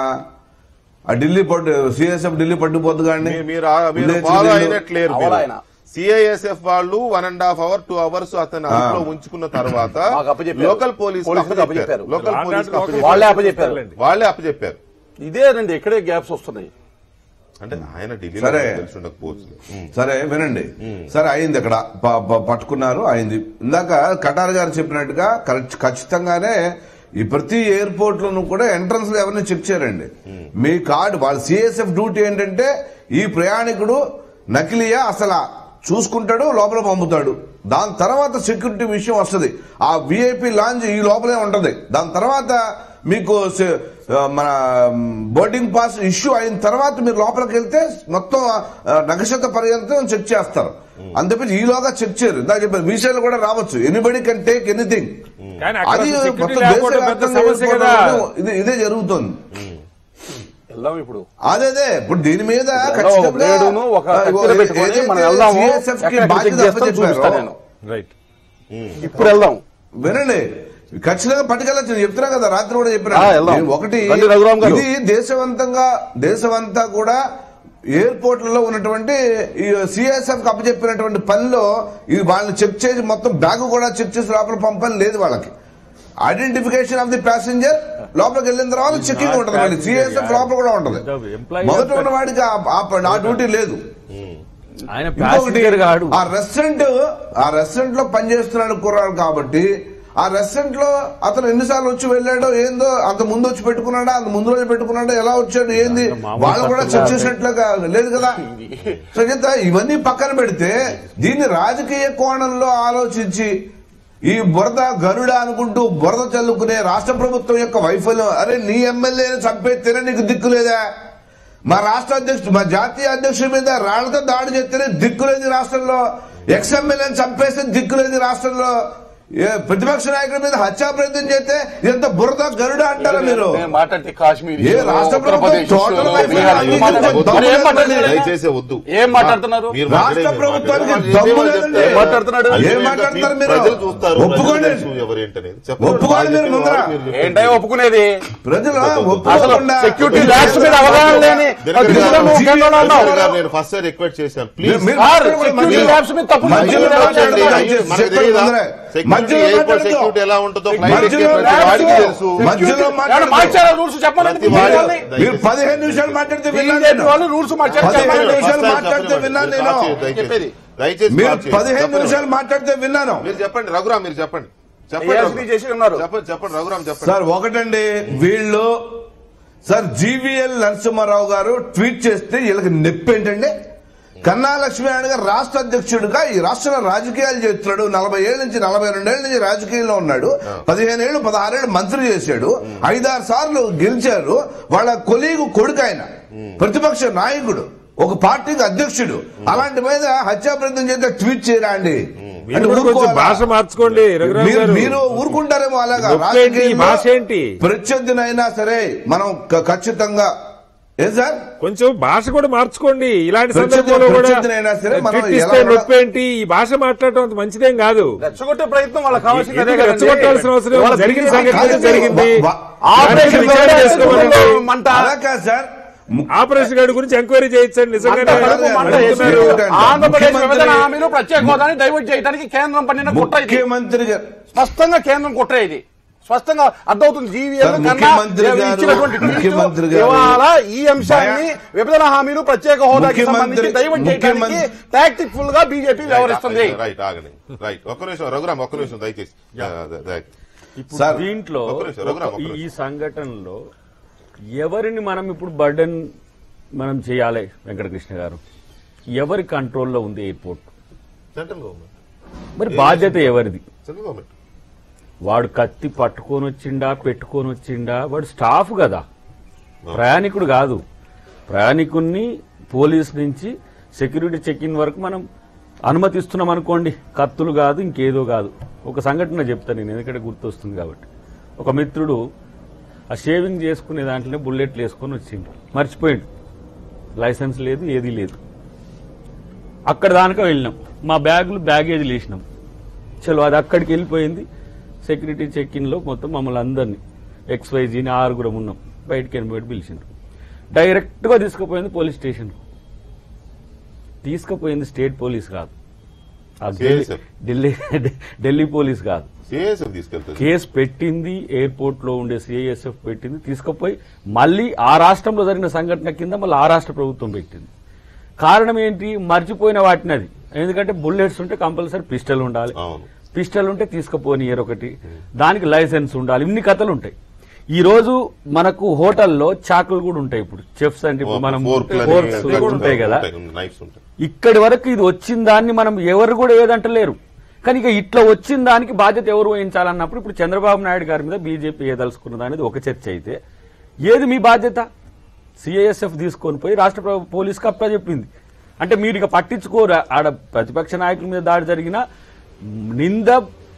ఆ ఢిల్లీ పట్టు సిఎస్ఎఫ్ ఢిల్లీ పట్టుకుపోద్దు కానీ మీ- మీరు ఆ- మీరు ఫాలో అయినట్లేరు అవలా ఆయన. సిఐఎస్ఎఫ్ వాళ్ళు one and half hour two hours అతను అదుపులో ఉంచుకున్న తర్వాత మాకు అప్పచెప్పారు. లోకల్ పోలీస్ పోలీసులకు అప్పచెప్పారు. లోకల్ లాంగ్ పోలీస్ ఆర్డర్ లోకల్ వాళ్ళే అప్పచెప్పారు. వాళ్ళే అప్పచెప్పారు ఇదేనండి ఎక్కడే గ్యాప్స్ వస్తున్నాయి అంటే ఆయన ఢిల్లీలో సరే. తెలిసి ఉండకపోవచ్చు ఉమ్. సరే వినండి సరే అయింది ఇక్కడ ప- ప- పట్టుకున్నారు అయింది ఇందాక కటార్ గారు చెప్పినట్టుగా కరెక్ట్ ఖచ్చితంగానే ఈ ప్రతి ఎయిర్పోర్ట్ లోనూ కూడా ఎంట్రన్స్ లో ఎవరిని చెక్ చేయరండి మీ కార్డు వాళ్ళ సిఎస్ఎఫ్ డ్యూటీ ఏంటంటే ఈ ప్రయాణికుడు నకిలీయా అసలు చూసుకుంటాడు లోపల పంపుతాడు దాని తర్వాత సెక్యూరిటీ విషయం వస్తుంది ఆ విఐపి లాంజ్ ఈ లోపలే ఉంటది దాని తర్వాత మీకు సె- ఆ, మన బోర్డింగ్ పాస్ ఇష్యూ అయిన తర్వాత మీరు లోపలికి వెళ్తే మొత్తం ఆ, నగశత పర్యంతం చెక్ చేస్తారు అంతేపి ఈలోగా చెక్ చేయరు ఇందాక చెప్పారు వీసాలు కూడా రావచ్చు ఎనీబడి కెన్ టేక్ ఎనీథింగ్ కానీ అక్కడ అది అసలు security మొత్తం లేకపోవడం పెద్ద దేశవ్యాప్తంగా సమస్య కదా. వెళ్ళిపోవడం ఇది ఇదే జరుగుతుంది వెళ్దాం ఇప్పుడు అదే అదే ఇప్పుడు దీని మీద ఏదో ఒక బ్లేడును, ఒక కత్తెర పెట్టుకొని మనం వెళ్దాము. ఎక్కడ చెక్ చేస్తాం చూపిస్తా నేను. రైట్ ఇప్పుడు వెళ్దాం వినండి ఖచ్చితంగా పట్టుకెళ్ళచ్చు నేను చెప్తున్నా కదా రాత్రి కూడా చెప్పినా ఆ, వెళ్దాం. నేను ఒకటి రండి రఘురామ్ గారు. ఇది దేశవంతంగా దేశమంతా కూడా ఎయిర్పోర్ట్లలో ఉన్నటువంటి ఈ సిఎస్ఎఫ్ అప్పచెప్పినటువంటి పనిలో ఇది వాళ్ళని చెక్ చేసి మొత్తం బ్యాగ్ కూడా చెక్ చేసి లోపల పంపని లేదు వాళ్ళకి ఐడెంటిఫికేషన్ ఆఫ్ ది ప్యాసింజర్ లోపలికి వెళ్ళిన తర్వాత చెకింగ్ ఉంటుంది మళ్ళీ సిఎస్ఎఫ్ లోపల కూడా ఉంటుంది Employee మొదట ఉన్న వాడికి ఆ- ఆ- ఆ డ్యూటీ లేదు ఆయన ఇంకొకటి ప్యాసింజర్ గాడు ఆ రెస్టారెంట్ ఆ రెస్టారెంట్ లో పనిచేస్తున్నాడు కుర్రాడు కాబట్టి ఆ రెస్టారెంట్ లో అతను ఎన్నిసార్లు వచ్చి వెళ్ళాడో ఏందో అంత ముందు వచ్చి పెట్టుకున్నాడా అంత ముందు రోజు పెట్టుకున్నాడా ఎలా వచ్చాడు ఏంది వాళ్ళు కూడా చెక్ చేసినట్లుగా లేదు కదా సో చేత ఇవన్నీ పక్కన పెడితే దీన్ని రాజకీయ కోణంలో ఆలోచించి ఈ బురద గరుడ అనుకుంటూ బురద చల్లుకునే రాష్ట్ర ప్రభుత్వం యొక్క వైఫల్యం అరే నీ ఎమ్మెల్యేని చంపేస్తేనే నీకు దిక్కు లేదా మా రాష్ట్ర అధ్యక్షుడు మా జాతీయ అధ్యక్షుడి మీద రాళ్లతో దాడి చేస్తేనే దిక్కులేదు రాష్ట్రంలో ఎక్స్ ఎమ్మెల్యేని చంపేస్తే దిక్కులేదు రాష్ట్రంలో ఏ ప్రతిపక్ష నాయకుడి మీద హత్యా ప్రయత్నం చేస్తే ఎంత బురద గరుడ అంటారా మీరు నేను మాట్లాడితే కాశ్మీర్ ఏ రాష్ట్ర ప్రభుత్వం ఉత్తరప్రదేశ్ టోటల్ ఇష్యూలో, వైఫల్యం బీహార్ అన్ని మాట్లాడారు. కొంచెం మరి ఏం దమ్ము మాట్లాడుతున్నారు? లేదండి. దయచేసి వద్దు ఏం మాట్లాడుతున్నారు మీరు రాష్ట్ర మాట్లాడేది ప్రభుత్వానికి మాట్లాడండి. దమ్ము ఏమో లేదండి. చెప్తే ఏం మాట్లాడుతున్నాడు? ఏం మాట్లాడుతున్నారు మీరు? ప్రజలు చూస్తారు ఒప్పుకోండి. ప్రజలకు తెలుసు ఎవరేంటనేది. చెప్పండి. ఒప్పుకోండి వాళ్ళు మీరు చెప్పిన ముందర. వాళ్ళు మీరు చెప్పండి. ఏంటో ఒప్పుకునేది ప్రజలు అసలు ఒప్పుకోకుండా సెక్యూరిటీ ల్యాబ్స్ మీద అవగాహన లేని దినకర్ దిశలో గారు, నువ్వు కేంద్రంలో ఉన్నావు. దినకర్ గారు, నేను ఫస్ట్ రిక్వెస్ట్ చేశాను ప్లీజ్ మీరు సార్, మాట్లాడండి, సెక్యూరిటీ మధ్యలో- ల్యాబ్స్ మీద తప్పు మధ్యలో లేదు. మాట్లాడండి, మాట్లాడండి. దయచేసి మనకు చెప్పండి తెలీదా? ముందరే. సెక్యూరిటీ మధ్యలో ఎయిర్పోర్ట్ మాట్లాడొద్దు. సెక్యూరిటీ ఎలా ఉంటుందో ఫ్లైట్ మధ్యలో ఎక్కే ప్రతి వాడికి మాట్లాడొద్దు. తెలుసు మధ్యలో ఏమన్నా మాట్లాడొద్దు. మార్చారా రూల్స్ చెప్పండి ప్రతి మీరు వాడు- వాళ్ళని. మీరు పదిహేను నిమిషాలు మాట్లాడితే విన్నాను బీజేపీ నేను. వాళ్ళు రూల్స్ మార్చారు పదిహేను చెప్పండి. నిమిషాలు ఫస్ట్ మాట్లాడితే చెప్పండి. విన్నాను మీరు నేను. కాల్ చేయండి, దయచేసి. చెప్పేది. దయచేసి మీరు కాల్ చేయండి. పదిహేను చెప్పండి. నిమిషాలు మాట్లాడితే విన్నాను మీరు చెప్పండి రఘురామ్ మీరు చెప్పండి చెప్పండి ASP రఘురామ్. చేసి ఉన్నారు. చెప్పండి చెప్పండి రఘురామ్ చెప్పండి సార్ ఒకటండి వీళ్ళు సార్ జీవీఎల్ నరసింహారావు గారు ట్వీట్ చేస్తే వీళ్ళకి నొప్పి ఏంటండి కన్నా లక్ష్మీనారాయణ గారు రాష్ట్ర అధ్యక్షుడిగా ఈ రాష్ట్రంలో రాజకీయాలు చేస్తున్నాడు నలభై ఏళ్ళ నుంచి నలభై రెండేళ్ల నుంచి రాజకీయాల్లో ఉన్నాడు పదిహేను ఏళ్ళు పదహారేళ్ళు మంత్రి చేశాడు ఐదారు సార్లు గెలిచారు వాళ్ళ కొలీగు కొడుకు ఆయన ప్రతిపక్ష నాయకుడు ఒక పార్టీకి అధ్యక్షుడు అలాంటి మీద హత్యా ప్రయత్నం చేస్తే ట్వీట్ చేయరా అండి మీరు అంటే కూడా కొంచెం ఊరుకోవాలా? భాష మార్చుకోండి రఘురామ్ మీరు- గారు మీరు ఊరుకుంటారేమో అలాగా నొప్పి ఏంటి? రాజకీయాల్లో భాష ఏంటి? ప్రత్యర్థినైనా సరే మనం క- ఖచ్చితంగా ఏం సార్ కొంచెం భాష కూడా మార్చుకోండి ఇలాంటి ప్రత్యర్థి- సందర్భంలో కూడా ప్రత్యర్థినైనా సరే మనం ట్వీట్ ఇస్తే ఎలా- నొప్పి ఏంటి ఈ భాష మాట్లాడటం అంత మంచిదేం కాదు రెచ్చగొట్టే ప్రయత్నం వాళ్ళకి కావాల్సింది అదే ఎందుకు కదండి. రెచ్చగొట్టాల్సిన అవసరం ఇవాళ జరిగిన బీజేపీ సంగతి కాదు, జరిగింది వా- ఆపరేషన్ విచారణ ద్వారా చేసుకోమనండి. మంట అలా కాదు సార్ ము- ఆపరేషన్ గారి గురించి ఎంక్వైరీ చేయించండి నిజంగానే మంట కడుపు మంట అడుగుతున్నారు. వేసి అడుగుతున్నారు. ఆంధ్రప్రదేశ్ ముఖ్యమంత్రి- విభజన హామీలు ప్రత్యేక హోదాని డైవర్ట్ చేయడానికి కేంద్రం పన్నిన కుట్ర ఇది ముఖ్యమంత్రి గారు స్పష్టంగా కేంద్రం కుట్ర ఇది స్పష్టంగా అర్థమవుతుంది జీవీఎల్ సార్, కన్నా ముఖ్యమంత్రి గారు- ఇచ్చినటువంటి ట్వీట్ ముఖ్యమంత్రి గారు- ఇవాళ ఈ అంశాన్ని విభజన హామీలు ప్రత్యేక హోదాకి ముఖ్యమంత్రి- సంబంధించి డైవర్ట్ చేయడానికి ముఖ్యమంత్రి- టాక్టిక్ ఫుల్ గా బీజేపీ వ్యవహరిస్తుంది రైట్ ఆగండి రైట్ ఒక్క నిమిషం రఘురామ్ ఒక్క నిమిషం దయచేసి ద- ద- ఇప్పుడు సార్, దీంట్లో ఒక్క నిమిషం, రఘురామ్, ఒక్క ఈ- ఈ నిమిషం. సంఘటనలో ఎవరిని మనం ఇప్పుడు బర్డన్ మనం చేయాలి వెంకటకృష్ణ గారు ఎవరి కంట్రోల్లో ఉంది ఎయిర్పోర్ట్ సెంట్రల్ గవర్నమెంట్ మరి బాధ్యత ఎవరిది సెంట్రల్ గవర్నమెంట్ వాడు కత్తి పట్టుకొని వచ్చిండా పెట్టుకొని వచ్చిండా వాడు స్టాఫ్ కదా ప్రయాణికుడు కాదు ప్రయాణికుణ్ణి పోలీస్ నుంచి సెక్యూరిటీ చెక్ ఇన్ వరకు మనం అనుమతిస్తున్నాం అనుకోండి కత్తులు కాదు ఇంకేదో కాదు ఒక సంఘటన చెప్తాను నేను ఎందుకంటే గుర్తొస్తుంది కాబట్టి ఒక మిత్రుడు ఆ షేవింగ్ చేసుకునే దాంట్లోనే బుల్లెట్లు వేసుకొని వచ్చిండు మర్చిపోయిండు లైసెన్స్ లేదు ఏదీ లేదు అక్కడ దానిక వెళ్ళినాం మా బ్యాగులు బ్యాగేజీలు వేసినాం చలో అది అక్కడికి వెళ్ళిపోయింది సెక్యూరిటీ చెక్ ఇన్లో మొత్తం మమ్మల్ని అందరినీ ఎక్స్వైజీని ఆరుగురం ఉన్నాం బయటికి ఎనిమిది పిలిచిండ్రు డైరెక్ట్ గా తీసుకుపోయింది పోలీస్ స్టేషన్ తీసుకుపోయింది స్టేట్ పోలీస్ కాదు ఆ ఢిల్లీ- CSF. ఢిల్లీ ఢిల్లీ పోలీస్ కాదు సిఐఎస్ఎఫ్ తీసుకెళ్తుంది కేసు పెట్టింది ఎయిర్పోర్ట్ లో ఉండే సిఐఎస్ఎఫ్ పెట్టింది తీసుకుపోయి మళ్ళీ ఆ రాష్ట్రంలో జరిగిన సంఘటన కింద మళ్ళీ ఆ రాష్ట్ర ప్రభుత్వం పెట్టింది కారణం ఏంటి మర్చిపోయిన వాటిని అది ఎందుకంటే బుల్లెట్స్ ఉంటే కంపల్సరీ పిస్టల్ ఉండాలి అవును పిస్టల్ ఉంటే తీసుకుపోనియర్ ఒకటి దానికి లైసెన్స్ ఉండాలి ఇన్ని కథలు ఉంటాయి ఈ రోజు మనకు హోటల్లో చాకులు కూడా ఉంటాయి ఇప్పుడు చెఫ్స్ అంటే ఇప్పుడు మనం ఫోర్క్ forks కూడా ఉంటాయి కదా నైఫ్స్ ఉంటాయి ఇక్కడి వరకు ఇది వచ్చిన దాన్ని మనం ఎవరు కూడా ఏదంటలేరు కానీ ఇక ఇట్లా వచ్చిన దానికి బాధ్యత ఎవరు వహించాలన్నప్పుడు ఇప్పుడు చంద్రబాబు నాయుడు గారి మీద బీజేపీ ఏదలుచుకున్నది అనేది ఒక చర్చ అయితే ఏది మీ బాధ్యత సిఐఎస్ఎఫ్ తీసుకొని పోయి రాష్ట్ర ప్ర- పోలీస్కి అప్పచెప్పింది అంటే మీరు ఇక పట్టించుకోరు ఆడ ప్రతిపక్ష నాయకుల మీద దాడి జరిగిన నింద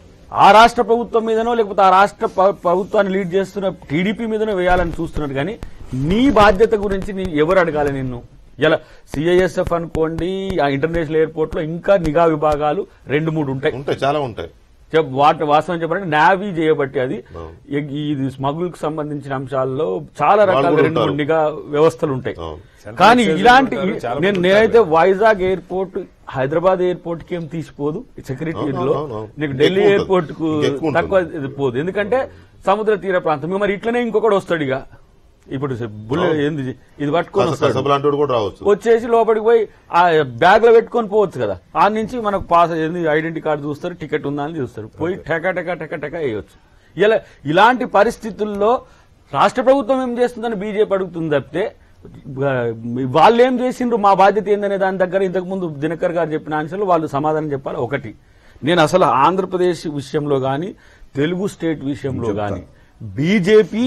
ఆ రాష్ట్ర ప్రభుత్వం మీదనో లేకపోతే ఆ రాష్ట్ర ప్ర- ప్రభుత్వాన్ని లీడ్ చేస్తున్న టీడీపీ మీదనో వేయాలని చూస్తున్నారు కానీ నీ బాధ్యత గురించి నీ ఎవరు అడగాలి నిన్ను ఇలా సిఐఎస్ఎఫ్ అనుకోండి ఆ ఇంటర్నేషనల్ ఎయిర్పోర్ట్ లో ఇంకా నిఘా విభాగాలు రెండు మూడు ఉంటాయి ఉంటాయి చాలా ఉంటాయి చెప్- వాటి వాస్తవం చెప్పాలంటే నావీ చేయబట్టి అది అవును. ఎగ్- ఇది స్మగుల్ కు సంబంధించిన అంశాల్లో చాలా వాళ్ళు రకాల కూడా రెండు మూడు ఉంటారు. నిఘా వ్యవస్థలు ఉంటాయి అవును. కానీ సెంట్రల్ ఇలాంటి ఉంటారు, చాలా నేను మంది నేనైతే వైజాగ్ ఎయిర్పోర్ట్ హైదరాబాద్ ఎయిర్పోర్ట్ కి ఏం తీసిపోదు సెక్యూరిటీలో అవును, అవును, అవును. నీకు ఇంకెక్కువ ఢిల్లీ ఉంటుంది. ఎయిర్పోర్ట్ కు ఇంకెక్కువ ఉంటుంది. తక్కువ ఇది పోదు ఎందుకంటే సముద్ర తీర ప్రాంతం మరి ఇట్లనే ఇంకొకటి వస్తాడు ఇక ఇప్పుడు బుల్లె ఏంది ఇది పట్టుకొని వస్తాడు కసబ్ లాంటి కూడా రావచ్చు వచ్చేసి లోపలికి పోయి ఆ బ్యాగ్ లో పెట్టుకొని పోవచ్చు కదా ఆ నుంచి మనకు పాస్ ఏంది ఐడెంటిటీ కార్డు చూస్తారు టికెట్ ఉందా అని చూస్తారు పోయి టెక టెక టెక టెక వేయవచ్చు ఇలా ఇలాంటి పరిస్థితుల్లో రాష్ట్ర ప్రభుత్వం ఏం చేస్తుందని బీజేపీ అడుగుతుంది తప్పితే ఆ, వాళ్ళు ఏం చేసిండ్రు మా బాధ్యత ఏందనే దాని దగ్గర ఇంతకు ముందు దినకర్ గారు చెప్పిన ఆన్సర్లు వాళ్ళు సమాధానం చెప్పాలి ఒకటి నేను అసలు ఆంధ్రప్రదేశ్ విషయంలో గాని తెలుగు స్టేట్ విషయంలో గాని బీజేపీ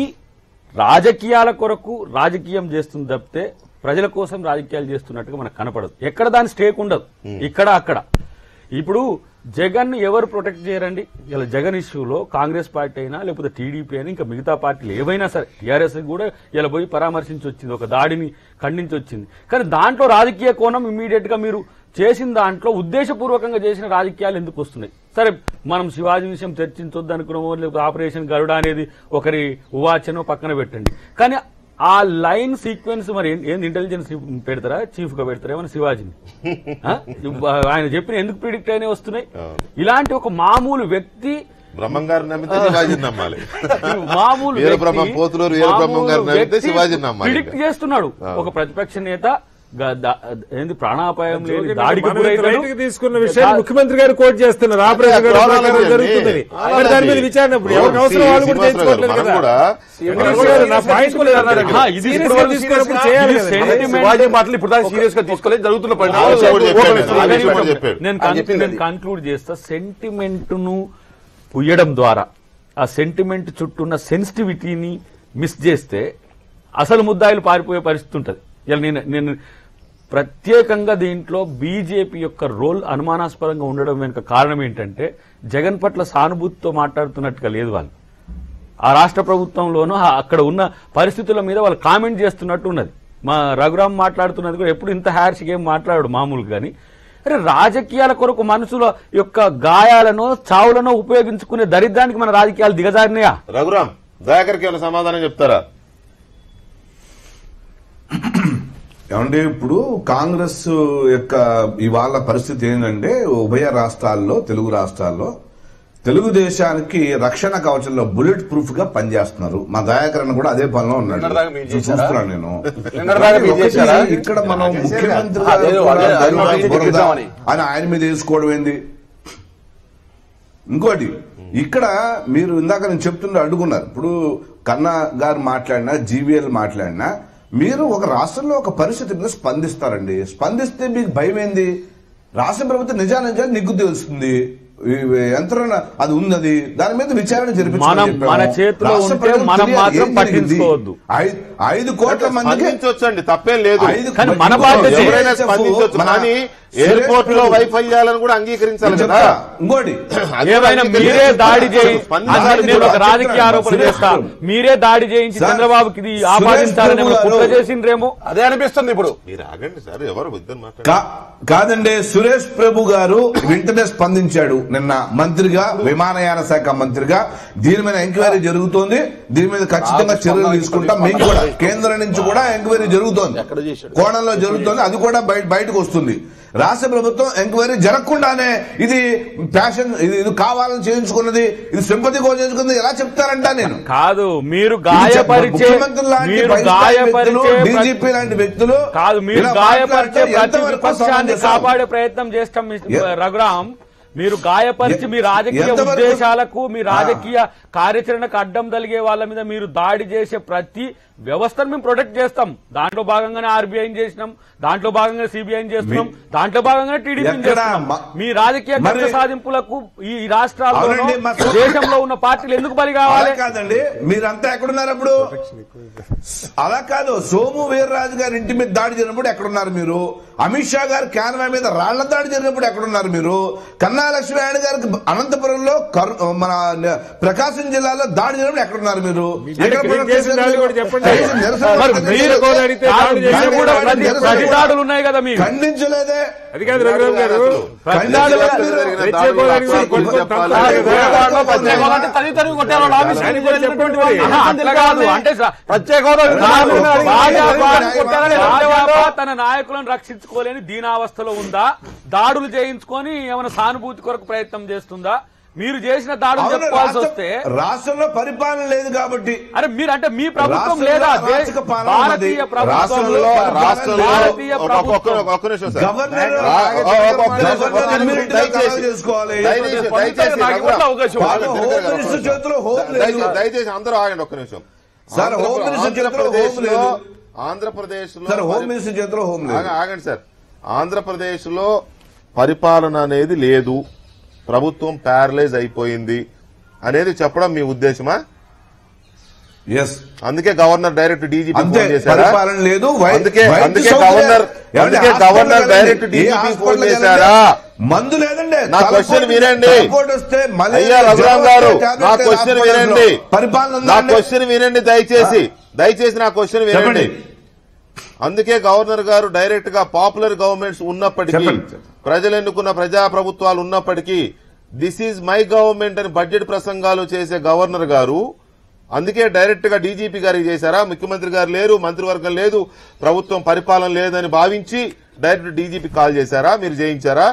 రాజకీయాల కొరకు రాజకీయం చేస్తుంది తప్పితే ప్రజల కోసం రాజకీయాలు చేస్తున్నట్టుగా మనకు కనపడదు ఎక్కడ దాని స్టేక్ ఉండదు ఇక్కడ అక్కడ ఇప్పుడు జగన్ ఎవరు ప్రొటెక్ట్ చేయరండి ఇలా జగన్ ఇష్యూలో కాంగ్రెస్ పార్టీ అయినా లేకపోతే టీడీపీ అయినా ఇంకా మిగతా పార్టీలు ఏవైనా సరే టీఆర్ఎస్ కూడా ఇలా పోయి పరామర్శించి వచ్చింది ఒక దాడిని ఖండించి వచ్చింది కానీ దాంట్లో రాజకీయ కోణం ఇమీడియట్ గా మీరు చేసిన దాంట్లో ఉద్దేశపూర్వకంగా చేసిన రాజకీయాలు ఎందుకు వస్తున్నాయి సరే మనం శివాజీ విషయం చర్చించొద్దు అనుకున్నామో లేకపోతే ఆపరేషన్ గరుడ అనేది ఒకరి ఉవాచనో పక్కన పెట్టండి కానీ ఆ లైన్ సీక్వెన్స్ మరి ఏం- ఏంది ఇంటెలిజెన్స్ పెడతారా చీఫ్ గా పెడతారా ఏమన్నా శివాజీని ఆ? ఆయన చెప్పిన ఎందుకు ప్రిడిక్ట్ అయినా వస్తున్నాయి ఇలాంటి ఒక మామూలు వ్యక్తి బ్రహ్మం గారిని నమ్మితే శివాజీని నమ్మాలి మామూలు వీరబ్రహ్మం పోతులూరు వీరబ్రహ్మం గారిని నమ్మితే శివాజీని నమ్మాలి ప్రిడిక్ట్ చేస్తున్నాడు ఒక ప్రతిపక్ష నేత గ- ద- ఏంది ప్రాణాపాయం లేని జోగి దాడికి మనం గురైతాడు. బయటికి తీసుకున్న విషయాన్ని ముఖ్యమంత్రి గారు కోట్ చేస్తున్నారు ఆపరేషన్ అదే, గరుడ అలాగే ప్రకారం అండి. జరుగుతుందని మరి దాని మీద విచారణ ఇప్పుడు ఇప్పుడు ఎవరికి అవసరం వాళ్ళు కూడా శ్రీనివాసరావు గారు, చేయించుకోవట్లేదు మనం కదా కూడా వెంకటేశ్వర గారు, నా పాయింట్ కూడా అన్నారు ఆ, ఇది సీరియస్ ఇప్పుడు గా వరకు తీసుకున్నప్పుడు సీరియస్ చేయాలి గా కదా. సెంటిమెంట్ శివాజీ మాటలు ఇప్పుడు దాకా సీరియస్ గా తీసుకోలేదు జరుగుతున్న ఆ విషయం కూడా పరిణామాలు చెప్పాడు. ఒక ఆ విషయం కూడా నిమిషం. చెప్పాడు. నేను ఆయన కన్- చెప్పింది నేను అది. కన్క్లూడ్ చేస్తా సెంటిమెంట్ ను పుయ్యడం ద్వారా ఆ సెంటిమెంట్ చుట్టూన్న సెన్సిటివిటీని మిస్ చేస్తే అసలు ముద్దాయిలు పారిపోయే పరిస్థితి ఉంటుంది ఇలా నేను నేను ప్రత్యేకంగా దీంట్లో బీజేపీ యొక్క రోల్ అనుమానాస్పదంగా ఉండడం వెనుక కారణం ఏంటంటే జగన్ పట్ల సానుభూతితో మాట్లాడుతున్నట్టుగా లేదు వాళ్ళు ఆ రాష్ట్ర ప్రభుత్వంలోనూ ఆ- అక్కడ ఉన్న పరిస్థితుల మీద వాళ్ళు కామెంట్ చేస్తున్నట్టు ఉన్నది మా రఘురామ్ మాట్లాడుతున్నది కూడా ఎప్పుడు ఇంత హ్యార్ష్గా ఏం మాట్లాడు మామూలుగా కానీ అరే రాజకీయాల కొరకు మనుషుల యొక్క గాయాలను చావులను ఉపయోగించుకునే దరిద్రానికి మన రాజకీయాలు దిగజారినాయా రఘురామ్ దయాకర్కి ఏమైనా సమాధానం చెప్తారా ఏమంటే ఇప్పుడు కాంగ్రెస్ యొక్క ఇవాళ పరిస్థితి ఏంటంటే ఉభయ రాష్ట్రాల్లో తెలుగు రాష్ట్రాల్లో తెలుగుదేశానికి రక్షణ కవచంలో బుల్లెట్ ప్రూఫ్ గా పనిచేస్తున్నారు మా దయాకరణ కూడా అదే పనిలో ఉన్నాడు నిన్నటిదాకా మీరు చేశారా? చూస్తున్నాను నేను నిన్నటిదాకా మీరు ఒకటి, చేశారా? ఇక్కడ మనం ముఖ్యమంత్రి అదే, గారు కూడా అదే, అదే, బురద, అదే బురద చెప్తామని. అని ఆయన మీద వేసుకోవడం ఏంది ఇంకోటి ఇక్కడ మీరు ఇందాక నేను చెప్తుండే అడుగున్నారు ఇప్పుడు కన్నా గారు మాట్లాడినా జీవీఎల్ మాట్లాడినా మీరు ఒక రాష్ట్రంలో ఒక పరిస్థితి మీద స్పందిస్తారండి స్పందిస్తే మీకు భయం ఏంది రాష్ట్ర ప్రభుత్వం నిజా నిజాలు నిగ్గు తెలుస్తుంది ఈ యంత్రణ అది ఉన్నది దాని మీద విచారణ జరిపించమని మనం- చెప్పాము. మన చేతిలో రాష్ట్ర ఉంటే ప్రజలకు మనం తెలియాలి మాత్రం ఏం జరిగింది. పట్టించుకోవద్దు. ఐ- ఐదు కోట్ల మందికి స్పందించవచ్చండి తప్పేం లేదు ఐదు కానీ మన బాధ్యత ఎవరైనా CSF స్పందించవచ్చు మన- కానీ ఎయిర్పోర్ట్ లో వైఫై చేయాలని కూడా అంగీకరించాలి కదా చెప్తా. ఇంకోటి అది ఏమైనా అంగీకరించాలి. మీరే దాడి చేయి స్పందించాలి అంటే నేను కూడా. ఒక రాజకీయ ఆరోపణ సురేష్ చేస్తా ప్రభు. మీరే దాడి చేయించి సార్, చంద్రబాబుకి ఇది ఆపాదించాలని సురేష్ ప్రభు కుట్ర గారు- చేసిండ్రేమో అదే అనిపిస్తుంది ఇప్పుడు మీరు ఆగండి సార్ ఎవరు ఇద్దరు మాట్లాడారు కా- కాదండి సురేష్ ప్రభు గారు వెంటనే స్పందించాడు నిన్న మంత్రిగా విమానయాన శాఖ మంత్రిగా దీని మీద ఎంక్వైరీ జరుగుతోంది దీని మీద ఖచ్చితంగా చర్యలు తీసుకుంటాం మేము కూడా కేంద్రం నుంచి కూడా ఎంక్వైరీ జరుగుతోంది ఎక్కడ చేశాడు? కోణంలో జరుగుతోంది అది కూడా బయట బయటకు వస్తుంది రాష్ట్ర ప్రభుత్వం ఎంక్వైరీ జరగకుండానే ఇది ప్యాషన్ ఇది ఇది కావాలని చేయించుకున్నది ఇది సింపతి కోసం చేయించుకున్నది ఎలా చెప్తారంట నేను కాదు మీరు ఇది చెప్ప- గాయపరిచే ముఖ్యమంత్రి లాంటి మీరు పై స్థాయి వ్యక్తులు, గాయపరిచే డీజీపీ లాంటి వ్యక్తులు కాదు మీరు ఇలా గాయపరిచే మాట్లాడితే ప్రతి ఎంతవరకు విపక్షాన్ని సమంజసం? కాపాడే ప్రయత్నం చేస్తాం మిస్టర్ ఎ- రఘురాం మీరు గాయపరిచి ఎ- మీ రాజకీయ ఎంతవరకు- ఉద్దేశాలకు మీ రాజకీయ కార్యాచరణకు అడ్డం కలిగే వాళ్ళ మీద మీరు దాడి చేసే ప్రతి వ్యవస్థను మేము ప్రొటెక్ట్ చేస్తాం దాంట్లో భాగంగానే ఆర్బీఐని చేసినాం దాంట్లో భాగంగా సిబిఐని చేస్తున్నాం దాంట్లో భాగంగానే టీడీపీని ఎక్కడ చేస్తున్నాం మ- మీ రాజకీయ మరి- కక్ష సాధింపులకు ఈ రాష్ట్రాల్లో అవునండి, మా- దేశంలో ఉన్న పార్టీలు ఎందుకు బలి అలా కావాలి కాదండి మీరంతా ఎక్కడున్నారు అప్పుడు అలా కాదు సోము వీర్రాజు గారి ఇంటి మీద దాడి జరిగినప్పుడు ఎక్కడున్నారు మీరు అమిత్ షా గారు క్యాన్వా మీద రాళ్ల దాడి జరిగినప్పుడు ఎక్కడున్నారు మీరు కన్నా లక్ష్మీనారాయణ గారికి అనంతపురంలో కర్- మన న- ప్రకాశం జిల్లాలో దాడి జరిగినప్పుడు ఎక్కడున్నారు మీరు ఎక్కడ ప్రొటెక్ట్ చేసిన చేశారు దాడి మీరు? కూడా చెప్పండి. చేసిన నిరసన మరి వ్యక్తం మీరు చేశారు. కూడా అడిగితే కాదు, దాడి మీరు చేశారు. కూడా ప్రతి నిరసన ప్రతి దాడులు ఉన్నాయి కదా మీకు ఖండించలేదే అది కాదు రఘురామ్ గారు ప్రతి దాడులు ప్రత్యేక హోదాకి మీరు కొన్ని కొన్ని తంత్రాలు కదా. ప్రత్యేక హోదా అంటే తదితరులు కొట్టారు లాబీ దాన్ని కూడా చెప్పండి మరి. ఆహా, అట్లా కాదు అంటే స- ప్రత్యేక హోదా కాదు, భాజపా కొట్టారని భాజపా తన నాయకులను రక్షించుకోలేని దీనావస్థలో ఉందా దాడులు చేయించుకొని ఏమైనా సానుభూతి కొరకు ప్రయత్నం చేస్తుందా మీరు చేసిన దాడులు అవును, చెప్పుకోవాల్సి రాష్ట్ర- వస్తే రాష్ట్రంలో పరిపాలన లేదు కాబట్టి అరే మీరు అంటే మీ ప్రభుత్వం రాష్ట్రంలో లేదా దే- అరాచక పాలన భారతీయ ఉన్నది. ప్రభుత్వంలో రాష్ట్రంలో రాష్ట్రంలో భారతీయ ఒక- ఒక- ప్రభుత్వం ఒక- ఒక్క నిమిషం సార్ గవర్నర్ రా- ఒక్క- ఒక్క- ఒక్క నిమిషం, ఒక్క గవర్నర్ నిమిషం, ఇమ్మీడియట్ గా దయచేసి ఖరారు చేసుకోవాలి. దయచేసి దయచేసి నాకు ఇవ్వండి రఘురామ్. అవకాశం. ఆగండి, హోమ్ తిరగండి, ఒక్క మినిస్టర్ నిమిషం. చేతిలో హోమ్ లేదు. దయచేసి- దయచేసి అందరూ ఆగండి ఒక్క నిమిషం సార్, హోమ్ మినిస్టర్ చేతిలో హోమ్ ఆంధ్రప్రదేశ్ లో లేదు. ఆంధ్రప్రదేశ్ లో సార్ హోమ్ మినిస్టర్ చేతిలో హోమ్ లేదు ఆగ- ఆగండి సార్ ఆంధ్రప్రదేశ్ లో పరిపాలన అనేది లేదు ప్రభుత్వం ప్యారలైజ్ అయిపోయింది అనేది చెప్పడం మీ ఉద్దేశమా ఎస్ అందుకే గవర్నర్ డైరెక్ట్ డీజీపీ అంతే ఫోన్ చేశారా పరిపాలన లేదు వై- అందుకే వైద్య అందుకే సౌకర్యం- గవర్నర్ ఏమండి, అందుకే హాస్పిటల్ గవర్నర్ వెళ్ళండి. డైరెక్ట్ ఏ డీజీపీ హాస్పిటల్ ఫోన్ వెళ్ళండి. చేశారా మందు లేదండి నా తలపోటు క్వశ్చన్ వినండి. తలపోటు వస్తే మలేరియా, అయ్యా రఘురామ్ జ్వరం గారు వస్తే నా టాబ్లెట్ క్వశ్చన్ హాస్పిటల్లో. వినండి పరిపాలన ఉందా నా అండి? క్వశ్చన్ వినండి దయచేసి దయచేసి నా క్వశ్చన్ వినండి చెప్పండి. అందుకే గవర్నర్ గారు డైరెక్ట్ గా పాపులర్ గవర్నమెంట్స్ ఉన్నప్పటికీ చెప్పండి. ప్రజలు ఎన్నుకున్న ప్రజా ప్రభుత్వాలు ఉన్నప్పటికీ దిస్ ఈజ్ మై గవర్నమెంట్ అని బడ్జెట్ ప్రసంగాలు చేసే గవర్నర్ గారు అందుకే డైరెక్ట్ గా డీజీపీ గారికి చేశారా ముఖ్యమంత్రి గారు లేరు మంత్రివర్గం లేదు ప్రభుత్వం పరిపాలన లేదని భావించి డైరెక్ట్ డీజీపీ కాల్ చేశారా మీరు చేయించారా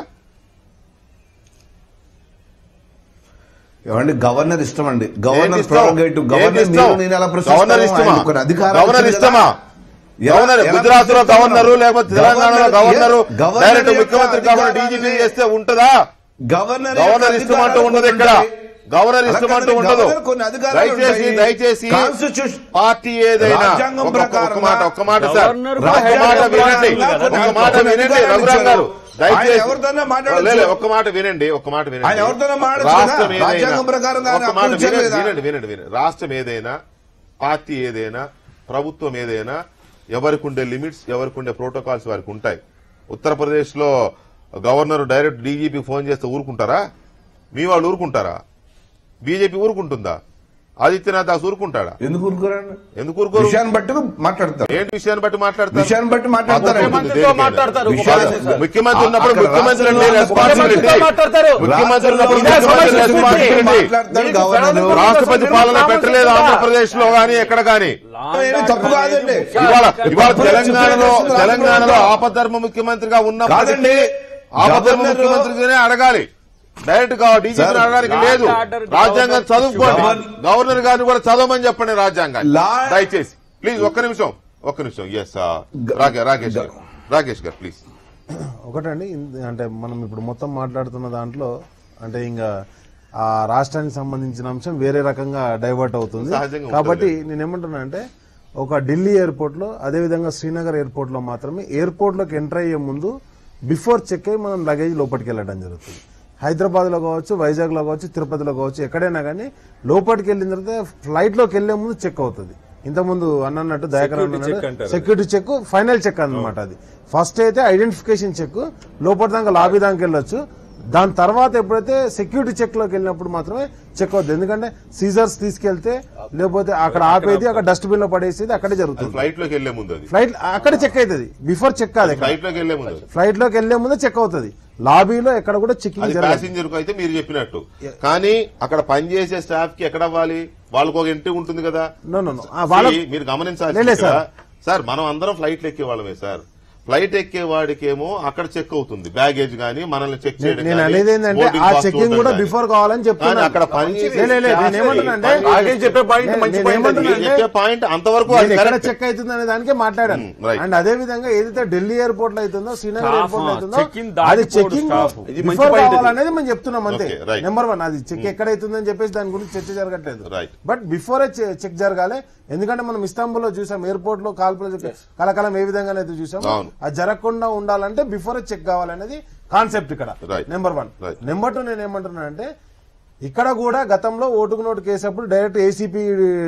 ఏమండి గవర్నర్ ఇష్టం అండి ఏంటి గవర్నర్ ఇష్టం? ప్రోగేటివ్ ఏంటి గవర్నర్ ఇష్టం? మీరు నేను ఎలా ప్రశ్నిస్తాను? గవర్నర్ ఇష్టమా ఆయనకు కొన్ని అధికారాలు గవర్నర్ ఇచ్చింది ఇష్టమా కదా. ఎలా- గవర్నర్ ఎలా గుజరాత్ లో ప్రశ్నిస్తాను? గవర్నర్ లేకపోతే తెలంగాణలో గవర్నర్ ఏ- గవర్నర్ డైరెక్ట్ యొక్క ముఖ్యమంత్రి కాబట్టి అధికారాన్ని- డీజీపీ చేస్తే ఉంటదా గవర్నర్ గవర్నర్ యొక్క ఇష్టం అంటూ అధికారాలు ఉండదు ఇక్కడ ఉంటాయి. గవర్నర్ అలా ఇష్టం అంటూ కాదండి, ఉండదు గవర్నర్ కొన్ని అధికారాలు దయచేసి ఉంటాయి. దయచేసి కాన్స్టిట్యూషన్ పార్టీ ఏదైనా రాజ్యాంగం ఒక- ఒక్క ప్రకారంగా మాట ఒక్క మాట సార్ గవర్నర్ ఒక్క కూడా మాట హెడ్ వినండి ఆఫ్ ఒక్క కొన్ని మాట వినండి అధికారాలు రఘురామ్ గారు ఇచ్చారు. దయచేసి ఆయన ఎవరితోనైనా మాట్లాడొచ్చు. లే, లే, ఒక్క మాట వినండి ఒక్క మాట వినండి ఆయన ఎవరితోనైనా మాట్లాడొచ్చు రాష్ట్రం కదా? ఏదైనా రాజ్యాంగం ప్రకారం ఆయన ఒక్క మాట హక్కులు ఇచ్చారు వినండి కదా? వినండి వినండి వినండి రాష్ట్రం ఏదైనా పార్టీ ఏదైనా ప్రభుత్వం ఏదైనా ఎవరికి ఉండే లిమిట్స్ ఎవరికి ఉండే ప్రోటోకాల్స్ వారికి ఉంటాయి ఉత్తరప్రదేశ్ లో గవర్నర్ డైరెక్ట్ డీజీపీ ఫోన్ చేస్తే ఊరుకుంటారా మీ వాళ్ళు ఊరుకుంటారా బీజేపీ ఊరుకుంటుందా ఆదిత్యనాథ్ దాస్ ఊరుకుంటాడా ఎందుకు ఊరుకోరండి ఎందుకు ఊరుకోరు విషయాన్ని బట్టి మాట్లాడతారు ఏంటి విషయాన్ని బట్టి మాట్లాడతారు విషయాన్ని బట్టి మాట్లాడతారు ముఖ్యమంత్రితో మాట్లాడతారు. విషయాన్ని- ముఖ్యమంత్రి ఉన్నప్పుడు అక్కడ ముఖ్యమంత్రి రాష్ట్రంలో రెస్పాన్సిబిలిటీ ముఖ్యమంత్రితో మాట్లాడతారు. ముఖ్యమంత్రి ఉన్నప్పుడు ఇదే ముఖ్యమంత్రి సమస్య రెస్పాన్సిబిలిటీ మాట్లాడతారు మీకు గవర్నర్ ఫెడరల్ రాష్ట్రపతి పాలన పెట్టలేదు ఆంధ్రప్రదేశ్ లో గానీ ఎక్కడ గానీ ఏమీ తప్పు కాదండి ఇవాళ ఇవాళ ఇప్పుడు తెలంగాణలో చిత్రం తెలంగాణలో రాష్ట్రంలో ఆపద్ధర్మ ముఖ్యమంత్రిగా ఉన్నప్పటికీ కాదండి. ఆపద్ధర్మ గవర్నర్ ముఖ్యమంత్రిగానే అడగాలి డైరెక్ట్ గా డీజీపీ సార్, అడగడానికి లా లేదు అండ్ ఆర్డర్ రాజ్యాంగం గవర్నర్ చదువుకోండి గవర్నర్ గవర్నర్ గారిని కూడా చదవమని చెప్పండి రాజ్యాంగాన్ని లా- దయచేసి ప్లీజ్ ఒక్క నిమిషం ఒక్క నిమిషం ఎస్ రాకేష్ గారు రాకేష్ గారు ప్లీజ్ ఒకటండి ఇన్- అంటే మనం ఇప్పుడు మొత్తం మాట్లాడుతున్న దాంట్లో అంటే ఇంకా ఆ రాష్ట్రానికి సంబంధించిన అంశం వేరే రకంగా డైవర్ట్ అవుతుంది సహజంగా ఉంటుంది. కాబట్టి నేను ఏమంటున్నా అంటే ఒక ఢిల్లీ ఎయిర్పోర్ట్ లో అదే విధంగా శ్రీనగర్ ఎయిర్పోర్ట్ లో మాత్రమే ఎయిర్పోర్ట్ లోకి ఎంటర్ అయ్యే ముందు బిఫోర్ చెక్ అయ్యి మనం లగేజ్ లోపలికి వెళ్ళడం జరుగుతుంది హైదరాబాద్ లో కావచ్చు వైజాగ్ లో కావచ్చు తిరుపతిలో కావచ్చు ఎక్కడైనా కానీ లోపలికి వెళ్ళిన తర్వాత ఫ్లైట్ లోకి వెళ్లే ముందు చెక్ అవుతుంది ఇంతకుముందు అన్నట్టు దయాకర్ Security check అన్నట్టు అంటారు సెక్యూరిటీ చెక్ ఫైనల్ చెక్ అన్నమాట అది ఫస్ట్ అయితే ఐడెంటిఫికేషన్ చెక్ లోపల దాకా లాబీ దాకా వెళ్ళొచ్చు దాని తర్వాత ఎప్పుడైతే సెక్యూరిటీ చెక్ లోకి వెళ్ళినప్పుడు మాత్రమే చెక్ అవుతుంది ఎందుకంటే సీజర్స్ తీసుకెళ్తే లేకపోతే అక్కడ ఆపేది అక్కడ డస్ట్బిన్ లో పడేసేది అక్కడే జరుగుతుంది ఫ్లైట్ లోకి వెళ్లే ముందు అది ఫ్లైట్ అక్కడ చెక్ అవుతుంది బిఫోర్ చెక్ కాదు ఫ్లైట్ లోకి వెళ్లే ముందు అది. ఫ్లైట్ లోకి వెళ్లే ముందే చెక్ అవుతుంది లాబీలో ఎక్కడ కూడా చెకింగ్ అది జరగదు ప్యాసింజర్ కు అయితే మీరు చెప్పినట్టు కానీ అక్కడ పనిచేసే స్టాఫ్ కి ఎక్కడ అవ్వాలి వాళ్ళకు ఒక ఎంట్రీ ఉంటుంది కదా నో నో నో వాళ్ళ See, మీరు గమనించాలి లేలే ఇక్కడ. సార్. సార్ మనం అందరం ఫ్లైట్ ఎక్కే వాళ్ళమే సార్ ఫ్లైట్ ఎక్కే వాడికేమో అక్కడ చెక్ అవుతుంది బ్యాగేజ్ గానీ మనల్ని చెక్ చేయడం నేను గానీ, అనేది ఏంటంటే boarding ఆ pass చెకింగ్ చూడడం కూడా గానీ. బిఫోర్ కావాలని కానీ చెప్తున్నాను అక్కడ పని చేసే లే, లే, staff నేను ఏమంటున్నా అంటే- పని ఆగేజ్ చెప్పే పాయింట్ నేను- మంచి నేను పాయింట్ అది. ఏమంటున్నా మీరు చెప్పే పాయింట్ అంతవరకు అది నేను ఎక్కడ correct. చెక్ అవుతుంది అనే దానికే మాట్లాడాను Hmm, right. అండ్ అదే విధంగా ఏదైతే ఢిల్లీ ఎయిర్పోర్ట్ లో అవుతుందో శ్రీనగర్ Staff, ఎయిర్పోర్ట్ లో అవుతుందో check-in అది దాటిపోడు చెకింగ్ staff. ఇది మంచి బిఫోర్ point ఇది. కావాలనేది మేము చెప్తున్నాం అంతే Okay, right. నెంబర్ వన్ అది చెక్ ఎక్కడ అవుతుందని చెప్పేసి దాని గురించి చర్చ జరగట్లేదు Right. బట్ బిఫోర్ చెక్ జరగాలి ఎందుకంటే మనం ఇస్తాంబుల్ లో చూసాం ఎయిర్పోర్ట్ లో కాల్పులు కలకలం ఏ విధంగా అయితే చూసాం అవును. అది జరగకుండా ఉండాలంటే బిఫోర్ చెక్ కావాలనేది కాన్సెప్ట్ ఇక్కడ Right. Number one Right. Number two నేను ఏమంటున్నా అంటే ఇక్కడ కూడా గతంలో ఓటుకు నోటు కేసప్పుడు డైరెక్ట్ ఏసీపీ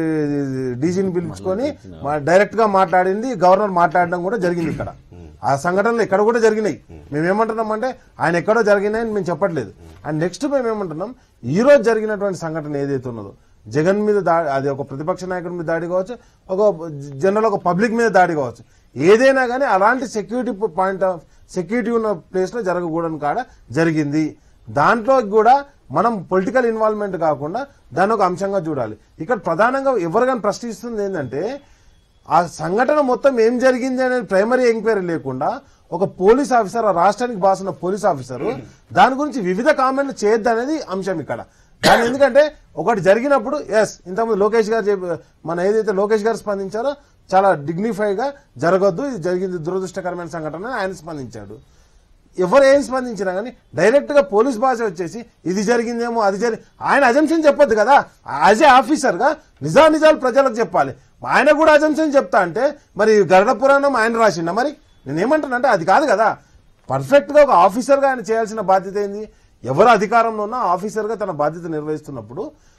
డీజీని పిలుచుకొని మా- డైరెక్ట్ గా మాట్లాడింది గవర్నర్ మాట్లాడడం కూడా జరిగింది ఇక్కడ ఆ సంఘటనలు ఇక్కడ కూడా జరిగినాయి మేము ఏమంటున్నాం అంటే ఆయన ఎక్కడో జరిగినాయని మేము చెప్పట్లేదు అండ్ నెక్స్ట్ మేము ఏమంటున్నాం ఈ రోజు జరిగినటువంటి సంఘటన ఏదైతే ఉన్నదో జగన్ మీద దాడి అది ఒక ప్రతిపక్ష నాయకుడి మీద దాడి కావచ్చు ఒక జనరల్ ఒక పబ్లిక్ మీద దాడి కావచ్చు ఏదైనా కానీ అలాంటి సెక్యూరిటీ పాయింట్ ఆఫ్ సెక్యూరిటీ ఉన్న ప్లేస్ లో జరగకూడని కాడ జరిగింది దాంట్లో కూడా మనం పొలిటికల్ ఇన్వాల్వ్మెంట్ కాకుండా దాన్ని ఒక అంశంగా చూడాలి ఇక్కడ ప్రధానంగా ఎవరు కానీ ప్రశ్నిస్తుంది ఏంటంటే ఆ సంఘటన మొత్తం ఏం జరిగింది అనేది ప్రైమరీ ఎంక్వైరీ లేకుండా ఒక పోలీస్ ఆఫీసర్ ఆ రాష్ట్రానికి బాసిన పోలీస్ ఆఫీసర్ దాని గురించి వివిధ కామెంట్లు చేయొద్దు అనేది అంశం ఇక్కడ కానీ ఎందుకంటే ఒకటి జరిగినప్పుడు ఎస్ ఇంతకుముందు లోకేష్ గారు చెప్పి మన ఏదైతే లోకేష్ గారు స్పందించారో చాలా డిగ్నిఫైడ్ గా జరగొద్దు ఇది జరిగింది దురదృష్టకరమైన సంఘటన అని ఆయన స్పందించాడు ఎవరు ఏం స్పందించినా కానీ డైరెక్ట్ గా పోలీస్ భాష వచ్చేసి ఇది జరిగిందేమో అది జరిగి ఆయన అజంప్షన్ చెప్పొద్దు కదా యాజ్ ఏ ఆఫీసర్ గా నిజా నిజాలు ప్రజలకు చెప్పాలి ఆయన కూడా అజంప్షన్ చెప్తా అంటే మరి గరుడ పురాణం ఆయన రాసిండ మరి నేనేమంటున్నా అంటే అది కాదు కదా పర్ఫెక్ట్ గా ఒక ఆఫీసర్ గా ఆయన చేయాల్సిన బాధ్యత ఏంది ఎవరు అధికారంలో ఉన్నా ఆఫీసర్ గా తన బాధ్యత నిర్వహిస్తున్నప్పుడు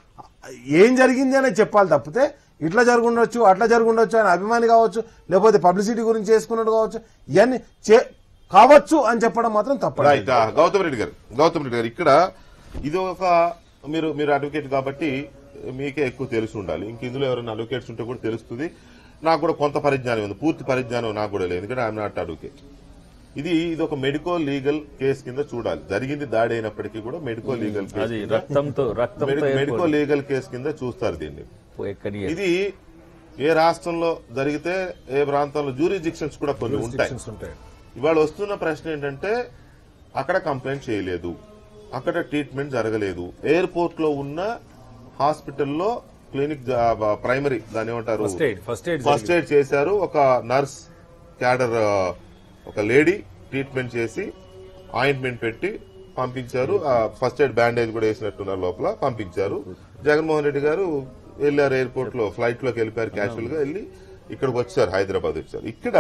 ఏం జరిగింది అనేది చెప్పాలి తప్పితే ఇట్లా జరుగుండొచ్చు అట్లా జరుగుండొచ్చు ఆయన అభిమాని కావచ్చు లేకపోతే పబ్లిసిటీ గురించి చేసుకున్నట్టు కావచ్చు ఇవన్నీ చే కావచ్చు అని చెప్పడం మాత్రం తప్పదు రైట్ ఆ, గౌతమ్ రెడ్డి గారు గౌతమ్ రెడ్డి గారు ఇక్కడ ఇది ఒక మీరు మీరు అడ్వకేట్ కాబట్టి మీకే ఎక్కువ తెలిసి ఉండాలి ఇంక ఇందులో ఎవరైనా అడ్వకేట్స్ ఉంటే కూడా తెలుస్తుంది నాకు కూడా కొంత పరిజ్ఞానం ఉంది పూర్తి పరిజ్ఞానం నాకు కూడా లేదు ఎందుకంటే ఐఎమ్ నాట్ అడ్వకేట్ ఇది ఇది ఒక మెడికో లీగల్ కేసు కింద చూడాలి జరిగింది దాడి అయినప్పటికీ కూడా మెడికో లీగల్ కేసు అది కింద- రక్తంతో రక్తంతో మెడి- మెడికో లీగల్ కేసు కింద చూస్తారు దీన్ని ఎక్కడి ఇది ఏ రాష్ట్రంలో జరిగితే ఏ ప్రాంతంలో జ్యూరిడిక్షన్స్ కూడా కొన్ని ఉంటాయి Restrictions ఉంటాయి ఇవాళ వస్తున్న ప్రశ్న ఏంటంటే అక్కడ కంప్లైంట్ చేయలేదు అక్కడ ట్రీట్మెంట్ జరగలేదు ఎయిర్పోర్ట్ లో ఉన్న హాస్పిటల్లో క్లినిక్ జా- ప్రైమరీ దాని ఏమంటారు first aid first aid first aid చేశారు ఒక నర్స్ క్యాడర్ ఆ, ఒక లేడీ ట్రీట్మెంట్ చేసి ఆయింట్మెంట్ పెట్టి పంపించారు ఆ ఫస్ట్ ఎయిడ్ బ్యాండేజ్ కూడా వేసినట్టున్నారు లోపల పంపించారు జగన్మోహన్ రెడ్డి గారు వెళ్ళారు ఎయిర్పోర్ట్ లో ఫ్లైట్ లోకి వెళ్ళిపోయారు క్యాషువల్ గా వెళ్ళి ఇక్కడికి వచ్చారు హైదరాబాద్ వచ్చారు ఇక్కడ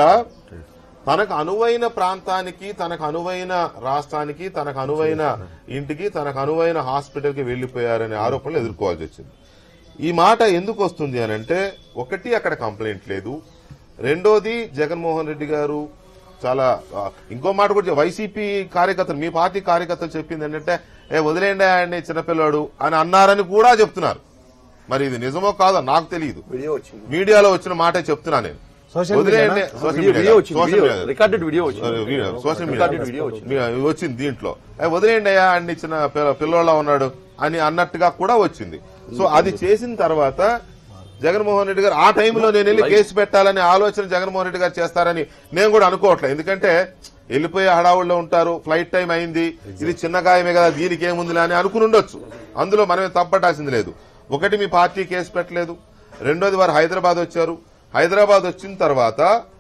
తనకు అనువైన ప్రాంతానికి తనకు అనువైన రాష్ట్రానికి తనకు అనువైన ఇంటికి తనకు అనువైన హాస్పిటల్ కి వెళ్లిపోయారనే ఆరోపణలు ఎదుర్కోవాల్సి వచ్చింది ఈ మాట ఎందుకు వస్తుంది అని అంటే ఒకటి అక్కడ కంప్లైంట్ లేదు రెండోది జగన్మోహన్ రెడ్డి గారు చాలా ఆ, ఇంకో మాట కూడా చెప్- వైసీపీ కార్యకర్తలు మీ పార్టీ కార్యకర్తలు చెప్పింది ఏంటంటే ఏ వదిలేండి ఆయన్ని చిన్నపిల్లాడు అని అన్నారని కూడా చెప్తున్నారు మరి ఇది నిజమో కాదో నాకు తెలియదు వీడియో వచ్చింది మీడియాలో వచ్చిన మాటే చెప్తున్నా నేను Social వదిలేయండి media social video- media video వచ్చింది social video. Media recorded video వచ్చింది సరే, video, social recorded media video వచ్చింది మీ- వచ్చింది దీంట్లో "ఏ, వదిలేయండి అయ్యా అన్ని చిన్న పిల్ల- పిల్లోళ్ళ ఉన్నాడు అని అన్నట్టుగా కూడా వచ్చింది సో అది చేసిన తర్వాత జగన్మోహన్ రెడ్డి గారు ఆ టైంలో నేను వెళ్ళి కేసు పెట్టాలనే ఆలోచన జగన్మోహన్ రెడ్డి గారు చేస్తారని నేను కూడా అనుకోవట్లేదు ఎందుకంటే వెళ్ళిపోయే హడావుల్లో ఉంటారు ఫ్లైట్ టైం అయింది ఇది చిన్న గాయమే కదా దీనికి ఏముందిలే అని అనుకుని ఉండొచ్చు అందులో మనమే తప్పట్టాల్సింది లేదు ఒకటి మీ పార్టీ కేసు పెట్టలేదు రెండోది వారు హైదరాబాద్ వచ్చారు హైదరాబాద్ వచ్చిన తర్వాత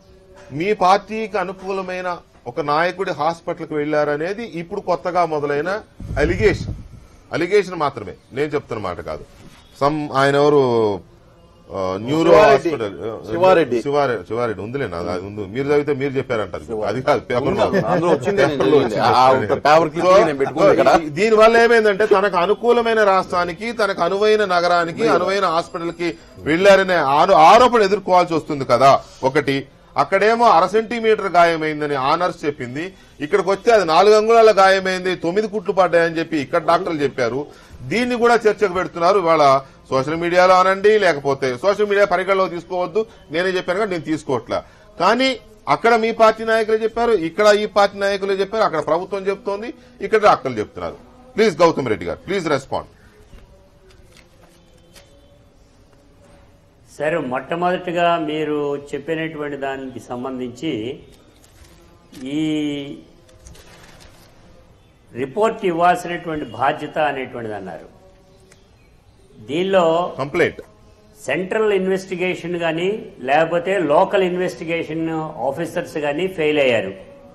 మీ పార్టీకి అనుకూలమైన ఒక నాయకుడి హాస్పిటల్కి వెళ్లారనేది ఇప్పుడు కొత్తగా మొదలైన అలిగేషన్ అలిగేషన్ మాత్రమే నేను చెప్తున్న మాట కాదు సమ్ ఆయన ఎవరు ఆ, న్యూరో శివారెడ్డి. హాస్పిటల్ ఆ, శివారెడ్డి. శివారెడ్డి శివారెడ్డి ఉందిలే నాది అది ఉంది మీరు చదివితే మీరు చెప్పారంటారు అది కాదు పేపర్ ఉంది. అందులో వచ్చింది నేను చదివింది. ఆ ఒక పేపర్ క్లిప్ నేను పెట్టుకున్నా ఇక్కడ. దీని వల్ల ఏమైందంటే తనకు అనుకూలమైన రాష్ట్రానికి తనకు అనువైన నగరానికి అనువైన హాస్పిటల్ కి వెళ్లారనే ఆరో- ఆరోపణ ఎదుర్కోవాల్సి వస్తుంది కదా ఒకటి అక్కడేమో అర సెంటీమీటర్ గాయమైందని ఆ నర్స్ చెప్పింది ఇక్కడికి వస్తే అది నాలుగు అంగుళాల గాయమైంది తొమ్మిది కుట్లు పడ్డాయని చెప్పి ఇక్కడ డాక్టర్లు చెప్పారు దీన్ని కూడా చర్చకు పెడుతున్నారు ఇవాళ సోషల్ మీడియాలో అనండి లేకపోతే సోషల్ మీడియా పరిగణలో తీసుకోవద్దు నేనే చెప్పాను కానీ నేను తీసుకోవట్లా కానీ అక్కడ మీ పార్టీ నాయకులే చెప్పారు ఇక్కడ ఈ పార్టీ నాయకులే చెప్పారు అక్కడ ప్రభుత్వం చెప్తోంది ఇక్కడ డాక్టర్లు చెప్తున్నారు ప్లీజ్ గౌతమ్ రెడ్డి గారు ప్లీజ్ రెస్పాండ్ సరే మొట్టమొదటిగా మీరు చెప్పినటువంటి దానికి సంబంధించి ఈ రిపోర్ట్ ఇవ్వాల్సినటువంటి బాధ్యత అనేటువంటిది అన్నారు దీనిలో కంప్లైంట్ సెంట్రల్ ఇన్వెస్టిగేషన్ కానీ లేకపోతే లోకల్ ఇన్వెస్టిగేషన్ ఆఫీసర్స్ కానీ ఫెయిల్ అయ్యారు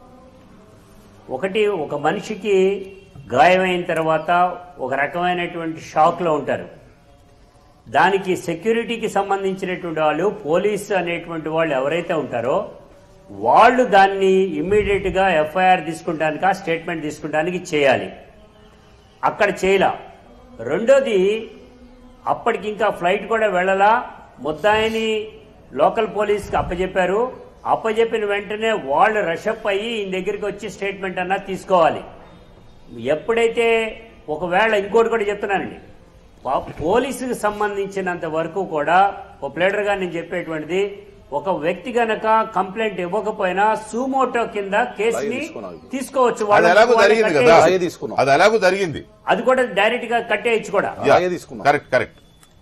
ఒకటి ఒక మనిషికి గాయమైన తర్వాత ఒక రకమైనటువంటి షాక్లో ఉంటారు దానికి సెక్యూరిటీకి సంబంధించినటువంటి వాళ్ళు పోలీసు అనేటువంటి వాళ్ళు ఎవరైతే ఉంటారో వాళ్ళు దాన్ని ఇమ్మీడియట్ గా ఎఫ్ఐఆర్ తీసుకుంటానికి ఆ స్టేట్మెంట్ తీసుకుంటానికి చేయాలి అక్కడ చేయలా రెండోది అప్పటికి ఇంకా ఫ్లైట్ కూడా వెళ్ళలా ముద్దాయిని లోకల్ పోలీస్కి అప్పచెప్పారు అప్పచెప్పిన వెంటనే వాళ్ళు రషప్ అయ్యి ఈయన దగ్గరికి వచ్చి స్టేట్మెంట్ అన్నా తీసుకోవాలి ఎప్పుడైతే ఒకవేళ ఇంకోటి కూడా చెప్తున్నానండి పా- పోలీసుకు సంబంధించినంత వరకు కూడా ఒక ప్లేడర్గా నేను చెప్పేటువంటిది ఒక వ్యక్తి గనక కంప్లైంట్ ఇవ్వకపోయినా సూమోటో కింద కేసుని తీసుకున్నాం. తీసుకోవచ్చు అది వాళ్ళ- ఎలాగో వాళ్ళ జరిగింది కదా కట్టేయచ్చు. అలాగే తీసుకున్నాం. అది ఎలాగో జరిగింది అది కూడా డైరెక్ట్ గా కట్టేయచ్చు కూడా అలాగే తీసుకున్నాం. కరెక్ట్ కరెక్ట్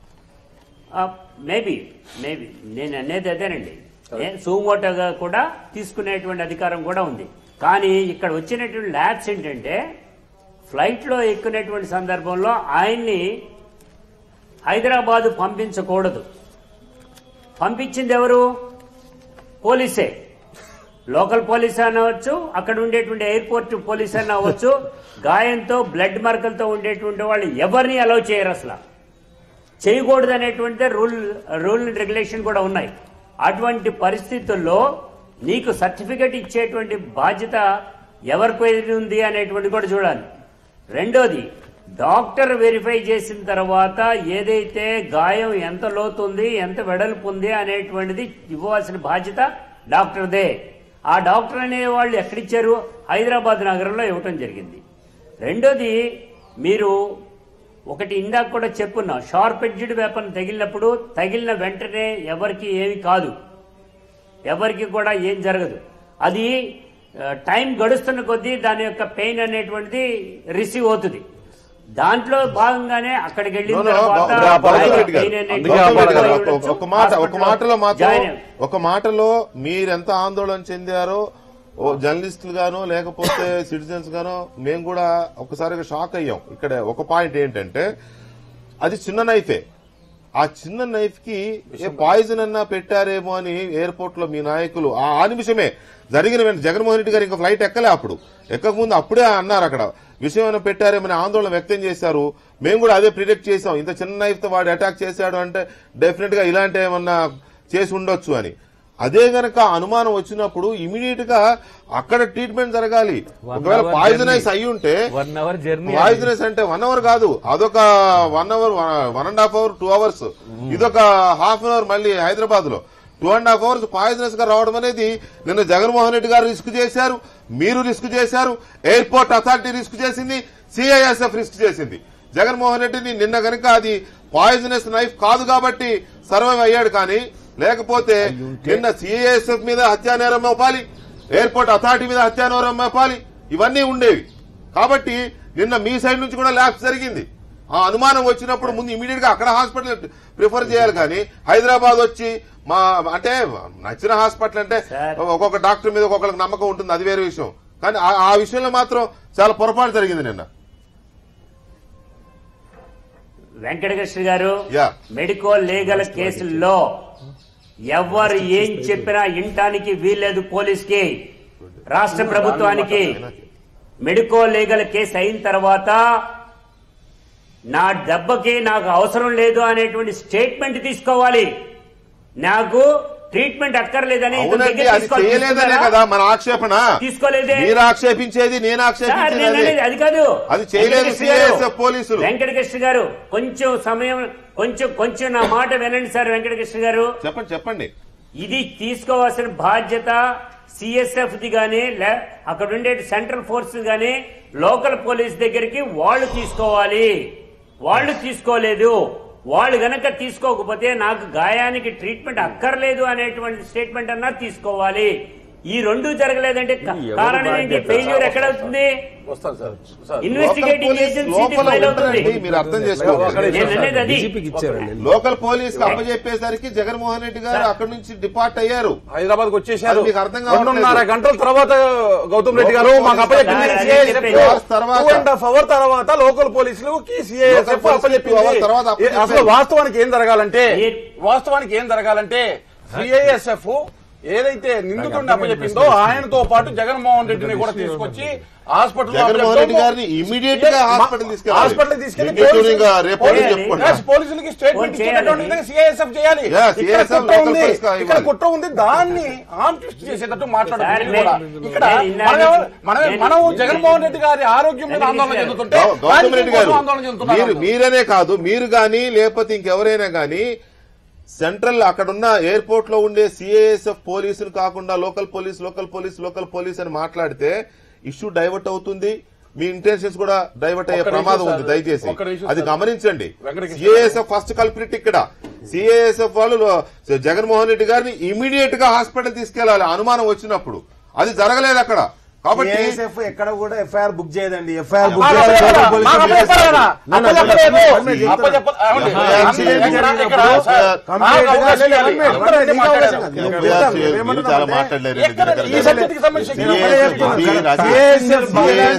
మేబీ మేబీ నేను అనేది అదేనండి ఏ- సూమోటోగా కూడా తీసుకునేటువంటి అధికారం కూడా ఉంది కానీ ఇక్కడ వచ్చినటువంటి ల్యాబ్స్ ఏంటంటే ఫ్లైట్ లో ఎక్కునేటువంటి సందర్భంలో ఆయన్ని హైదరాబాద్ పంపించకూడదు పంపించింది ఎవరు పోలీసే లోకల్ పోలీస్ అనవచ్చు అక్కడ ఉండేటువంటి ఎయిర్పోర్ట్ పోలీస్ అని అవ్వచ్చు గాయంతో బ్లడ్ మరకలతో ఉండేటువంటి వాళ్ళు ఎవరిని అలౌ చేయరు అసలు చేయకూడదు అనేటువంటి రూల్ రూల్ అండ్ రెగ్యులేషన్ కూడా ఉన్నాయి అటువంటి పరిస్థితుల్లో నీకు సర్టిఫికెట్ ఇచ్చేటువంటి బాధ్యత ఎవరిపై ఉంది అనేటువంటి కూడా చూడాలి రెండోది డాక్టర్ వెరిఫై చేసిన తర్వాత ఏదైతే గాయం ఎంత లోతుంది ఎంత వెడల్పు ఉంది అనేటువంటిది ఇవ్వాల్సిన బాధ్యత డాక్టర్దే ఆ డాక్టర్ అనే వాళ్ళు ఎక్కడిచ్చారు హైదరాబాద్ నగరంలో ఇవ్వటం జరిగింది రెండోది మీరు ఒకటి ఇందాక కూడా చెప్పున్నా షార్ప్ ఎడ్జ్డ్ వెపన్ తగిలినప్పుడు తగిలిన వెంటనే ఎవరికి ఏమి కాదు ఎవరికి కూడా ఏం జరగదు అది ఆ, టైం గడుస్తున్న కొద్దీ దాని యొక్క పెయిన్ అనేటువంటిది రిసీవ్ అవుతుంది దాంట్లో భాగంగానే అక్కడికి వెళ్ళిన No, no, తర్వాత బా- బా- ఆయన రెడ్డి గారు, pain అనేటువంటిది అందుకే గౌతమ్ రెడ్డి గారు, ఉండొచ్చు. ఒక- ఒక మాట ఒక హాస్పిటల్లో మాటలో మాత్రం జాయిన్ అయ్యారు. ఒక మాటలో మీరెంత ఆందోళన చెందారో ఓ జర్నలిస్టులు గానో లేకపోతే సిటిజన్స్ గానో మేము కూడా ఒకసారిగా షాక్ అయ్యాం ఇక్కడ ఒక పాయింట్ ఏంటంటే అది చిన్న నైఫే ఆ చిన్న నైఫ్ కి ఏ పాయిజన్ అన్నా పెట్టారేమో అని ఎయిర్పోర్ట్ లో మీ నాయకులు ఆ ఆ నిమిషమే జరిగిన వెంటనే జగన్మోహన్ రెడ్డి గారు ఇంకా ఫ్లైట్ ఎక్కలే అప్పుడు ఎక్కక ముందు అప్పుడే అన్నారు అక్కడ విషయం ఏమైనా పెట్టారేమని ఆందోళన వ్యక్తం చేశారు మేము కూడా అదే ప్రిడిక్ట్ చేశాం ఇంత చిన్న నైఫ్ తో వాడు అటాక్ చేశాడు అంటే డెఫినెట్ గా ఇలాంటి ఏమన్నా చేసి ఉండొచ్చు అని అదే గనక అనుమానం వచ్చినప్పుడు ఇమీడియట్ గా అక్కడ ట్రీట్మెంట్ జరగాలి ఒకవేళ hour పాయిజనైజ్ journey. అయి ఉంటే వన్ అవర్ జర్నీ పాయిజనస్ అంటే వన్ అవర్ కాదు అదొక one hour one and half hour two hours ఇదొక హాఫ్ అన్ అవర్ మళ్ళీ హైదరాబాద్ లో two and half hours poisonous గా రావడం అనేది నిన్న జగన్మోహన్ రెడ్డి గారు రిస్క్ చేశారు మీరు రిస్క్ చేశారు ఎయిర్పోర్ట్ అథారిటీ రిస్క్ చేసింది సిఐఎస్ఎఫ్ రిస్క్ చేసింది జగన్మోహన్ రెడ్డిని నిన్న గనుక అది పాయిజనస్ నైఫ్ కాదు కాబట్టి సర్వైవ్ అయ్యాడు కానీ లేకపోతే నిన్న సిఐఎస్ఎఫ్ మీద హత్యానేరం మోపాలి ఎయిర్పోర్ట్ అథారిటీ మీద హత్యానేరం మోపాలి ఇవన్నీ ఉండేవి కాబట్టి నిన్న మీ సైడ్ నుంచి కూడా ల్యాబ్స్ జరిగింది ఆ అనుమానం వచ్చినప్పుడు ముందు ఇమీడియట్ గా అక్కడ హాస్పిటల్ ప్రిఫర్ చేయాలి కానీ హైదరాబాద్ వచ్చి మా అంటే నచ్చిన హాస్పిటల్ అంటే సార్. ఒక్కొక్క డాక్టర్ మీద ఒక్కొక్కరికి నమ్మకం ఉంటుంది అది వేరే విషయం కానీ ఆ- ఆ విషయంలో మాత్రం చాలా పొరపాటు జరిగింది నిన్న వెంకటకృష్ణ గారు Yeah. మెడికో లీగల్ కేసుల్లో ఎవరు ఏం చెప్పినా ఇంటానికి వీల్లేదు పోలీస్కి రాష్ట్ర ప్రభుత్వానికి మెడికో లీగల్ కేసు అయిన తర్వాత నా దెబ్బకి నాకు అవసరం లేదు అనేటువంటి స్టేట్మెంట్ తీసుకోవాలి నాకు ట్రీట్మెంట్ అక్కర్లేదని ఇతని అవునండి దగ్గర అది తీసుకోవాలి. చేయలేదనే తీసుకున్నారా? కదా మన ఆక్షేపణ తీసుకోలేదే. మీరు ఆక్షేపించేది నేను సార్, ఆక్షేపించేది నేను అదే. అనేది అది కాదు అది చేయలేదు వెంకటకృష్ణ గారు, CISF పోలీసులు. వెంకటకృష్ణ గారు కొంచెం సమయం కొంచెం కొంచెం నా మాట వినండి సార్ వెంకటకృష్ణ గారు చెప్పండి చెప్పండి ఇది తీసుకోవాల్సిన బాధ్యత సిఎస్ఎఫ్ ది గానీ లే అక్కడ ఉండే సెంట్రల్ ఫోర్స్ గానీ లోకల్ పోలీస్ దగ్గరికి వాళ్ళు తీసుకోవాలి వాళ్ళు తీసుకోలేదు వాళ్ళు గనక తీసుకోకపోతే నాకు గాయానికి ట్రీట్మెంట్ అక్కర్లేదు అనేటువంటి స్టేట్మెంట్ అన్నా తీసుకోవాలి ఈ రెండు జరగలేదంటే క- ఎవరు కారణం ఏంటి బాధ్యత? ఫెయిల్యూర్ ఎక్కడ అవుతుంది వస్తాను sir sir investigating local agency police లోపల ఫైల్ అవుతుంది ఉంటారండి, మీరు అర్థం చేసుకోవాలి నేను అనేది అది డీజీపీకి ఇచ్చారండి లోకల్ పోలీస్ కి అప్పచెప్పేసరికి జగన్మోహన్ రెడ్డి గారు అక్కడి నుంచి డిపార్ట్ అయ్యారు హైదరాబాద్ కు వచ్చేసారు అది మీకు అర్థం కావట్లేదు. రెండున్నర గంటల తర్వాత గౌతమ్ రెడ్డి గారు మాకు అప్పచెప్పింది సార్, అది CISF చెప్పేది. తర్వాత టూ అండ్ హాఫ్ అవర్ తర్వాత లోకల్ పోలీసులకి లోకల్ సిఐఎస్ఎఫ్ పోలీసులు అప్పచెప్పింది two hours తర్వాత అప్పచెప్పారు. అసలు వాస్తవానికి ఏం జరగాలంటే ఏ- వాస్తవానికి ఏం జరగాలంటే సిఐఎస్ఎఫ్ ఏదైతే నిందితుడిని అప్పచెప్పిందో ఆయనతో పాటు జగన్మోహన్ రెడ్డిని కూడా తీసుకొచ్చి హాస్పిటల్ జగన్మోహన్ రెడ్డి గారిని ఇమీడియట్ గా హాస్పిటల్ తీసుకెళ్ళాలి హాస్పిటల్ తీసుకెళ్లి నిందితుడు ఇంకా రేపు పోలీసులు- పొద్దున్న చెప్పుకోండి Yes, పోలీసులకి స్టేట్మెంట్ ఫోన్ ఇచ్చేటటువంటి చేయాలి. విధంగా సిఐఎస్ఎఫ్ చేయాలి Yes, ఇక్కడ CISF కుట్ర local ఉంది police గా ఇక్కడ ఇవ్వాలి. కుట్ర ఉంది దాన్ని ఆమ్ ట్విస్ట్ చేసేటట్టు సార్, మాట్లాడుతుంది నేను- కూడా ఇక్కడ నేను ఇందాక మనం నుంచి- మనం నేను- మనం నేను- జగన్మోహన్ రెడ్డి గారి ఆరోగ్యం మీద నేను ఆందోళన నేను- చెందుతుంటే గౌ- గౌతమ్ రాజకీయం రెడ్డి గారు కోసం ఆందోళన మీరు చెందుతున్నారు మీరనే కాదు మీరు గాని లేకపోతే ఇంకెవరైనా గాని సెంట్రల్ అక్కడున్న ఎయిర్పోర్ట్ లో ఉండే సిఐఎస్ఎఫ్ పోలీసులు కాకుండా local police local police local police అని మాట్లాడితే ఇష్యూ డైవర్ట్ అవుతుంది మీ ఇంటెన్షన్స్ కూడా డైవర్ట్ అయ్యే ఒక్క నిమిషం ప్రమాదం సార్. ఉంది దయచేసి ఒక్క నిమిషం అది సార్. గమనించండి వెంకటకృష్ణ సిఐఎస్ఎఫ్ ఫస్ట్ కల్ప్రిట్ ఇక్కడ సిఐఎస్ఎఫ్ వాళ్ళు లో- జగన్మోహన్ రెడ్డి గారిని ఇమీడియట్ గా హాస్పిటల్ తీసుకెళ్లాలి అనుమానం వచ్చినప్పుడు అది జరగలేదు అక్కడ కాబట్టి ఏఎస్ఎఫ్ ఎక్కడ కూడా ఎఫ్ఐఆర్ బుక్ చేయదండి ఎఫ్ఐఆర్ బుక్ మాకు చేస్తే అప్పచెప్పరా? లోకల్ పోలీసులు మాకు చేస్తారు. అప్పచెప్పరా? నేను అప్పచెప్పలేదు. అప్పచెప్పలేదు. అప్పచెప్ప- ఏమండి? FIR ఇక్కడ- ఇక్కడ- ఇక్కడ చేసినప్పుడు, సార్, కంప్లీట్ మాకు అవకాశం గా ఇవ్వాలి. లేదు. అందరూ అదే మీకు మాట్లాడారు. అవకాశం కాదు. FIR చెప్తాను. చేయాలి. మీరు ఏమంటున్నానంటే, చాలా మాట్లాడలేరు ఎక్కడ దినకర్ ఈ గారు. సబ్జెక్ట్ కి సంబంధించి CISF CISF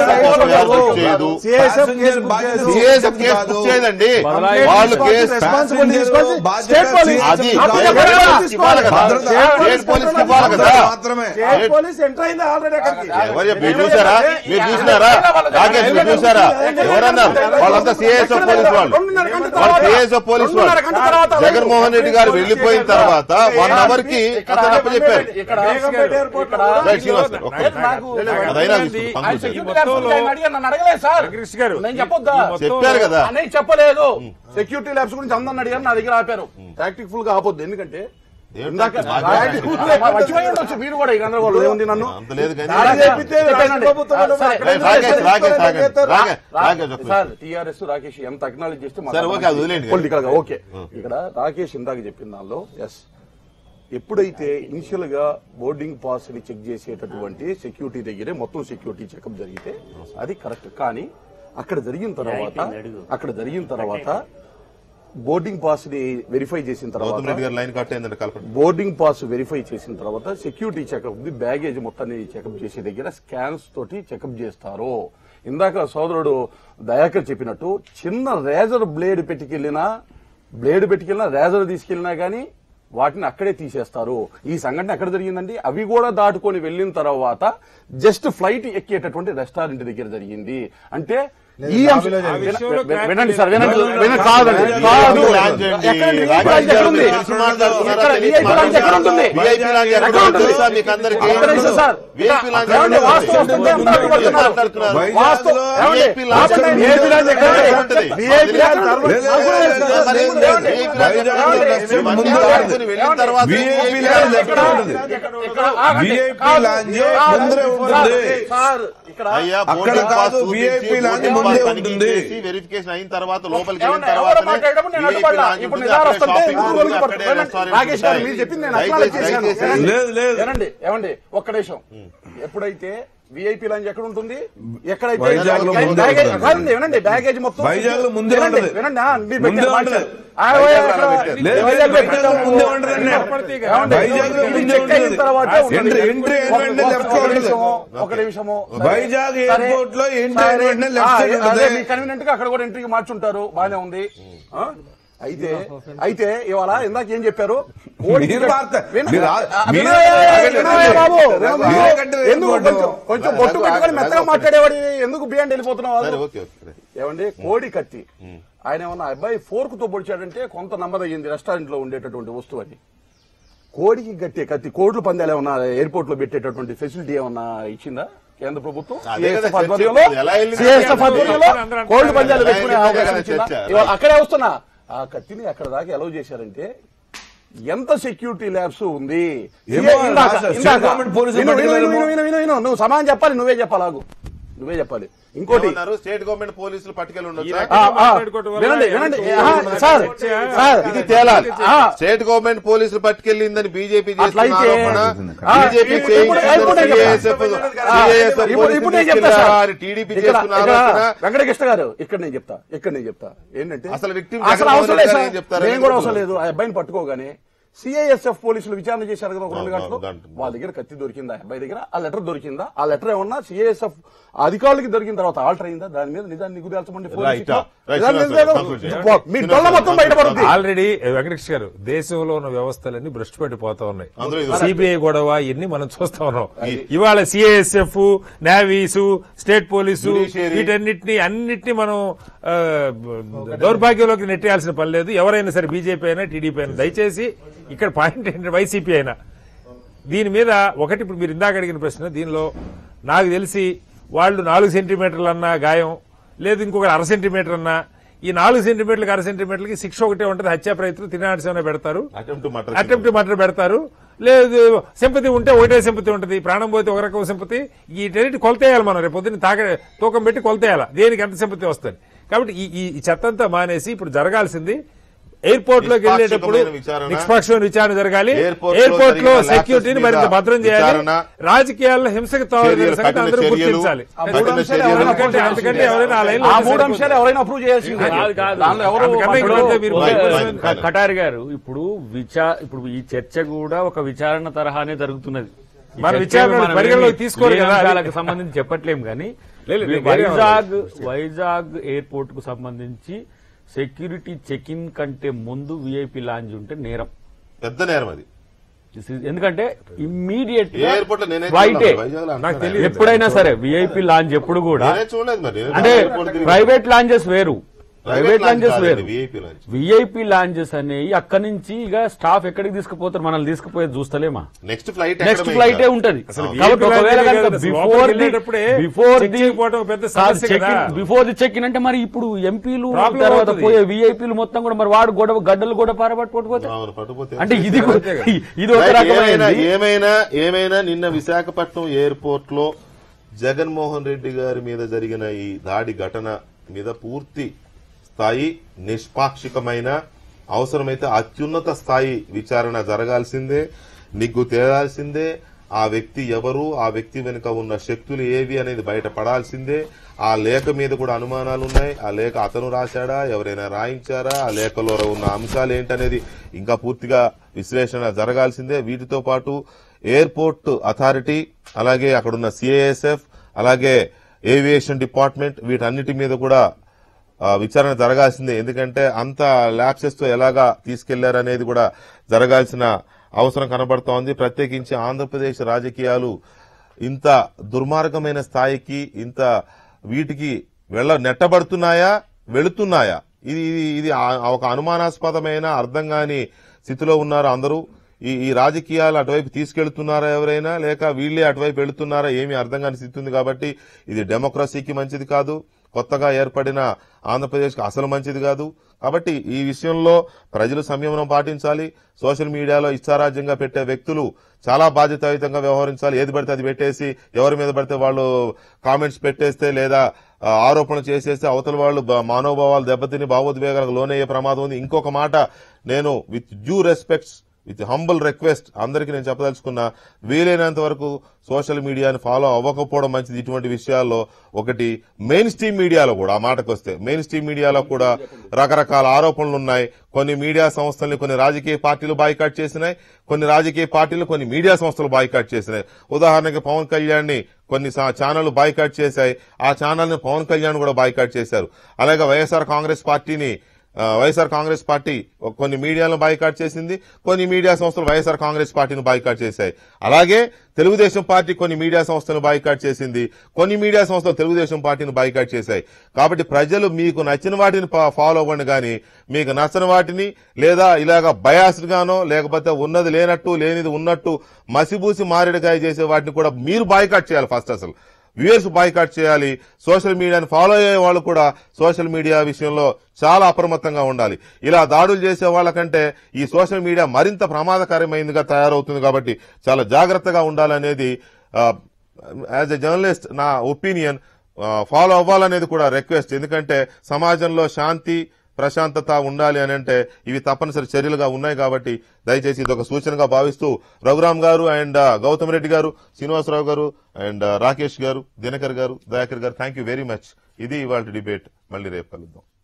చేయదు CISF కేసు బుక్ చేసి- సిఎస్ఎఫ్ కేసు బుక్ చేయదండి వాళ్ళు కేసు రెస్పాన్సిబిలిటీ తీసుకోవాల్సి బాధ్యత స్టేట్ పోలీస్ అది అప్పుడు స్టేట్ ఎవరు పోలీస్కి ఇవ్వాలి కదా భద్రత- స్టేట్ పోలీస్కి ఇవ్వాలి కదా మాత్రమే స్టేట్ పోలీస్ ఎంటర్ అయింది ఆల్రెడీ అక్కడికి ఎవరు చెప్ప- మీరు చూసారా మీరు చూసినారా రాకేష్ మీరు చూసారా ఎవరన్నారు వాళ్ళంతా సిఎస్ఎఫ్ పోలీస్ వాళ్ళు వాళ్ళు సిఎస్ఎఫ్ పోలీస్ వాళ్ళు జగన్మోహన్ రెడ్డి గారు వెళ్లిపోయిన తర్వాత వన్ అవర్ కి అతను అప్పచెప్పారు బేగంపేట ఎయిర్పోర్ట్ లో రైట్ శ్రీనివాస్ గారు, ఒక్క నిమిషం. నాకు- అదైనా ఈ తీసుకుంటాం, ఆయన కంక్లూడ్ చేయండి. సెక్యూరిటీ ల్యాబ్స్ ఆయన అడిగారు, నన్ను అడగలేదు సార్ వెంకటేష్ గారు నేను చెప్పొద్దా ఈ మొత్తంలో- చెప్పారు కదా అనేది చెప్పలేదు సెక్యూరిటీ ల్యాబ్స్ గురించి అందరిని అడిగారు నా దగ్గర ఆపారు టాక్టిక్ ఫుల్ గా ఆపొద్దు ఎందుకంటే ఏం ఇందాక tactic? tactic full గా మర్చిపోయి ఉండొచ్చు మీరు కూడా ఈ గందరగోళం ఏముంది నన్ను అంత లేదు కానీ దాడి చేపితే రాష్ట్ర ప్రభుత్వం వాళ్ళు సరే, అక్కడ రైట్, రాకేష్ రాకేష్ రాకేష్ చేస్తారు. రాకేష్ రాకేష్ ఒక్క సార్ నిమిషం. టిఆర్ఎస్ రాకేష్ ఎంత అక్నాలజ్ చేస్తే సరే, ఓకే, అది వదిలేండి. పొలిటికల్ గా ఓకే ఇక్కడ రాకేష్ ఇందాక చెప్పిన దానిలో ఎస్ ఎప్పుడైతే ఇనిషియల్ గా బోర్డింగ్ పాస్ ని చెక్ చేసేటటువంటి సెక్యూరిటీ దగ్గరే మొత్తం సెక్యూరిటీ చెకప్ జరిగితే అది కరెక్ట్ కానీ అక్కడ జరిగిన తర్వాత అయిపోయింది, అడుగు. అక్కడ జరిగిన తర్వాత బోర్డింగ్ పాస్ ని వెరిఫై చేసిన గౌతమ్ రెడ్డి తర్వాత గారు లైన్ కట్ అయిందంటే కలపండి బోర్డింగ్ పాస్ వెరిఫై చేసిన తర్వాత సెక్యూరిటీ చెకప్ ది బ్యాగేజ్ మొత్తాన్ని చెకప్ చేసే దగ్గర స్కాన్స్ తోటి చెకప్ చేస్తారు ఇందాక సోదరుడు దయాకర్ చెప్పినట్టు చిన్న రేజర్ బ్లేడ్ పెట్టుకెళ్ళినా బ్లేడ్ పెట్టుకెళ్ళినా రేజర్ తీసుకెళ్ళినా గానీ వాటిని అక్కడే తీసేస్తారు ఈ సంఘటన ఎక్కడ జరిగిందండి అవి కూడా దాటుకొని వెళ్ళిన తర్వాత జస్ట్ ఫ్లైట్ ఎక్కేటటువంటి రెస్టారెంట్ దగ్గర జరిగింది అంటే ఈ అంశం ఆ విషయంలో విన- వినండి సార్ వినండి clarity వినండి కాదండి కాదు లాంచ్ చేయండి. ఎక్కడండి? రాకేష్ లాంచ్ గారు ఎక్కడ ఉంది? తెలిసి మాట్లాడుతున్నారా? ఎక్కడ? తెలిసి VIP లాంచ్ ఎక్కడ ఉంటుంది? VIP లాంచ్ ఎక్కడ ఎక్కడ ఉంటుందో ఉంటుంది? తెలుసా మీకు అందరికీ? ఒక్క నిమిషం సార్. VIP లాంచ్ ఏమండి? ఎక్కడ వాస్తవం ఉంటుంది? వస్తుంటే ఎంత అడ్డుపడుతున్నారు? మాట్లాడుతున్నారు? వాస్తవం ఏమండి? VIP లాంచ్ ఆపండి. ఎక్కడ VIP లాంచ్ ఎక్కడ ఉంటుంది? ఉంటుంది? VIP లాంచ్ ఎక్కడ ఉంటుంది? లేదు, లేదు, లేదు, లేదు, మరి లేదు, లేదు. VIP లాంచ్ ఎక్కడ వైజాగ్లో ఉంటుంది? రస్ತೆ ఇవన్నీ ముందు దాటుకొని వెళ్ళిన తర్వాత VIP లాంచ్ ఎక్కడ ఉంటుంది? ఇక్కడ ఆగండి. VIP కాదు. లాంచ్ కాదు. ముందరే ఉంటుంది. సార్ ఇక్కడ అయ్యా, అక్కడ boarding pass కాదు, చూపించి, VIP లాంచ్ boarding ముందే pass తనిఖీ ఉంటుంది. చేసి, వెరిఫికేషన్ అయిన తర్వాత లోపలికి ఏమన్నా వెళ్ళిన ఎవరో తర్వాత మాట్లాడేటప్పుడు నేను అడ్డుపడ్డా. ఇప్పుడు నిదానం వస్తుంటే ఇంకొక రోజు పడుతుంది. రాకేష్ గారు మీరు చెప్పింది నేను అట్లా చేశాను వినండి. లేదు, లేదు. వినండి ఏమండి ఒక్క నిమిషం ఎప్పుడైతే విఐపి లాంజ్ ఎక్కడ ఉంటుంది ఎక్కడైతే వైజాగ్లో బ్యాగేజ్- ముందే బ్యాగేజ్- ఉంటుంది. కాదండి, వినండి బ్యాగేజ్ మొత్తం వైజాగ్లో ముందే వినండి, ఉంటుంది. వినండి ఆ, మీరు ముందే పెట్టారు, ఉంటుంది. మార్చారు. ఆ, వైజాగ్లో లేదు, లేదు, వైజాగ్లో వైజాగ్లో ముందే ఉంటుంది. ఏమండి? వైజాగ్లో ఇది ముందే చెక్ అయిన ఉంటుంది. తర్వాతే ఉంటుంది. ఎంట్రీ- ఎంట్రీ అయిన ఒక- వెంటనే ఒక లెఫ్ట్ లో ఉంటుంది. నిమిషము, ఒక నిమిషము సరే. వైజాగ్ సరే. ఎయిర్పోర్ట్ లో ఎంట్రీ అయిన సరే. వెంటనే లెఫ్ట్ ఆ, సైడ్ ఉంటుంది. అదే మీ కన్వీనియంట్ గా అక్కడ కూడా ఎంట్రీకి మార్చుంటారు బాగానే ఉంది ఆ? అయితే అయితే ఇవాళ ఇందాక ఏం చెప్పారు మీరు వార్త- విన- మీరు ఆ- ఆ, మీరు వినోయ్, ఆగండి, వినోయ్ ఆగండి. బాబు, వినోయ్ మీరే బాబు. కట్టారు ఎందుకు ఎయిర్పోర్టు. కొంచెం కొంచెం బొట్టు పెట్టుకొని మెత్తగా మాట్లాడేవాడి ఎందుకు బియాండ్ వెళ్ళిపోతున్నావు సరే ఓకే ఓకే ఏమండి కోడి కత్తి ఆయన ఏమన్నా అబ్బాయి ఫోర్క్ తో పొడిచాడంటే కొంత నమ్మదగింది రెస్టారెంట్ లో ఉండేటటువంటి వస్తువు అది కోడికి కట్టే కత్తి కోడ్లు పందాలు ఏమన్నా ఎయిర్పోర్ట్ లో పెట్టేటటువంటి ఫెసిలిటీ ఏమన్నా ఇచ్చిందా కేంద్ర ప్రభుత్వం అదే కదా CSF చర్చ. ఆధ్వర్యంలో ఎలా వెళ్ళింది? CSF ఆధ్వర్యంలో అందరూ కోళ్లు పందాలు ఎలా పెట్టుకునే వెళ్ళింది? అవకాశం కదా ఇచ్చిందా? చర్చ. ఇవాళ అక్కడే వస్తున్నా ఆ కత్తిని అక్కడ దాకా ఎలా చేశారంటే ఎంత సెక్యూరిటీ ల్యాబ్స్ ఉంది ఏమో ఇందాక- రాశారు. ఇందాక- స్టేట్ గవర్నమెంట్ పోలీసులు విను, విను, పట్టుకెళ్ళారేమో. విను, విను, విను, విను. నువ్వు సమానం చెప్పాలి నువ్వే చెప్పాలి ఆగు. నువ్వే చెప్పాలి ఇంకోటి ఏమన్నారు? స్టేట్ గవర్నమెంట్ పోలీసులు పట్టుకెళ్ళి ఈ ఉండొచ్చా రకంగా ఆ, ఆ, మాట్లాడుకోవటం వల్ల వినండి, ఎవరికి వినండి. ఎవరికి ఆహా, మనకి సార్, చర్చ, సార్, ఇది తేలాలి ఆ. స్టేట్ గవర్నమెంట్ పోలీసులు పట్టుకెళ్ళిందని బీజేపీ చేస్తున్న అట్లయితే- ఆరోపణ ఆ, బీజేపీ ఇప్పుడు- ఇప్పుడు- ఇప్పుడు నేను చెప్తా. ఆ, ఇప్పుడు ఇప్పుడు నేను చెప్తా సార్. టీడీపీ ఇక్కడ- చేస్తున్న ఇక్కడ ఆరోపణ వెంకటకృష్ణ గారు ఇక్కడ నేను చెప్తా ఇక్కడ నేను చెప్తా ఏంటంటే అసలు victim అసలు జగన్మోహన్ అవసరం రెడ్డి లేదు గారు సార్. ఏం చెప్తారని నేను కూడా అవసరం చెప్తున్నారు. లేదు ఆ అబ్బాయిని పట్టుకోగానే సిఐఎస్ఎఫ్ పోలీసులు విచారణ చేశారు కదా ఒక రెండు అవును, గంటలు గంట. వాళ్ళ దగ్గర కత్తి దొరికిందా ఆ అబ్బాయి దగ్గర ఆ లెటర్ దొరికిందా ఆ లెటర్ ఏమన్నా సిఐఎస్ఎఫ్ అధికారులకి దొరికిన తర్వాత ఆల్టర్ అయిందా దాని మీద నిజాన్ని నిగ్గు తేల్చమండి Right, ah. Right, నిజాన్ని శ్రీనివాస్ నిగ్గు గారు, conclude చేయండి. తేల్చ- మీ శ్రీనివాస్ డొల్ల గారు, మొత్తం బయటపడుతుంది ఆల్రెడీ వెంకటేష్ గారు దేశంలో ఉన్న వ్యవస్థలన్నీ భ్రష్టు పట్టిపోతా ఉన్నాయి అందులో ఇది సిబిఐ గొడవ ఇవన్నీ మనం చూస్తా ఉన్నాం ఇవాళ సిఐఎస్ఎఫ్ నేవీసు స్టేట్ పోలీసు Judiciary. వీటన్నిటిని అన్నిటిని మనం ఆ, దౌర్భాగ్యంలోకి నెట్టేయాల్సిన పని లేదు ఎవరైనా సరే బీజేపీ అయినా టీడీపీ అయినా దయచేసి ఇక్కడ పాయింట్ ఏంటంటే వైసీపీ అయినా దీని మీద ఒకటి ఇప్పుడు మీరు ఇందాక అడిగిన ప్రశ్న దీనిలో నాకు తెలిసి వాళ్ళు నాలుగు సెంటీమీటర్లు అన్నా గాయం లేదు ఇంకొకరు అర సెంటీమీటర్ అన్నా ఈ నాలుగు సెంటీమీటర్లకి అర సెంటీమీటర్లకి శిక్ష ఒకటే ఉంటుంది హత్యా ప్రయత్నం తినాల్సిన పెడతారు అటెంప్ట్ మటర్ అటెంప్ట్ మర్డర్ పెడతారు లేదు సింపతి ఉంటే ఒకటే సింపతి ఉంటుంది ప్రాణం పోతే ఒక రకం సింపతి వీటన్నిటి కొలతేయాలి మనం రేపు పొద్దున్న తాక తూకం పెట్టి కొలతేయాలి దేనికి ఎంత సింపతి వస్తుంది కాబట్టి ఈ ఈ- ఈ చెత్తంతా మానేసి ఇప్పుడు జరగాల్సింది ఎయిర్పోర్ట్ లోకి వెళ్ళేటప్పుడు నిష్పాక్షికమైన విచారణ. నిష్పక్షమైన విచారణ జరగాలి ఎయిర్పోర్ట్ లో ఎయిర్పోర్ట్ లో జరిగిన సెక్యూరిటీని lapses మరింత మీద భద్రం చేయాలి విచారణ. రాజకీయాల్లో హింసకు తావు చర్యలు, సంగతి కఠిన అందరూ చర్యలు, గుర్తించాలి కఠిన మూడు అంశాలు చర్యలు. ఎవరైనా ఎందుకంటే అంతకంటే ఎవరైనా ఆ లైన్లో ఆ ఉంటే మూడు సరిపోతుంది. అంశాలు ఎవరైనా అప్రూవ్ చేయాల్సిందే కాదు, కాదు. దానిలో ఎవరు అందుకన్నా ఇక్కడ ఇప్పుడు- అంతే మీరు Right, మీరు- right. క- కటారి గారు ఇప్పుడు విచా ఇప్పుడు ఈ చర్చ కూడా ఒక విచారణ తరహానే జరుగుతున్నది ఈ మన చర్చ విచారణ మనం పరిగణలోకి ఏమి తీసుకోరు లేని కదా, అది- అంశాలకు సంబంధించి చెప్పట్లేం కానీ లేదు, లేదు, వేరే వైజాగ్ వైజాగ్ ఎయిర్పోర్ట్ కు సంబంధించి సెక్యూరిటీ చెక్ ఇన్ కంటే ముందు విఐపి లాంజ్ ఉంటే నేరం పెద్ద నేరం అది This is- ఎందుకంటే ఇమ్మీడియట్ ఏ ఎయిర్పోర్ట్ లో నేనే ఫ్లైటే వైజాగ్ లో నాకు తెలియదు. ఎప్పుడైనా సరే విఐపి లాంజ్ ఎప్పుడు కూడా నేనే చూడలేదు మరి నేను అంటే ఎయిర్పోర్ట్ తిరిగి- ప్రైవేట్ లాంజెస్ వేరు ప్రైవేట్ లాంజెస్ వేరు VIP లాంచ్ విఐపి లాంజెస్ అనేవి అక్కడి నుంచి ఇక స్టాఫ్ ఎక్కడికి తీసుకుపోతారు మనల్ని తీసుకుపోయేది చూస్తలేమా నెక్స్ట్ ఫ్లైట్ నెక్స్ట్ ఫ్లైటే ఉంటది అసలు కాబట్టి VIP ఒకవేళ లాంటిది కనుక కాదు, అసలు బిఫోర్ లోపలికి వెళ్ళేటప్పుడే బిఫోర్ check చేయకపోవడం పెద్ద సమస్య కదా. బిఫోర్ ది చెక్ ఇన్ అంటే మరి ఇప్పుడు ఎంపీలు Problem తర్వాత అవుతుంది. పోయే విఐపీలు మొత్తం కూడా మరి వాడు గొడవ గడ్డలు కూడా పారబట్టుకోకపోతే అవును పట్టుపోతే అంటే ఇది కూడా- ఇది ఒక రైట్, ఏమైనా రకమైన ఏమైనా ఏమైనా నిన్న విశాఖపట్నం ఎయిర్పోర్ట్ లో జగన్మోహన్ రెడ్డి గారి మీద జరిగిన ఈ దాడి ఘటన మీద పూర్తి స్థాయి నిష్పాక్షికమైన అవసరమైతే అత్యున్నత స్థాయి విచారణ జరగాల్సిందే నిగ్గు తేలాల్సిందే ఆ వ్యక్తి ఎవరు ఆ వ్యక్తి వెనుక ఉన్న శక్తులు ఏవి అనేది బయటపడాల్సిందే ఆ లేఖ మీద కూడా అనుమానాలు ఉన్నాయి ఆ లేఖ అతను రాశాడా ఎవరైనా రాయించారా ఆ లేఖలో ఉన్న అంశాలు ఏంటనేది ఇంకా పూర్తిగా విశ్లేషణ జరగాల్సిందే వీటితో పాటు ఎయిర్పోర్ట్ అథారిటీ అలాగే అక్కడున్న సిఐఎస్ఎఫ్ అలాగే ఏవియేషన్ డిపార్ట్మెంట్ వీటన్నిటి మీద కూడా ఆ, విచారణ జరగాల్సిందే ఎందుకంటే అంత ల్యాప్సెస్ తో ఎలాగా తీసుకెళ్లారనేది కూడా జరగాల్సిన అవసరం కనబడుతోంది ప్రత్యేకించి ఆంధ్రప్రదేశ్ రాజకీయాలు ఇంత దుర్మార్గమైన స్థాయికి ఇంత వీటికి వెళ్ళ నెట్టబడుతున్నాయా వెళుతున్నాయా ఇది ఇది ఇది ఆ- ఒక అనుమానాస్పదమైన అర్థం కాని స్థితిలో ఉన్నారు అందరూ ఈ ఈ రాజకీయాలు అటువైపు తీసుకెళ్తున్నారా ఎవరైనా లేక వీళ్ళే అటువైపు వెళుతున్నారా ఏమీ అర్థం కాని స్థితి ఉంది కాబట్టి ఇది డెమోక్రసీకి మంచిది కాదు కొత్తగా ఏర్పడిన ఆంధ్రప్రదేశ్కి అసలు మంచిది కాదు కాబట్టి ఈ విషయంలో ప్రజలు సంయమనం పాటించాలి సోషల్ మీడియాలో ఇచ్చారాజ్యంగా పెట్టే వ్యక్తులు చాలా బాధ్యతాయుతంగా వ్యవహరించాలి ఏది పడితే అది పెట్టేసి ఎవరి మీద పడితే వాళ్ళు కామెంట్స్ పెట్టేస్తే లేదా ఆ, ఆరోపణలు చేసేస్తే అవతల వాళ్ళు బ- మనోభావాలు దెబ్బతిని భావోద్వేగాలకు లోనయ్యే ప్రమాదం ఉంది ఇంకొక మాట నేను with due respects with humble request అందరికీ నేను చెప్పదలుచుకున్నా వీలైనంత వరకు సోషల్ మీడియాని ఫాలో అవ్వకపోవడం మంచిది ఇటువంటి విషయాల్లో ఒకటి మెయిన్ స్ట్రీమ్ మీడియాలో కూడా ఆ మాటకు వస్తే మెయిన్ స్ట్రీమ్ మీడియాలో కూడా రకరకాల ఆరోపణలు ఉన్నాయి కొన్ని మీడియా సంస్థల్ని కొన్ని రాజకీయ పార్టీలు బాయ్కాట్ చేసినాయి కొన్ని రాజకీయ పార్టీలు కొన్ని మీడియా సంస్థలు బాయ్కాట్ చేసినాయి ఉదాహరణకి పవన్ కళ్యాణ్ ని కొన్ని సా- ఛానళ్లు బాయ్కాట్ చేశాయి ఆ ఛానల్ ని పవన్ కళ్యాణ్ కూడా బాయ్కాట్ చేశారు అలాగే వైఎస్ఆర్ కాంగ్రెస్ పార్టీని ఆ, వైఎస్ఆర్ కాంగ్రెస్ పార్టీ ఒక కొన్ని మీడియాలను బాయ్కాట్ చేసింది కొన్ని మీడియా సంస్థలు వైఎస్ఆర్ కాంగ్రెస్ పార్టీని బాయ్కాట్ చేశాయి అలాగే తెలుగుదేశం పార్టీ కొన్ని మీడియా సంస్థలను బాయ్కాట్ చేసింది కొన్ని మీడియా సంస్థలు తెలుగుదేశం పార్టీని బాయ్కాట్ చేశాయి కాబట్టి ప్రజలు మీకు నచ్చిన వాటిని ఫా- ఫాలో అవ్వండి కానీ మీకు నచ్చని వాటిని లేదా ఇలాగ బయాస్డ్ గానో లేకపోతే ఉన్నది లేనట్టు లేనిది ఉన్నట్టు మసిబూసి మారేడుకాయ చేసే వాటిని కూడా మీరు బాయ్కాట్ చేయాలి ఫస్ట్ అసలు వ్యూయర్స్ బాయ్కాట్ చేయాలి సోషల్ మీడియాని ఫాలో అయ్యే వాళ్ళు కూడా సోషల్ మీడియా విషయంలో చాలా అప్రమత్తంగా ఉండాలి ఇలా దాడులు చేసే వాళ్ళకంటే ఈ సోషల్ మీడియా మరింత ప్రమాదకరమైనదిగా తయారవుతుంది కాబట్టి చాలా జాగ్రత్తగా ఉండాలనేది యాజ్ ఎ జర్నలిస్ట్ నా ఒపీనియన్ ఫాలో అవ్వాలనేది కూడా రిక్వెస్ట్ ఎందుకంటే సమాజంలో శాంతి ప్రశాంతత ఉండాలి అని అంటే ఇవి తప్పనిసరి చర్యలుగా ఉన్నాయి కాబట్టి దయచేసి ఇది ఒక సూచనగా భావిస్తూ రఘురామ్ గారు అండ్ గౌతమ్ రెడ్డి గారు శ్రీనివాసరావు గారు అండ్ రాకేష్ గారు దినకర్ గారు దయాకర్ గారు థ్యాంక్ యూ వెరీ మచ్ ఇది ఇవాళ డిబేట్ మళ్ళీ రేపు కలుద్దాం